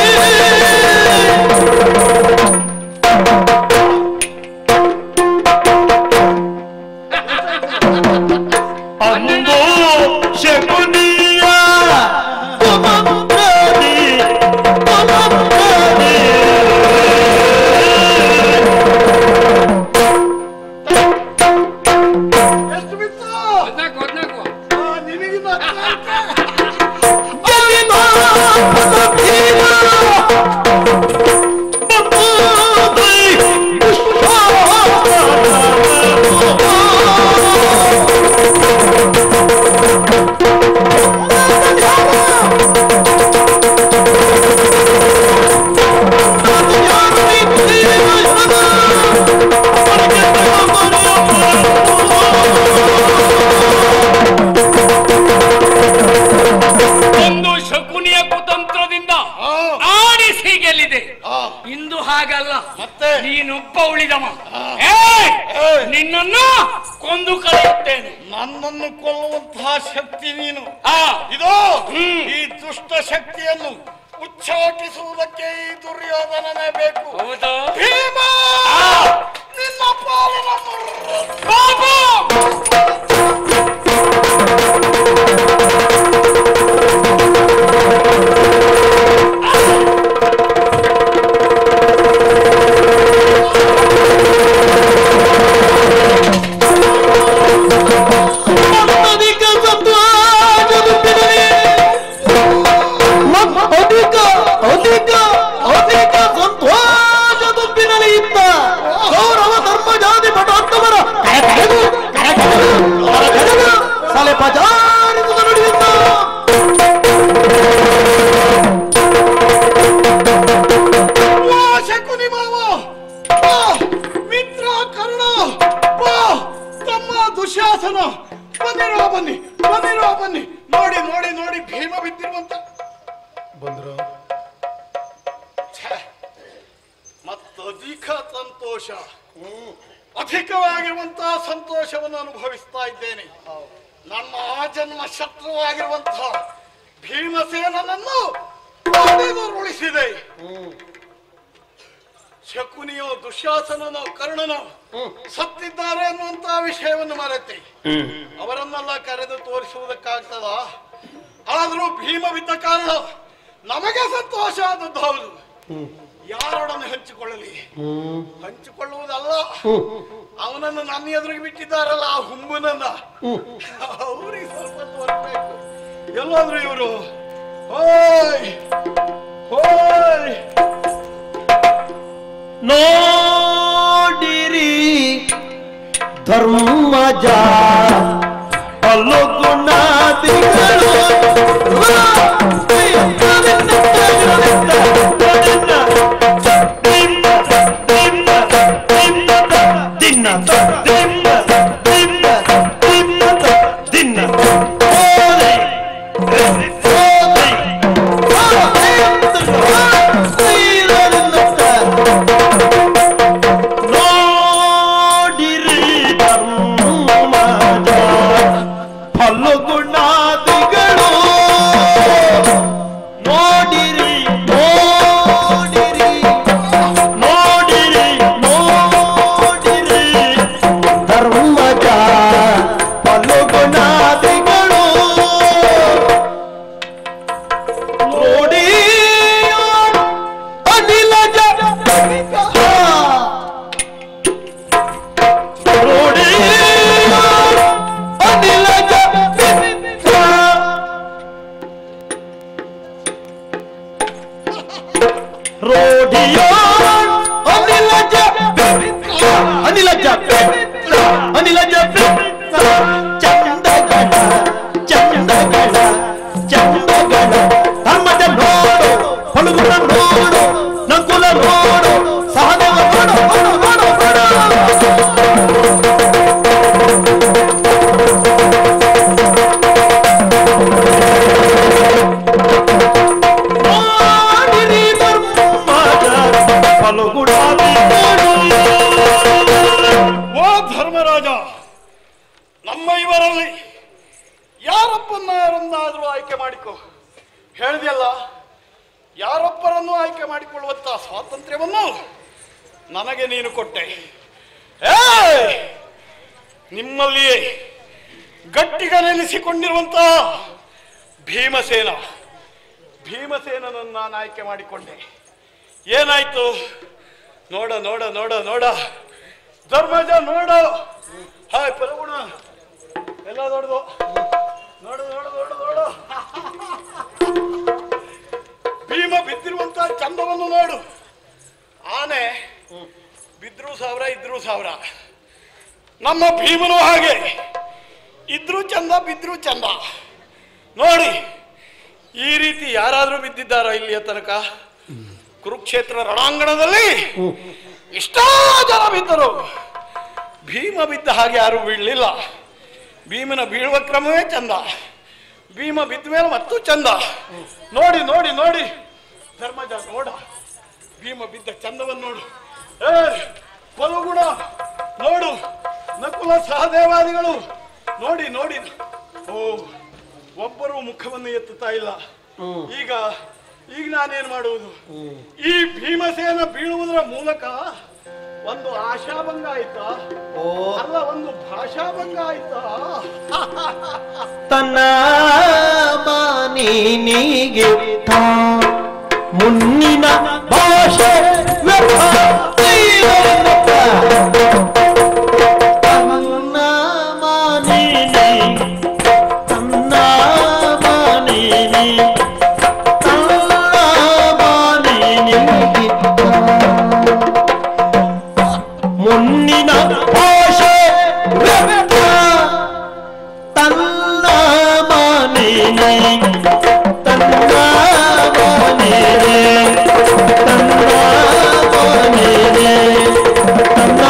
ಅಂದು ಶಕುನಿಯ ಕುಮಂತ್ರದಿ ಕುಮಂತ್ರದಿ ಎಷ್ಟು ಬಿತ್ತು ಹದ್ನಾಲ್ಕು ಹದ್ನಾಲ್ಕು ಆ, ನಿನಗಿನ್ನ ಹತ್ತು ಐತೆ. ಜನಿಮ ಪದಕೀಯ ಬಪ್ಪುದೈ ಒಂದು ಶಕುನಿಯ ಕುತಂತ್ರದಿಂದ ಆಡಿಸಿ ಗೆಲ್ಲಿದೆ ಇಂದು ಹಾಗಲ್ಲ ಮತ್ತೆ? ನೀನೊಬ್ಬ ಉಳಿದವ ಏಯ್! ಏಯ್! ನಿನ್ನನ್ನು ಕೊಂದು ಕಳೆಯುತ್ತೇನೆ ನನ್ನನ್ನು ಕೊಲ್ಲುವಂತಹ ಶಕ್ತಿ ನೀನು ಆ ಇದು ಹ್ಮ್. ಈ ದುಷ್ಟ ಶಕ್ತಿಯನ್ನು ಉಚ್ಚಾಟಿಸುವುದಕ್ಕೆ ಈ ದುರ್ಯೋಧನನೇ ಬೇಕು ಹೌದಾ ಭೀಮ ನಿನ್ನ ಪಾಲಿನ ಮುರ್ರ. ಬಾಬು! ಅಧಿಕ ಸಂತೋಷದುಪ್ಪಿನಲ್ಲಿ ಅಧಿಕ ಅಧಿಕ ಅಧಿಕ ಸಂತೋಷದುಪ್ಪಿನಲ್ಲಿ ಇದ್ದ ಗೌರವ ಧರ್ಮ ಜಾತಿ ಪಟೋತ್ತಮರ ಕರೆದು ಕರೆದು ಸಲೆ ಪಜಾರಿಸುವ ನಡೆಯುತ್ತ ವಾ, ಶಕುನಿ ಮಾವ ವಾ, ಮಿತ್ರ ಕರ್ಣ ವಾ, ತಮ್ಮ ದುಶ್ಯಾಸನ ಬನ್ನಿರೋ ಬನ್ನಿ ಬನ್ನಿರೋ ಬನ್ನಿ ನೋಡಿ ನೋಡಿ ನೋಡಿ ಭೀಮ ಬಿದ್ದಿರುವಂತ ಬಂದ್ರು ಮತ್ತಧಿಕ ಸಂತೋಷ ಅಧಿಕವಾಗಿರುವಂತಹ ಸಂತೋಷವನ್ನು ಅನುಭವಿಸ್ತಾ ಇದ್ದೇನೆ ನನ್ನ ಆಜನ್ಮ ಶತ್ರುವಾಗಿರುವಂತಹ ಭೀಮಸೇನನನ್ನು ಉಳಿಸಿದೆ ಶಕುನಿಯೋ ದುಶ್ಯಾಸನನೋ ಕರ್ಣನೋ ಸತ್ತಿದ್ದಾರೆ ಅನ್ನುವಂತಹ ವಿಷಯವನ್ನು ಮರೆತೆ ಅವರನ್ನೆಲ್ಲ ಕರೆದು ತೋರಿಸುವುದಕ್ಕಾಗ್ತದ ಆದ್ರೂ ಭೀಮ ಬಿದ್ದ ಕಾರಣ ನಮಗೆ ಸಂತೋಷ ಆದದ್ದು ಹೌದು ಯಾರೊಡನೆ ಹಂಚಿಕೊಳ್ಳಲಿ ಹಂಚಿಕೊಳ್ಳುವುದಲ್ಲ ಅವನನ್ನು ನನ್ನ ಎದುರಿಗೆ ಬಿಟ್ಟಿದ್ದಾರಲ್ಲ ಆ ಹುಂಬನನ್ನ ಅವ್ರಿಗೆ ಸ್ವಲ್ಪ ತೋರಿಸ್ಬೇಕು ಎಲ್ಲಾದ್ರೂ ಇವರು ಹೋಯ್ ಹೋಯ್ ನೋಡಿರಿ ಧರ್ಮಜ ಅಲ್ಲುಗುಣಾದಿಗಳು ದಿನ ದಿನ ದಿನ ದಿನ ದಿನ ಓಲೆ ಓಲೆ ನೋಡಿರಿ ಧರ್ಮಜ ಫಲಗುಣಾದಿಗಳು ನೋಡಿರಿ ನೋಡಿರಿ ನೋಡಿರಿ ನೋಡಿರಿ ಧರ್ಮಜ ಫಲಗುಣಾದಿಗಳು ನೋಡಿ ಅನಿಲ ನೋಡಿ ಅನಿಲ ರೋಡಿಯೋ ಅನಿಲ ಅನಿಲ ಅನಿಲ ಚಂದಗಣ ಚಂದಗಣ ಚಂದಗಣ ಧರ್ಮದ ನೋಡು ಹೊಲಗುಣ ನೋಡು ನಕುಲ ನೋಡು ಸಹದೇವ ನೋಡು ನೋಡು ನೋಡು ನೋಡು ಮಾಡಿರಿ ಧರ್ಮದ ಫಲಗುಣಾದಿಗಳು. ಓ ಧರ್ಮರಾಜ ನಮ್ಮ ಇವರಲ್ಲಿ ಯಾರೊಬ್ಬನ್ನಾರನ್ನಾದ್ರೂ ಆಯ್ಕೆ ಮಾಡಿಕೊ ಹೇಳಿದೆಯಲ್ಲ ಯಾರೊಬ್ಬರನ್ನು ಆಯ್ಕೆ ಮಾಡಿಕೊಳ್ಳುವಂತ ಸ್ವಾತಂತ್ರ್ಯವನ್ನು ನನಗೆ ನೀನು ಕೊಟ್ಟೆ ಏ! ನಿಮ್ಮಲ್ಲಿಯೇ ಗಟ್ಟಿಗ ನೆಲೆಸಿಕೊಂಡಿರುವಂತ ಭೀಮಸೇನ ಭೀಮಸೇನನನ್ನು ನಾನು ಆಯ್ಕೆ ಮಾಡಿಕೊಂಡೆ ಏನಾಯ್ತು ನೋಡ ನೋಡ ನೋಡ ನೋಡ ಧರ್ಮಜ ನೋಡು ಹಾಯ್ ಪರಗುಣ ಎಲ್ಲ ದೊಡ್ಡದು ನೋಡು ನೋಡು ನೋಡು ನೋಡು ಭೀಮ ಬಿದ್ದಿರುವಂತ ಚಂದವನ್ನು ನೋಡು ಆನೆ ಬಿದ್ರು ಸಾವಿರ ಇದ್ರು ಸಾವಿರ ನಮ್ಮ ಭೀಮನು ಹಾಗೆ ಇದ್ರು ಚಂದ ಬಿದ್ರು ಚಂದ ನೋಡಿ ಈ ರೀತಿ ಯಾರಾದ್ರೂ ಬಿದ್ದಿದ್ದಾರ ಇಲ್ಲಿಯ ತನಕ ಕುರುಕ್ಷೇತ್ರ ರಣಾಂಗಣದಲ್ಲಿ ಎಷ್ಟೋ ಜನ ಬಿದ್ದರು ಭೀಮ ಬಿದ್ದ ಹಾಗೆ ಯಾರು ಬೀಳಲಿಲ್ಲ ಭೀಮನ ಬೀಳುವ ಕ್ರಮವೇ ಚಂದ ಭೀಮ ಬಿದ್ದ ಮೇಲೆ ಮತ್ತೂ ಚಂದ ನೋಡಿ ನೋಡಿ ನೋಡಿ ಧರ್ಮಜ ನೋಡ ಭೀಮ ಬಿದ್ದ ಚಂದವನ್ನು ನೋಡು ಏ ಪಲುಗುಣ ನೋಡು ನಕುಲ ಸಹದೇವಾದಿಗಳು ನೋಡಿ ನೋಡಿ ಓ ಒಬ್ಬರು ಮುಖವನ್ನು ಎತ್ತುತ್ತಾ ಇಲ್ಲ ಈಗ ಈಗ ನಾನೇನ್ ಮಾಡುವುದು ಈ ಭೀಮಸೇನ ಬೀಳುವುದರ ಮೂಲಕ ಒಂದು ಆಶಾಭಂಗ ಆಯ್ತಾ ಅಲ್ಲ ಒಂದು ಭಾಷಾಭಂಗ ಆಯ್ತಾ ತನ್ನ ಮಾನಿನಿಗೆ ಮುನ್ನಿನ ಭಾಷೆ ತನ್ನ ಮಾನಿನಿ ತನ್ನ ಮಾನಿನಿ ತನ್ನ ಮಾನಿನಿಗೆ ಮುನ್ನಿನ ಭಾಷೆ ವ್ಯಕ್ತ ತನ್ನ ಮನೆ ತನ್ನ ಮನೆ ತನ್ನ ಮನೆ ತನ್ನ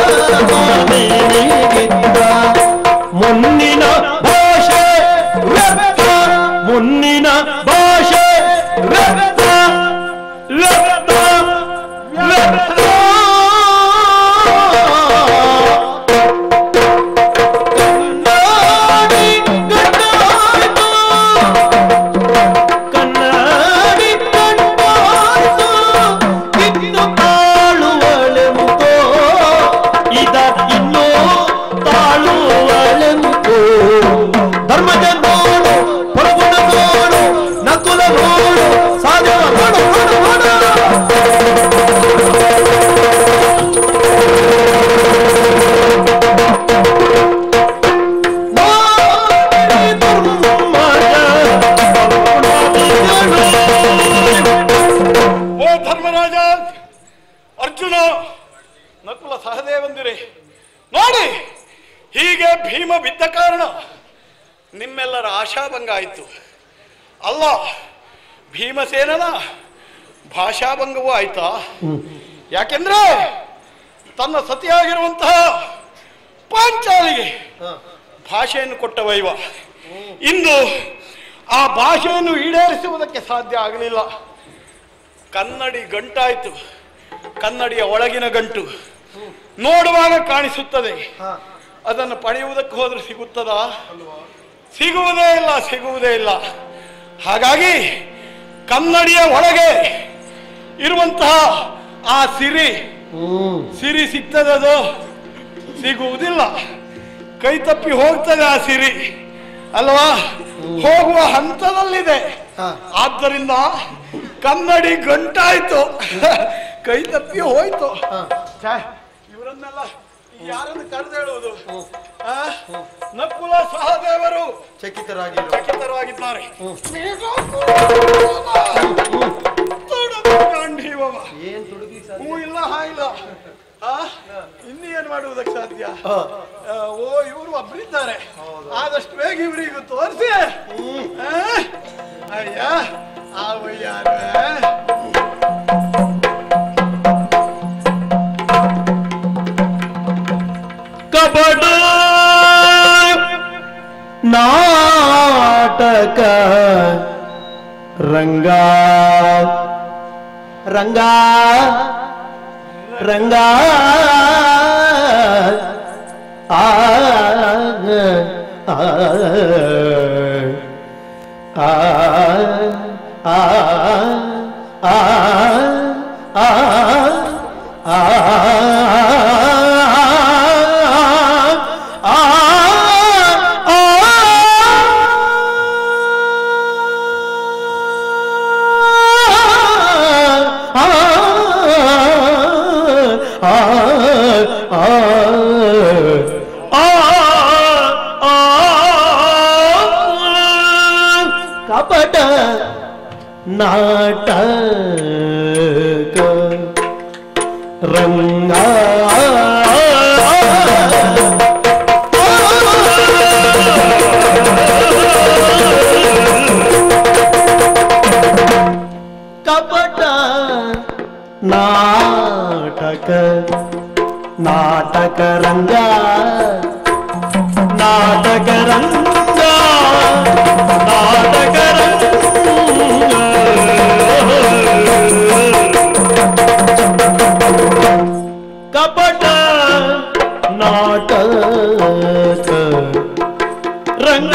ಮನೆಗಿದ್ದ ಮುನ್ನಿನ ಭಾಷೆ ವ್ಯಕ್ತ ಮುನ್ನಿನ ಭಾಷೆ ವ್ಯಕ್ತ ವ್ಯಕ್ತ ವ್ಯಕ್ತ ಕನ್ನಡಿ ಗಂಡಾಯ್ತು ಕನ್ನಡಿ ಗಂಡಾಯ್ತು ಇನ್ನು ತಾಳುವಳೆಂತೋ ಇದ ಇನ್ನು ತಾಳುವಳೆಂತೋ ಧರ್ಮದ ನೋಡು ಪ್ರಭುನ ನೋಡು ನಕುಲ ನೋಡು ಸಾಧುವ ನೋಡು ನೋಡು ನೋಡು ಓ ಧರ್ಮರಾಜ ಅರ್ಜುನ ನಕುಲ ಸಹದೇವಂದಿರಿ ನೋಡಿ ಹೀಗೆ ಭೀಮ ಬಿದ್ದ ಕಾರಣ ನಿಮ್ಮೆಲ್ಲರ ಆಶಾಭಂಗ ಆಯಿತು ಅಲ್ಲ ಭೀಮಸೇನನ ಭಾಷಾಭಂಗವೂ ಆಯ್ತಾ ಯಾಕೆಂದ್ರೆ ತನ್ನ ಸತಿಯಾಗಿರುವಂತಹ ಪಾಂಚಾಲಿಗೆ ಭಾಷೆಯನ್ನು ಕೊಟ್ಟ ವೈವ ಇಂದು ಆ ಭಾಷೆಯನ್ನು ಈಡೇರಿಸುವುದಕ್ಕೆ ಸಾಧ್ಯ ಆಗಲಿಲ್ಲ ಕನ್ನಡಿ ಗಂಟಾಯ್ತು ಕನ್ನಡಿಯ ಒಳಗಿನ ಗಂಟು ನೋಡುವಾಗ ಕಾಣಿಸುತ್ತದೆ ಅದನ್ನು ಪಡೆಯುವುದಕ್ಕೆ ಹೋದ್ರೆ ಸಿಗುತ್ತದಾ ಸಿಗುವುದೇ ಇಲ್ಲ ಸಿಗುವುದೇ ಇಲ್ಲ ಹಾಗಾಗಿ ಕನ್ನಡಿಯ ಒಳಗೆ ಇರುವಂತಹ ಆ ಸಿರಿ ಸಿರಿ ಸಿಗ್ತದದು ಸಿಗುವುದಿಲ್ಲ ಕೈ ತಪ್ಪಿ ಹೋಗ್ತದೆ ಆ ಸಿರಿ ಅಲ್ವಾ ಹೋಗುವ ಹಂತದಲ್ಲಿದೆ ಆದ್ದರಿಂದ ಕನ್ನಡಿ ಗಂಟಾಯ್ತು ಕೈ ತಪ್ಪಿ ಹೋಯ್ತು ಛೆ, ಇವರನ್ನೆಲ್ಲ ಯಾರನ್ನು ಕರೆದು ಹೇಳುವುದು ಆ? ನಕುಲ ಸಹದೇವರು ಚಕಿತರಾಗಿ ಚಕಿತರಾಗಿದ್ದಾರೆ ಗಾಂಧೀವವ ಏನ್ ತುಡುಗಿ ಹೂ ಇಲ್ಲ ಹಾ ಇಲ್ಲ ಆ? ಇನ್ನೇನ್ ಮಾಡುವುದಕ್ಕೆ ಸಾಧ್ಯ ಆ, ಓ ಇವರು ಒಬ್ಬರಿದ್ದಾರೆ ಆದಷ್ಟು ಬೇಗ ಇವರಿಗೂ ತೋರಿಸಿ ಅಯ್ಯ ಅವಯ್ಯಾರ ಕಬಡ ನಾಟಕ ರಂಗ ರಂಗ ರಂಗ ಆ ಆ ಆ ಆ ಆ ಆ ಆ ಆ ಕಪಟ ನಾಟಕ ರಂಗ ಕಪಟ ನಾಟಕ ನಾಟಕ ರಂಗ ನಾಟಕ ರಂಗ ನಾಟಕ ರಂಗ ಕಪಟ ನಾಟಕ ರಂಗ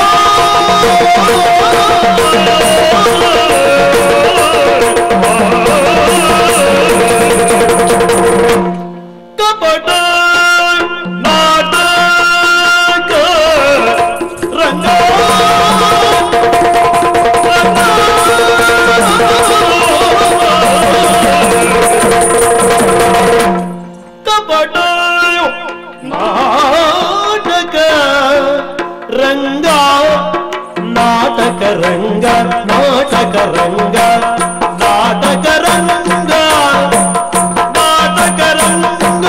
ಕಪಟ ನಾಟಕ ರಂಗ ಕಪಟ ನಾಟಕ ರಂಗ ನಾಟಕ ರಂಗ ನಾಟಕ ರಂಗ ನಾಟಕ ರಂಗ ನಾಟಕ ರಂಗ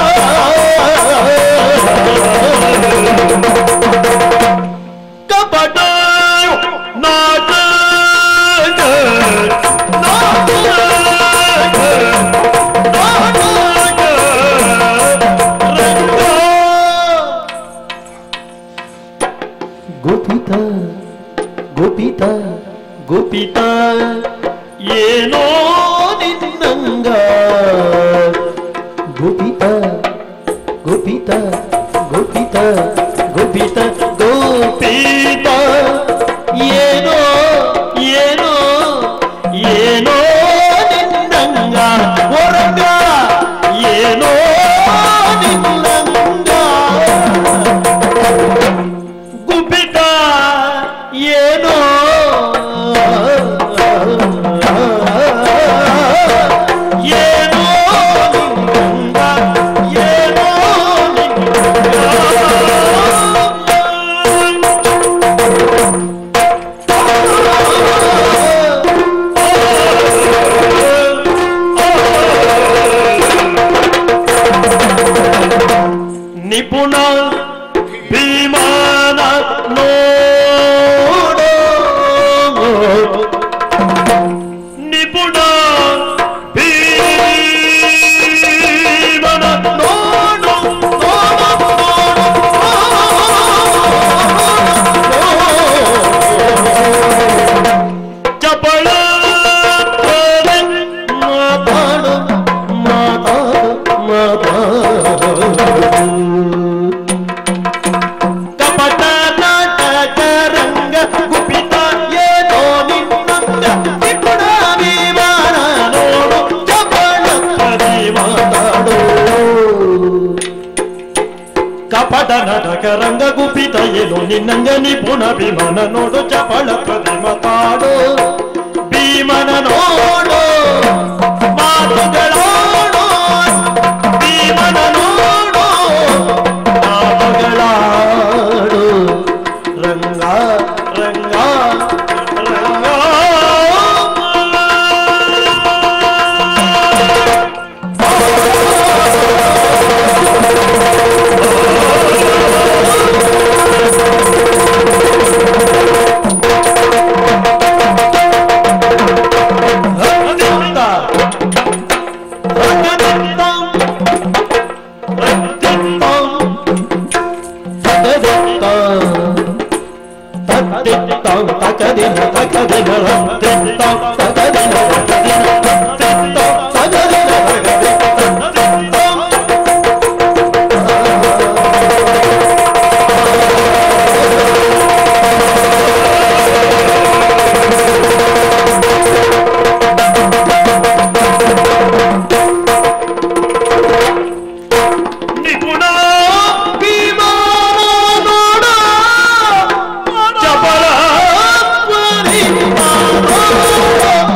ಕಪಟ ನಾಟಕ ನಾಟಕ ನಾಟಕ ರಂಗ ಗೋಪಿತ ಗೋಪಿತ ಗೋಪಿತ ಏನೋ ನಿನ್ನಂಗ ಗೋಪಿತ ಗೋಪಿತ ಗೋಪಿತ ಗೋಪಿತ ಗೋಪಿತ ಏನೋ ಏನೋ ಏನೋ ನಿನ್ನಂಗ ಹೊರಂಗ ಏನೋ ನಿನ್ನಂಗ ಗುಬ್ಬಿಟ ಏನೋ ಏನೋ ನಿನ್ನಂಗ, ಏನೋ ನಿಪುಣ ಭೀಮಾನ ನೋಡೋ ನಿಪುಣ ಭೀಮನ ನೋಡೋ ಚಪಳ ಮಾತಾಡು ಮಾತಾಡು ಮಾತಾಡು ಕಪಟ ನಾಟಕ ರಂಗ ಗುಪಿತ ಏನೋ ನಿನ್ನಂಗ ನಿಪುಣ ವಿಮಾನ ನೋಡು ಚಪಳ ಪ್ರತಿ ಮಾತಾಡು ಕಪಟ ನಾಟಕ ರಂಗ ಗುಪಿತ ಏನೋ ನಿನ್ನಂಗ ನಿಪುಣ ಭೀಮನ ನೋಡು ಚಪಳ ಪ್ರತಿ ಮಾತಾಡು ಭೀಮನ ನೋಡು ಮಾತುಗಳಾಡು ಭೀಮನ ನೋಡು ಮಾತುಗಳಾಡು ರಂಗ ರಂಗ ರಂಗ ನಿಪುಣ ವಿಮಾನ ನೋಡ ಚಪಲ ಪರಿಮಾಣ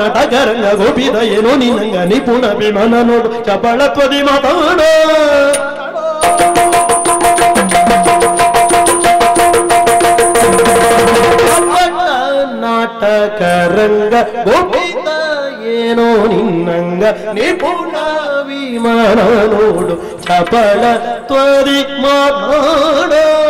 ನಾಟಕರಂಗ ಗೋಪಿದ ಏನೋ ನಿನ್ನಂಗ ನಿಪುಣ ವಿಮಾನ ನೋಡು ಚಪಳತ್ವದಿ ಮಾತಾಡ ನಾಟಕ ರಂಗ ಗೋಪಿತ ಏನೋ ನಿನ್ನಂಗ ನಿಪುಣ ವಿಮಾನ ನೋಡು ಚಪಳ ತ್ವರಿ ಮಾತಾಡ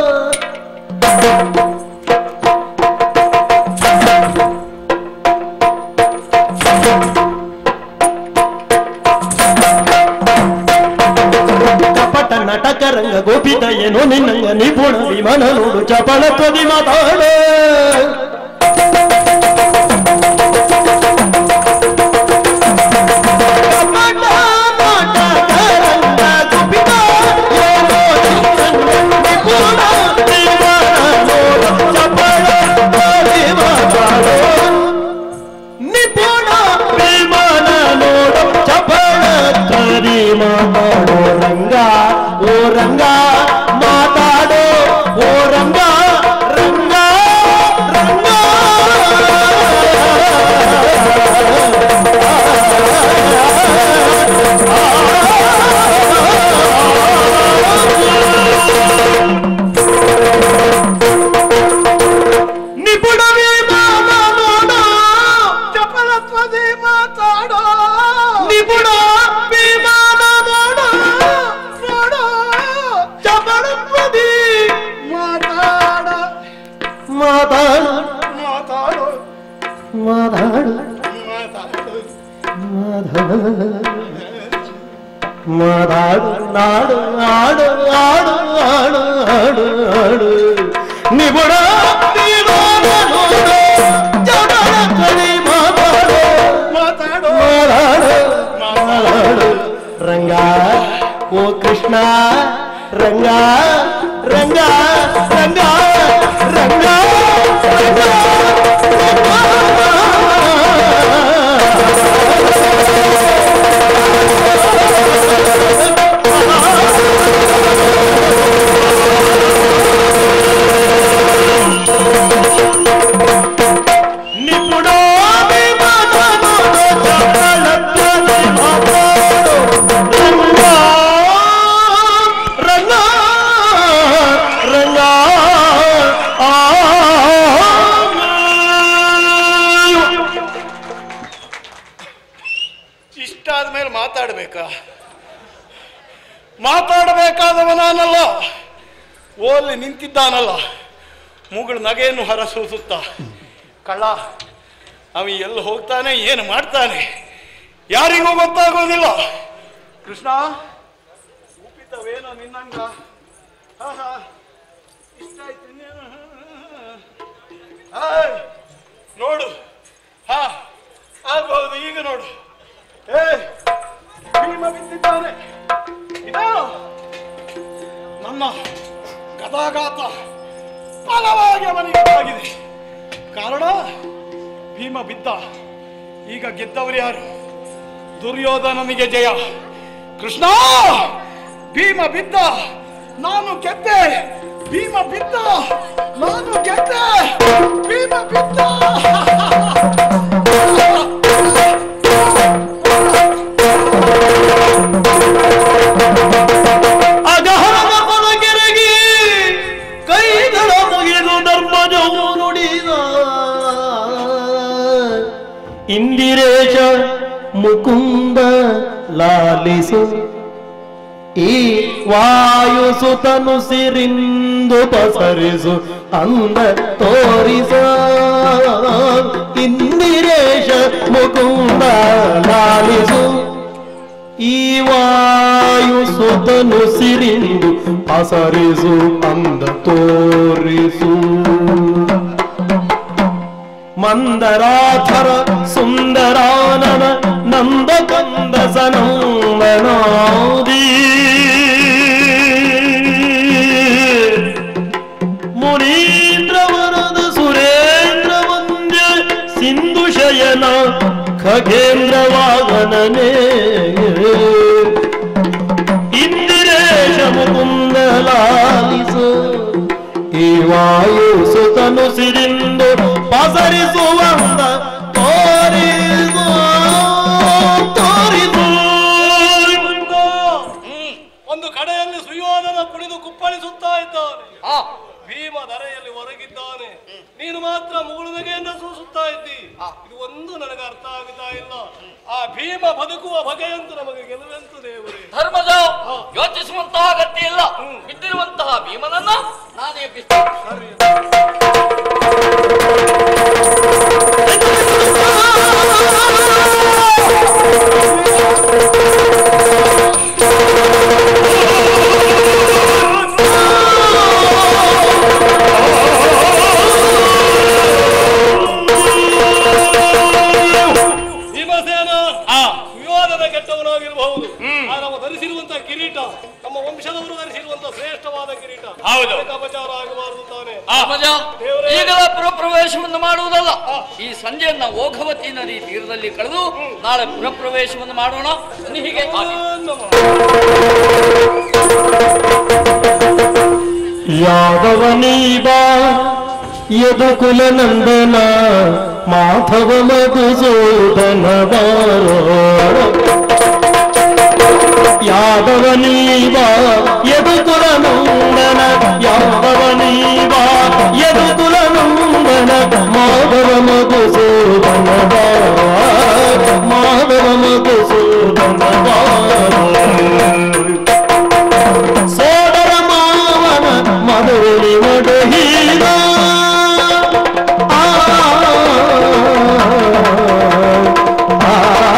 ಕಪಟ ನಾಟಕ ರಂಗ ಗೋಪಿತ ಏನೋ ನಿನ್ನಂಗ ನಿಪುಣ ವಿಮಾನ ನೋಡು ಚಪಳ ತ್ವದಿ ಮಾತಾಡ ನಿಪುಣ ವಿಮಾನ ನೋಡು ಚಪಳ ತ್ವರಿ ಮಾತಾಡೋ ರಂಗ ಓ ರಂಗ ಮಾತಾಡೋ ಓ ರಂಗ ರಂಗ ರಂಗ ನಿಪುಣ ವಿಮಾನ ನೋಡು ಚಪಲತ್ವದಿ ಮಾತಾಡೋ ನಿಪುಣ ವಿಮಾನ ನೋಡು ನೋಡು ಚಪಲತ್ವದಿ ಮಾತಾಡ ಮಾತಾಡ ಮಾತಾಡು ಮಾತಾಡ ಮಾತಾಡು ನಾಡು ಆಡು ಆಡು ಆಡು ಆಡು ಆಡು ನಿಪುಣ ವಿಮಾನ ನೋಡು ಚಪಲತ್ವದಿ ಮಾತಾಡು ಮಾತಾಡು ಮಾತಾಡು ಮಾತಾಡು ರಂಗ ಓ ಕೃಷ್ಣ ರಂಗ ರಂಗ ರಂಗ ರಂಗ ನಿಪುಣ ವಿಮಾನ ನೋಡು ಚಪಲತ್ವದಿ ಮಾತಾಡು ರಂಗ ರಂಗ ರಂಗ ಆ ಇಷ್ಟಾದ ಮೇಲೆ ಮಾತಾಡ್ಬೇಕಾ ಮಾತಾಡಬೇಕಾದವ ನಾನಲ್ಲ ಓಲ್ಲಿ ನಿಂತಿದ್ದಾನಲ್ಲ ಮುಗುಳು ನಗೆಯನ್ನು ಹೊರಸೂಸುತ್ತ ಕಳ್ಳ ಅವ ಎಲ್ಲಿ ಹೋಗ್ತಾನೆ ಏನು ಮಾಡ್ತಾನೆ ಯಾರಿಗೂ ಗೊತ್ತಾಗೋದಿಲ್ಲ ಕೃಷ್ಣ ಉಪ್ಪಿತವೇನೋ ನಿನ್ನಂಗ ಹಾ ಹಾ ಇಷ್ಟ ಆಯ್ತು ಇನ್ನೇನು? ಹಾಯ್, ನೋಡು ಹಾ ಆಗ್ಬಹುದು ಈಗ ನೋಡು ಏ ಭೀಮ ಬಿದ್ದಿದ್ದಾನೆ ಇದೋ ನನ್ನ ಗದಾಘಾತ ಬಲವಾಗಿ ಅವನಿಗೆ ಆಗಿದೆ ಕಾರಣ ಭೀಮ ಬಿದ್ದ ಈಗ ಗೆದ್ದವರು ಯಾರು ದುರ್ಯೋಧನನಿಗೆ ಜಯ ಕೃಷ್ಣ ಭೀಮ ಬಿದ್ದ ನಾನು ಗೆದ್ದೆ ಭೀಮ ಬಿದ್ದ ನಾನು ಗೆದ್ದೆ ಭೀಮ ಬಿದ್ದ ಅಗಹರದ ಕೊಳಗೆರಗಿ ಕೈಗಳ ಮುಗಿದು ಧರ್ಮಜವು ನುಡಿದ ಇಂದಿರೇಶ ಮುಕುಂದ ಲಾಲಿಸು ಈ ವಾಯುಸುತನು ಸಿರಿಂದು ಪಸರಿಸು ಅಂದ ತೋರಿಸ ಇಂದಿರೇಶ ಮುಕುಂದ ಲಾಲಿಸು ಈ ವಾಯು ಸುತನು ಸಿರಿಂದು ಪಸರಿಸು ಅಂದ ತೋರಿಸು ಮಂದರಾಥರ ಸುಂದರಾನನ ನಂದ ಕಂದ ಸನಂದನಾದಿ ಮುನೀಂದ್ರ ವರದ ಸುರೇಂದ್ರ ವಂದ್ಯ ಸಿಂಧು ಶಯನ ಖಗೇಂದ್ರ ವಾಹನನೇ ಇಂದಿರೇಶ ಮುಕುಂದ ಲಾಲಿಸು ಈ ವಾಯು ಸುತನು ಸಿರಿಂದು ಪಸರಿಸುವಂದ ತೋರಿಸು ಆ. ಭೀಮ ಧರೆಯಲ್ಲಿ ಹೊರಗಿದ್ದಾನೆ ನೀನು ಮಾತ್ರ ಮುಗುಳುನಗೆಯನ್ನ ಸೂಸುತ್ತಾ ಇದ್ದಿ ಇದು ಒಂದು ನನಗೆ ಅರ್ಥ ಆಗುತ್ತಾ ಇಲ್ಲ ಆ ಭೀಮ ಬದುಕುವ ಬಗೆಯಂತೂ ನಮಗೆ ಗೆಲುವೆಂತು ದೇವರೇ ಧರ್ಮಜ ಯೋಚಿಸುವಂತಹ ಅಗತ್ಯ ಇಲ್ಲ ಬಿದ್ದಿರುವಂತಹ ಭೀಮನನ್ನ ನಾನು ಎಬ್ಬಿಸ್ತೇನೆ ಭೀಮಸೇನ ವಿವಾದದ ಕೆಟ್ಟವನಾಗಿರಬಹುದು ಆ ನಾವು ಧರಿಸಿರುವಂತಹ ಕಿರೀಟ ನಮ್ಮ ವಂಶದವರು ಧರಿಸಿರುವಂತಹ ಶ್ರೇಷ್ಠವಾದ ಕಿರೀಟ ಹೌದು. ಅದಕ್ಕೆ ಅಪಚಾರ ಆಗಬಾರದು ತಾನೆ ಧರ್ಮಜ ದೇವರೇ. ಈಗಲ ಪುರಪ್ರವೇಶವನ್ನು ಮಾಡುವುದಲ್ಲ ಈ ಸಂಜೆಯನ್ನ ಓಘವತಿ ನದಿ ತೀರದಲ್ಲಿ ಕಳೆದು ನಾಳೆ ಪುರಪ್ರವೇಶವನ್ನು ಮಾಡೋಣ ಬನ್ನಿ ಹೀಗೆ ಹಾಗೆ. ಯಾದವನೀಬ ಯದುಕುಲ ನಂದನ ಮಾಧವ ಮಧುಸೂದನ ಬಾರೋ ಯಾದವನೀಬ ಯದುಕುಲ ನಂದನ ಯಾದವನೀಬ ಯದುಕುಲ ನಂದನ ಮಾಧವ ಮಧುಸೂದನ ಬಾರೋ ಮಾಧವ ಮಧುಸೂದನ ಬಾರೋ ಸೋದರ ಮಾವನ ಮಧುರಿ ಮಡಹೀರ ಆ, ಆ,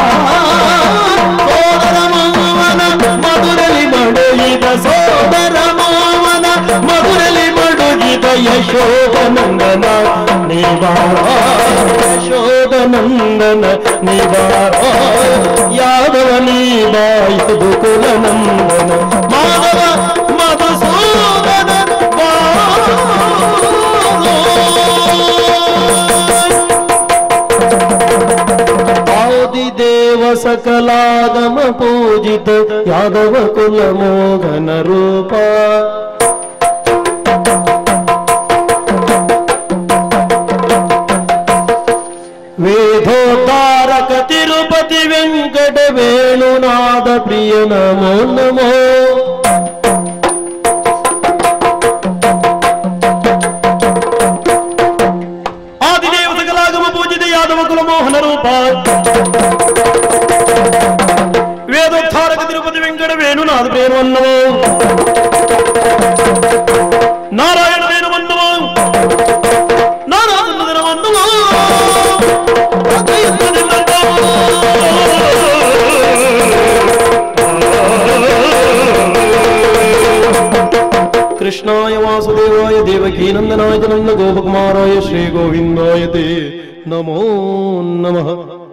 ಸೋದರ ಮಾವನ ಮಧುರಲಿ ಮಡುಗಿದ ಸೋದರ ಮಾವನ ಮಧುರಲಿ ಮಡುಗಿದ ಯಶೋಧನಂದನ ನಿವಾರ ಯಶೋಧನಂದನ ನಿವಾರ ಯಾದವ ನೀವಾಯುದು ಕುಲನಂದನ ಮಾಧವ ಮಧುಸೂದನ ಆದಿದೇವ ಸಕಲಾಗಮ ಪೂಜಿತ ಯಾದವ ಕುಲ ಮೋಗನ ರೂಪ ವೇದೋದ್ಧಾರಕ ತಿರುಪತಿ ವೆಂಕಟ ವೇಣುನಾದ ಪ್ರಿಯ ನಮೋ ನಮೋ ಆದಿದೇವ ಸಕಲಾಗಮ ಪೂಜಿತ ಯಾದವ ಕುಲ ಮೋಹನ ರೂಪ ವೇದೋದ್ಧಾರಕ ತಿರುಪತಿ ವೆಂಕಟ ವೇಣುನಾದ ಪ್ರಿಯ ನಮೋ ನಾರಾಯಣ ವೇಣುವನ್ನಮೋ ನಾರಾಯಣ ವೇಣುವನ್ನಮೋ कृष्णाय वासुदेवाय देवकीनन्दनाय च नन्द गोपकुमाराय श्रीगोविन्दाय ते नमो नमः